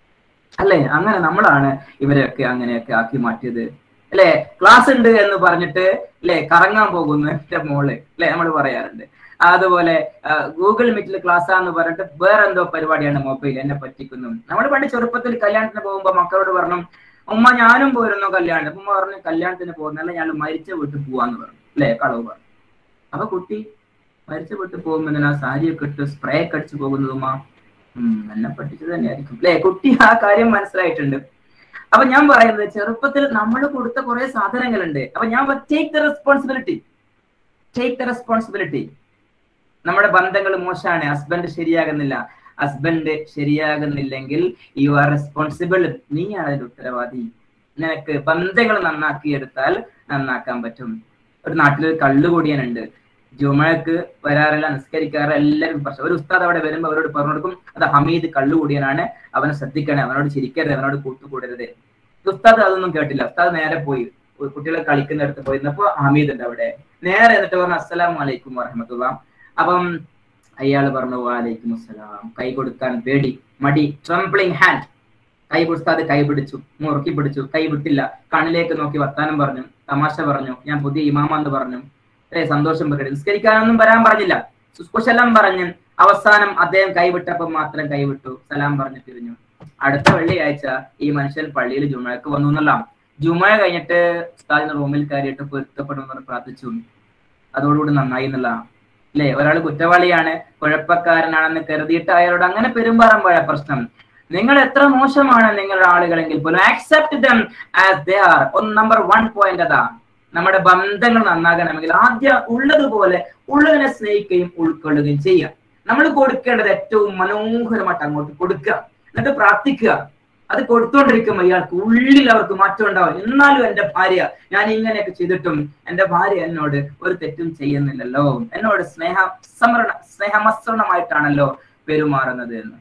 അല്ലേ അങ്ങനെ നമ്മളാണ് ഇവരെയൊക്കെ അങ്ങനെയൊക്കെ ആക്കി മാറ്റിയത് അല്ലെ ക്ലാസ് ഉണ്ട് എന്ന് പറഞ്ഞിട്ട് അല്ലെ കറങ്ങാൻ പോകുന്നു എന്റെ മോള് അല്ലെ നമ്മൾ പറയാറുണ്ട് അതുപോലെ ഗൂഗിൾ മീറ്റിൽ ക്ലാസ് ആന്ന് പറഞ്ഞിട്ട് വേറെ എന്തോ പരിപാടിയാണ് മൊബൈൽ എന്നെ പറ്റിക്കുന്നു നമ്മൾ പണ്ട് ചെറുപ്പത്തിൽ കല്യാണത്തിന് പോകുമ്പോ മക്കളോട് പറഞ്ഞു ഉമ്മ ഞാനും പോയിരുന്നു കല്യാണത്തിന് ഉമ്മ പറഞ്ഞു കല്യാണത്തിന് പോകുന്നല്ല ഞാൻ മരിച്ച വീട്ടിൽ പോവാന്ന് പറഞ്ഞു അല്ലെ കളവ് പറഞ്ഞു അപ്പൊ കുട്ടി മരിച്ച വീട്ടിൽ പോകുമ്പോ എന്തിനാ സാരിയൊക്കെ ഇട്ട് സ്പ്രേ ഒക്കെ അടിച്ചു പോകുന്നത് ഉമ്മ ഉം എന്നെ പഠിച്ചത് തന്നെയായിരിക്കും അല്ലെ കുട്ടി ആ കാര്യം മനസ്സിലായിട്ടുണ്ട് അപ്പൊ ഞാൻ പറയുന്നത് ചെറുപ്പത്തിൽ നമ്മൾ കൊടുത്ത കുറെ സാധനങ്ങളുണ്ട് അപ്പൊ ഞാൻ take the responsibility take the responsibility നമ്മുടെ ബന്ധങ്ങൾ മോശമാണ് ഹസ്ബൻഡ് ശരിയാകുന്നില്ല ഹസ്ബൻഡ് ശരിയാകുന്നില്ലെങ്കിൽ യു ആർ റെസ്പോൺസിബിൾ നീയാണ് അതിന്റെ ഉത്തരവാദി നിനക്ക് ബന്ധങ്ങൾ നന്നാക്കിയെടുത്താൽ നന്നാക്കാൻ പറ്റും ഒരു നാട്ടിലൊരു കള്ളുകൂടിയനുണ്ട് ജുമഴക്ക് വരാറില്ല നിസ്കരിക്കാറ് എല്ലാവരും പ്രശ്നം ഒരു ഉസ്താദ് അവിടെ വരുമ്പോൾ അവരോട് പറഞ്ഞു കൊടുക്കും അത് ഹമീദ് കള്ളുകൂടിയനാണ് അവനെ ശ്രദ്ധിക്കണേ അവനോട് ചിരിക്കരുത് അവനോട് കൂട്ടുകൂടരുത് ഉസ്താദ് അതൊന്നും കേട്ടില്ല ഉസ്താദ് നേരെ പോയി കുട്ടികളെ കളിക്കുന്നിടത്ത് പോയിരുന്നപ്പോ ഹമീദ് ഉണ്ട് അവിടെ നേരെ എന്നിട്ട് പറഞ്ഞു അസ്സലാം വലൈക്കും വറഹമത്തുള്ള അപ്പം അയാൾ പറഞ്ഞു വാലൈക്കും അസ്സലാം കൈ കൊടുക്കാൻ പേടി മടി ട്രംപ്ലിംഗ് ഹാൻഡ് കൈ കൊടുത്താതെ കൈ പിടിച്ചു മുറുക്കി പിടിച്ചു കൈ വിട്ടില്ല കണ്ണിലേക്ക് നോക്കി വർത്താനം പറഞ്ഞു തമാശ പറഞ്ഞു ഞാൻ പുതിയ ഇമാമെന്ന് പറഞ്ഞു ഏ സന്തോഷം പ്രകടി നിസ്കരിക്കാനൊന്നും വരാൻ പറഞ്ഞില്ല കുശലം പറഞ്ഞ് അവസാനം അദ്ദേഹം കൈവിട്ടപ്പം മാത്രം കൈവിട്ടു സലാം പറഞ്ഞു പിരിഞ്ഞു അടുത്ത വെള്ളിയാഴ്ച ഈ മനുഷ്യൻ പള്ളിയിൽ ജുമഴക്ക് വന്നു എന്നല്ല ജുമഴ കഴിഞ്ഞിട്ട് ഉസ്താദിന്റെ റൂമിൽ കയറിയിട്ട് പൊരുത്തപ്പെടുമെന്ന് പ്രാർത്ഥിച്ചു അതോടുകൂടി നന്നായി എന്നുള്ള അല്ലെ ഒരാൾ കുറ്റവാളിയാണ് കുഴപ്പക്കാരനാണെന്ന് കരുതിയിട്ട് അയാളോട് അങ്ങനെ പെരുമാറുമ്പോഴാ പ്രശ്നം നിങ്ങൾ എത്ര മോശമാണ് നിങ്ങളുടെ ആളുകളെങ്കിൽ പോലും accept them as they are ഒന്ന് നമ്പർ വൺ പോയിന്റ് അതാ നമ്മുടെ ബന്ധങ്ങൾ നന്നാകണമെങ്കിൽ ആദ്യം ഉള്ളതുപോലെ ഉള്ളതിനെ സ്നേഹിക്കുകയും ഉൾക്കൊള്ളുകയും ചെയ്യുക നമ്മൾ കൊടുക്കേണ്ടത് ഏറ്റവും മനോഹരമായിട്ട് അങ്ങോട്ട് കൊടുക്കുക എന്നിട്ട് പ്രാർത്ഥിക്കുക അത് കൊടുത്തോണ്ടിരിക്കുമ്പോൾ ഇയാൾക്ക് ഉള്ളിൽ അവർക്ക് മാറ്റം ഉണ്ടാവും എന്നാലും എന്റെ ഭാര്യ ഞാൻ ഇങ്ങനെയൊക്കെ ചെയ്തിട്ടും എന്റെ ഭാര്യ എന്നോട് ഒരു തെറ്റും ചെയ്യുന്നില്ലല്ലോ എന്നോട് സ്നേഹ സമരണ സ്നേഹമസൃണമായിട്ടാണല്ലോ പെരുമാറുന്നത് എന്ന്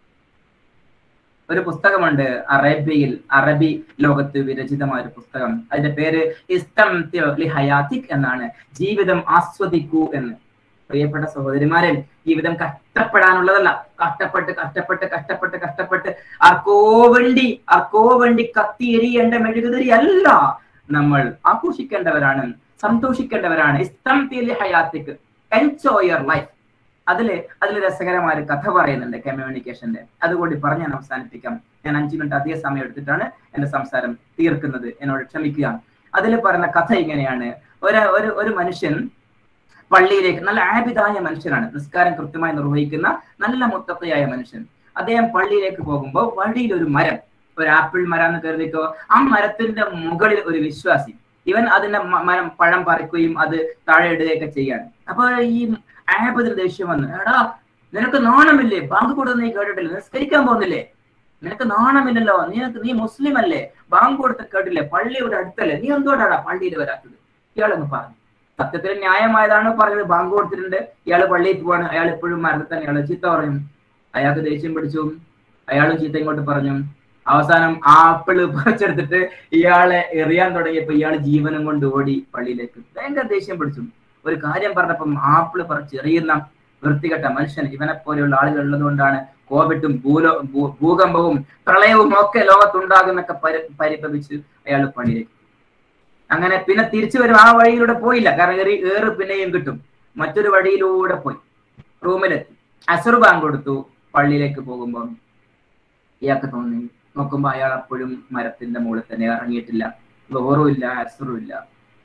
ഒരു പുസ്തകമുണ്ട് അറേബ്യയിൽ അറബി ലോകത്ത് വിരചിതമായ ഒരു പുസ്തകം അതിന്റെ പേര് ഇസ്തം ഹയാത്തിക് എന്നാണ് ജീവിതം ആസ്വദിക്കൂ എന്ന് പ്രിയപ്പെട്ട സഹോദരിമാരെ ജീവിതം കഷ്ടപ്പെടാനുള്ളതല്ല കഷ്ടപ്പെട്ട് കഷ്ടപ്പെട്ട് കഷ്ടപ്പെട്ട് കഷ്ടപ്പെട്ട് ആർക്കോ വേണ്ടി ആർക്കോ വേണ്ടി കത്തി എരിയേണ്ട മെഴുകുതിരി അല്ല നമ്മൾ ആഘോഷിക്കേണ്ടവരാണ് സന്തോഷിക്കേണ്ടവരാണ് ഇസ്തം ഹയാത്തിക്ക് എൻജോയ് യുവർ ലൈഫ് അതില് അതിൽ രസകരമായ ഒരു കഥ പറയുന്നുണ്ട് കമ്മ്യൂണിക്കേഷന്റെ അതുകൂടി പറഞ്ഞ് ഞാൻ അവസാനിപ്പിക്കാം ഞാൻ അഞ്ചു മിനിറ്റ് അധിക സമയം എടുത്തിട്ടാണ് എന്റെ സംസാരം തീർക്കുന്നത് എന്നോട് ക്ഷമിക്കുക അതിൽ പറയുന്ന കഥ ഇങ്ങനെയാണ് ഒരു ഒരു ഒരു മനുഷ്യൻ പള്ളിയിലേക്ക് നല്ല ആബിതായ മനുഷ്യനാണ് നിസ്കാരം കൃത്യമായി നിർവഹിക്കുന്ന നല്ല മുത്തപ്പയായ മനുഷ്യൻ അദ്ദേഹം പള്ളിയിലേക്ക് പോകുമ്പോൾ വഴിയിൽ ഒരു മരം ഒരു ആപ്പിൾ മരം എന്ന് കരുതിക്കോ ആ മരത്തിന്റെ മുകളിൽ ഒരു വിശ്വാസി ഇവൻ അതിന്റെ മരം പഴം പറിക്കുകയും അത് താഴെ ഇടുകയൊക്കെ ചെയ്യാണ് അപ്പൊ ഈ ആബിദിന് ദേഷ്യം വന്നു എടാ നിനക്ക് നാണമില്ലേ ബാങ്ക് കൊടുത്ത് നീ കേട്ടിട്ടില്ല നിസ്കരിക്കാൻ പോകുന്നില്ലേ നിനക്ക് നാണമില്ലല്ലോ നിനക്ക് നീ മുസ്ലിം അല്ലേ ബാങ്ക് കൊടുത്ത് കേട്ടില്ലേ പള്ളിയുടെ അടുത്തല്ലേ നീ എന്തുകൊണ്ടാടാ പള്ളിയിൽ വരാത്തത് ഇയാളൊന്ന് പറഞ്ഞു സത്യത്തിൽ ന്യായമായതാണ് പറഞ്ഞത് ബാങ്ക് കൊടുത്തിട്ടുണ്ട് ഇയാൾ പള്ളിയിൽ പോവാണ് അയാൾ ഇപ്പോഴും മരത്തിൽ തന്നെ അയാൾ ചീത്ത പറയും അയാൾക്ക് ദേഷ്യം പിടിച്ചു അയാളും ചീത്ത ഇങ്ങോട്ട് പറഞ്ഞു അവസാനം ആപ്പിള് പറിച്ചെടുത്തിട്ട് ഇയാളെ എറിയാൻ തുടങ്ങിയപ്പോ ഇയാൾ ജീവനം കൊണ്ട് ഓടി പള്ളിയിലേക്ക് ഭയങ്കര ദേഷ്യം പിടിച്ചു ഒരു കാര്യം പറഞ്ഞപ്പം ആപ്പിള് പറിച്ചെറിയുന്ന വൃത്തികെട്ട മനുഷ്യൻ ഇവനെ പോലെയുള്ള ആളുകൾ ഉള്ളത് കൊണ്ടാണ് കോവിഡും ഭൂലോ ഭൂകമ്പവും പ്രളയവും ഒക്കെ ലോകത്തുണ്ടാകുന്നൊക്കെ പരി പരിഭവിച്ച് അയാൾ പള്ളിയിലേക്ക് അങ്ങനെ പിന്നെ തിരിച്ചു വരും ആ വഴിയിലൂടെ പോയില്ല കാരണം ഏറി ഏറ് പിന്നെയും കിട്ടും മറ്റൊരു വഴിയിലൂടെ പോയി റൂമിലെത്തി അസുർ ബാങ്ക് കൊടുത്തു പള്ളിയിലേക്ക് പോകുമ്പോൾ ഇയാൾക്ക് തോന്നി നോക്കുമ്പോ അയാൾ അപ്പോഴും മരത്തിന്റെ മുകളിൽ തന്നെ ഇറങ്ങിയിട്ടില്ല ലോറും ഇല്ല അസുറും ഇല്ല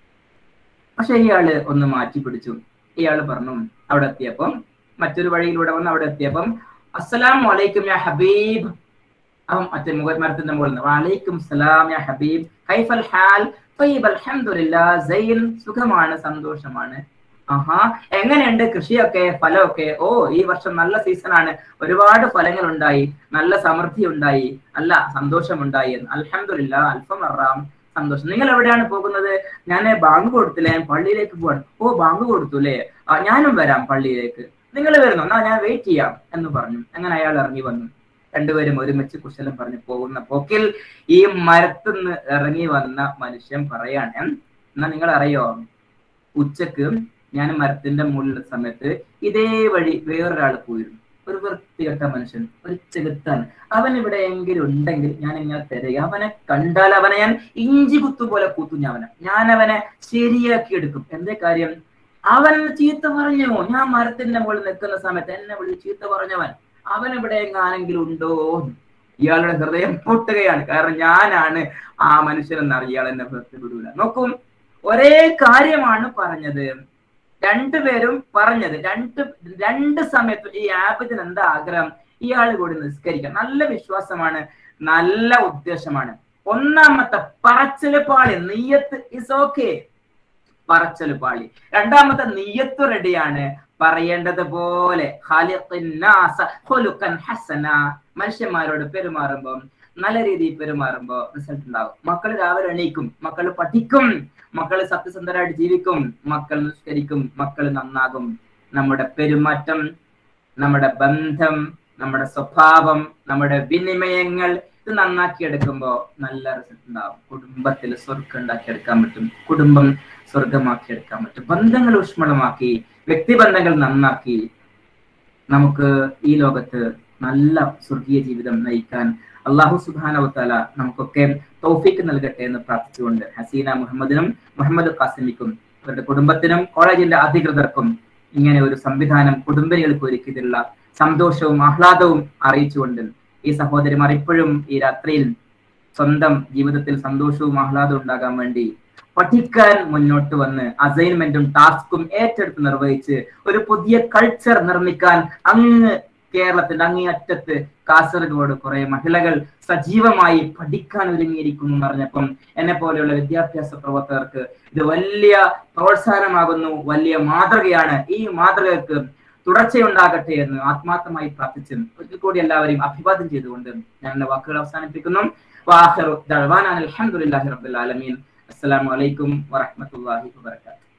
പക്ഷെ ഇയാള് ഒന്ന് മാറ്റി പിടിച്ചു ഇയാൾ പറഞ്ഞു അവിടെ എത്തിയപ്പം മറ്റൊരു വഴിയിലൂടെ വന്ന് അവിടെ എത്തിയപ്പം അസ്സലാം വലൈക്കും യാ ഹബീബ് അവൻ മറ്റേ മുഖ മരത്തിന്റെ മുകളിൽ നിന്ന് വലൈക്കും സലാം യാ ഹബീബ് കൈഫൽ ഹാൽ ത്വയ്യിബ് അൽഹംദുലില്ലാ സൈൻ സുഖമാണ് സന്തോഷമാണ് ആഹാ എങ്ങനെയുണ്ട് കൃഷിയൊക്കെ ഫലമൊക്കെ ഓ ഈ വർഷം നല്ല സീസൺ ആണ് ഒരുപാട് ഫലങ്ങൾ ഉണ്ടായി നല്ല സമൃദ്ധി ഉണ്ടായി നല്ല സന്തോഷമുണ്ടായി അൽഹംദുലില്ല അൽഫം അറാം സന്തോഷം നിങ്ങൾ എവിടെയാണ് പോകുന്നത് ഞാൻ ബാങ്ക് കൊടുത്തില്ലേ ഞാൻ പള്ളിയിലേക്ക് പോവാണ് ഓ ബാങ്ക് കൊടുത്തു അല്ലേ ഞാനും വരാം പള്ളിയിലേക്ക് നിങ്ങൾ വരുന്നു എന്നാ ഞാൻ വെയിറ്റ് ചെയ്യാം എന്ന് പറഞ്ഞു അങ്ങനെ അയാൾ ഇറങ്ങി വന്നു രണ്ടുപേരും ഒരുമിച്ച് കുശലം പറഞ്ഞു പോകുന്ന പോക്കിൽ ഈ മരത്തുനിന്ന് ഇറങ്ങി വന്ന മനുഷ്യൻ പറയാണ് എന്നാ നിങ്ങൾ അറിയോ ഉച്ചക്ക് ഞാൻ മരത്തിന്റെ മുകളിലുള്ള സമയത്ത് ഇതേ വഴി വേറൊരാൾ പോയിരുന്നു ഒരു വൃത്തികെട്ട മനുഷ്യൻ ഒരു ചെകുത്താൻ അവൻ ഇവിടെ എങ്കിലും ഉണ്ടെങ്കിൽ ഞാൻ ഇങ്ങനെ തരിക അവനെ കണ്ടാൽ അവനെ ഞാൻ ഇഞ്ചി കുത്തു പോലെ കൂത്തും ഞാൻ അവനെ ഞാൻ അവനെ ശരിയാക്കി എടുക്കും എന്തേ കാര്യം അവൻ ചീത്ത പറഞ്ഞോ ഞാൻ മരത്തിന്റെ മുകളിൽ നിൽക്കുന്ന സമയത്ത് എന്നെ വിളിച്ച് ചീത്ത പറഞ്ഞവൻ അവൻ ഇവിടെ എങ്ങാനെങ്കിലും ഉണ്ടോ ഇയാളുടെ ഹൃദയം പൊട്ടുകയാണ് കാരണം ഞാനാണ് ആ മനുഷ്യനെന്ന് ഇയാൾ എന്നെ വിടൂല നോക്കും ഒരേ കാര്യമാണ് പറഞ്ഞത് രണ്ടുപേരും പറഞ്ഞത് രണ്ട് രണ്ട് സമയത്തും ഈ ആബിദിന് എന്താ ആഗ്രഹം ഇയാൾ കൂടി നിസ്കരിക്കാം നല്ല വിശ്വാസമാണ് നല്ല ഉദ്ദേശമാണ് ഒന്നാമത്തെ പറച്ചല് പാളി നെയ്യത്ത് ഇസ് ഓക്കെ പറച്ചല് പാളി രണ്ടാമത്തെ നെയ്യത്ത് റെഡിയാണ് പറയേണ്ടത് പോലെ മനുഷ്യന്മാരോട് പെരുമാറുമ്പോൾ നല്ല രീതിയിൽ പെരുമാറുമ്പോ റിസൾട്ട് ഉണ്ടാവും മക്കൾ രാവിലെ എണീക്കും മക്കൾ പഠിക്കും മക്കൾ സത്യസന്ധരായിട്ട് ജീവിക്കും മക്കൾ നിഷ്കരിക്കും മക്കൾ നന്നാകും നമ്മുടെ പെരുമാറ്റം നമ്മുടെ ബന്ധം നമ്മുടെ സ്വഭാവം നമ്മുടെ വിനിമയങ്ങൾ ഇത് നന്നാക്കി എടുക്കുമ്പോൾ നല്ല റിസൾട്ട് ഉണ്ടാവും കുടുംബത്തിൽ സ്വർഗം ഉണ്ടാക്കിയെടുക്കാൻ പറ്റും കുടുംബം സ്വർഗമാക്കി എടുക്കാൻ പറ്റും ബന്ധങ്ങൾ ഊഷ്മളമാക്കി വ്യക്തിബന്ധങ്ങൾ നന്നാക്കി നമുക്ക് ഈ ലോകത്ത് നല്ല സ്വർഗീയ ജീവിതം നയിക്കാൻ അള്ളാഹു സുബാനവത്താല നമുക്കൊക്കെ തൗഫീക്ക് നൽകട്ടെ എന്ന് പ്രാർത്ഥിച്ചുകൊണ്ട് ഹസീന മുഹമ്മദിനും മുഹമ്മദ് ഖാസിമിക്കും അവരുടെ കുടുംബത്തിനും കോളേജിന്റെ അധികൃതർക്കും ഇങ്ങനെ ഒരു സംവിധാനം കുടുംബിനികൾക്ക് ഒരുക്കിയതിലുള്ള സന്തോഷവും ആഹ്ലാദവും അറിയിച്ചുകൊണ്ട് ഈ സഹോദരിമാർ ഇപ്പോഴും ഈ രാത്രിയിൽ സ്വന്തം ജീവിതത്തിൽ സന്തോഷവും ആഹ്ലാദവും ഉണ്ടാകാൻ വേണ്ടി പഠിക്കാൻ മുന്നോട്ട് വന്ന് അസൈൻമെന്റും ടാസ്കും ഏറ്റെടുത്ത് നിർവഹിച്ച് ഒരു പുതിയ കൾച്ചർ നിർമ്മിക്കാൻ അങ്ങ് കേരളത്തിന്റെ അങ്ങേയറ്റത്ത് കാസർഗോഡ് കുറെ മഹിളകൾ സജീവമായി പഠിക്കാൻ ഒരുങ്ങിയിരിക്കുന്നു എന്ന് പറഞ്ഞപ്പം എന്നെ പോലെയുള്ള വിദ്യാഭ്യാസ പ്രവർത്തകർക്ക് ഇത് വലിയ പ്രോത്സാഹനമാകുന്നു വലിയ മാതൃകയാണ് ഈ മാതൃകക്ക് തുടർച്ചയുണ്ടാകട്ടെ എന്ന് ആത്മാർത്ഥമായി പ്രാർത്ഥിച്ച് ഒരിക്കൽ കൂടി എല്ലാവരെയും അഭിവാദ്യം ചെയ്തുകൊണ്ട് ഞാൻ എന്റെ വാക്കുകൾ അവസാനിപ്പിക്കുന്നു വാഹിറു ദഅ്വാനാ അൽഹംദുലില്ലാഹി റബ്ബിൽ ആലമീൻ അസ്സലാമു അലൈക്കും വറഹ്മത്തുള്ളാഹി വബറകാതുഹു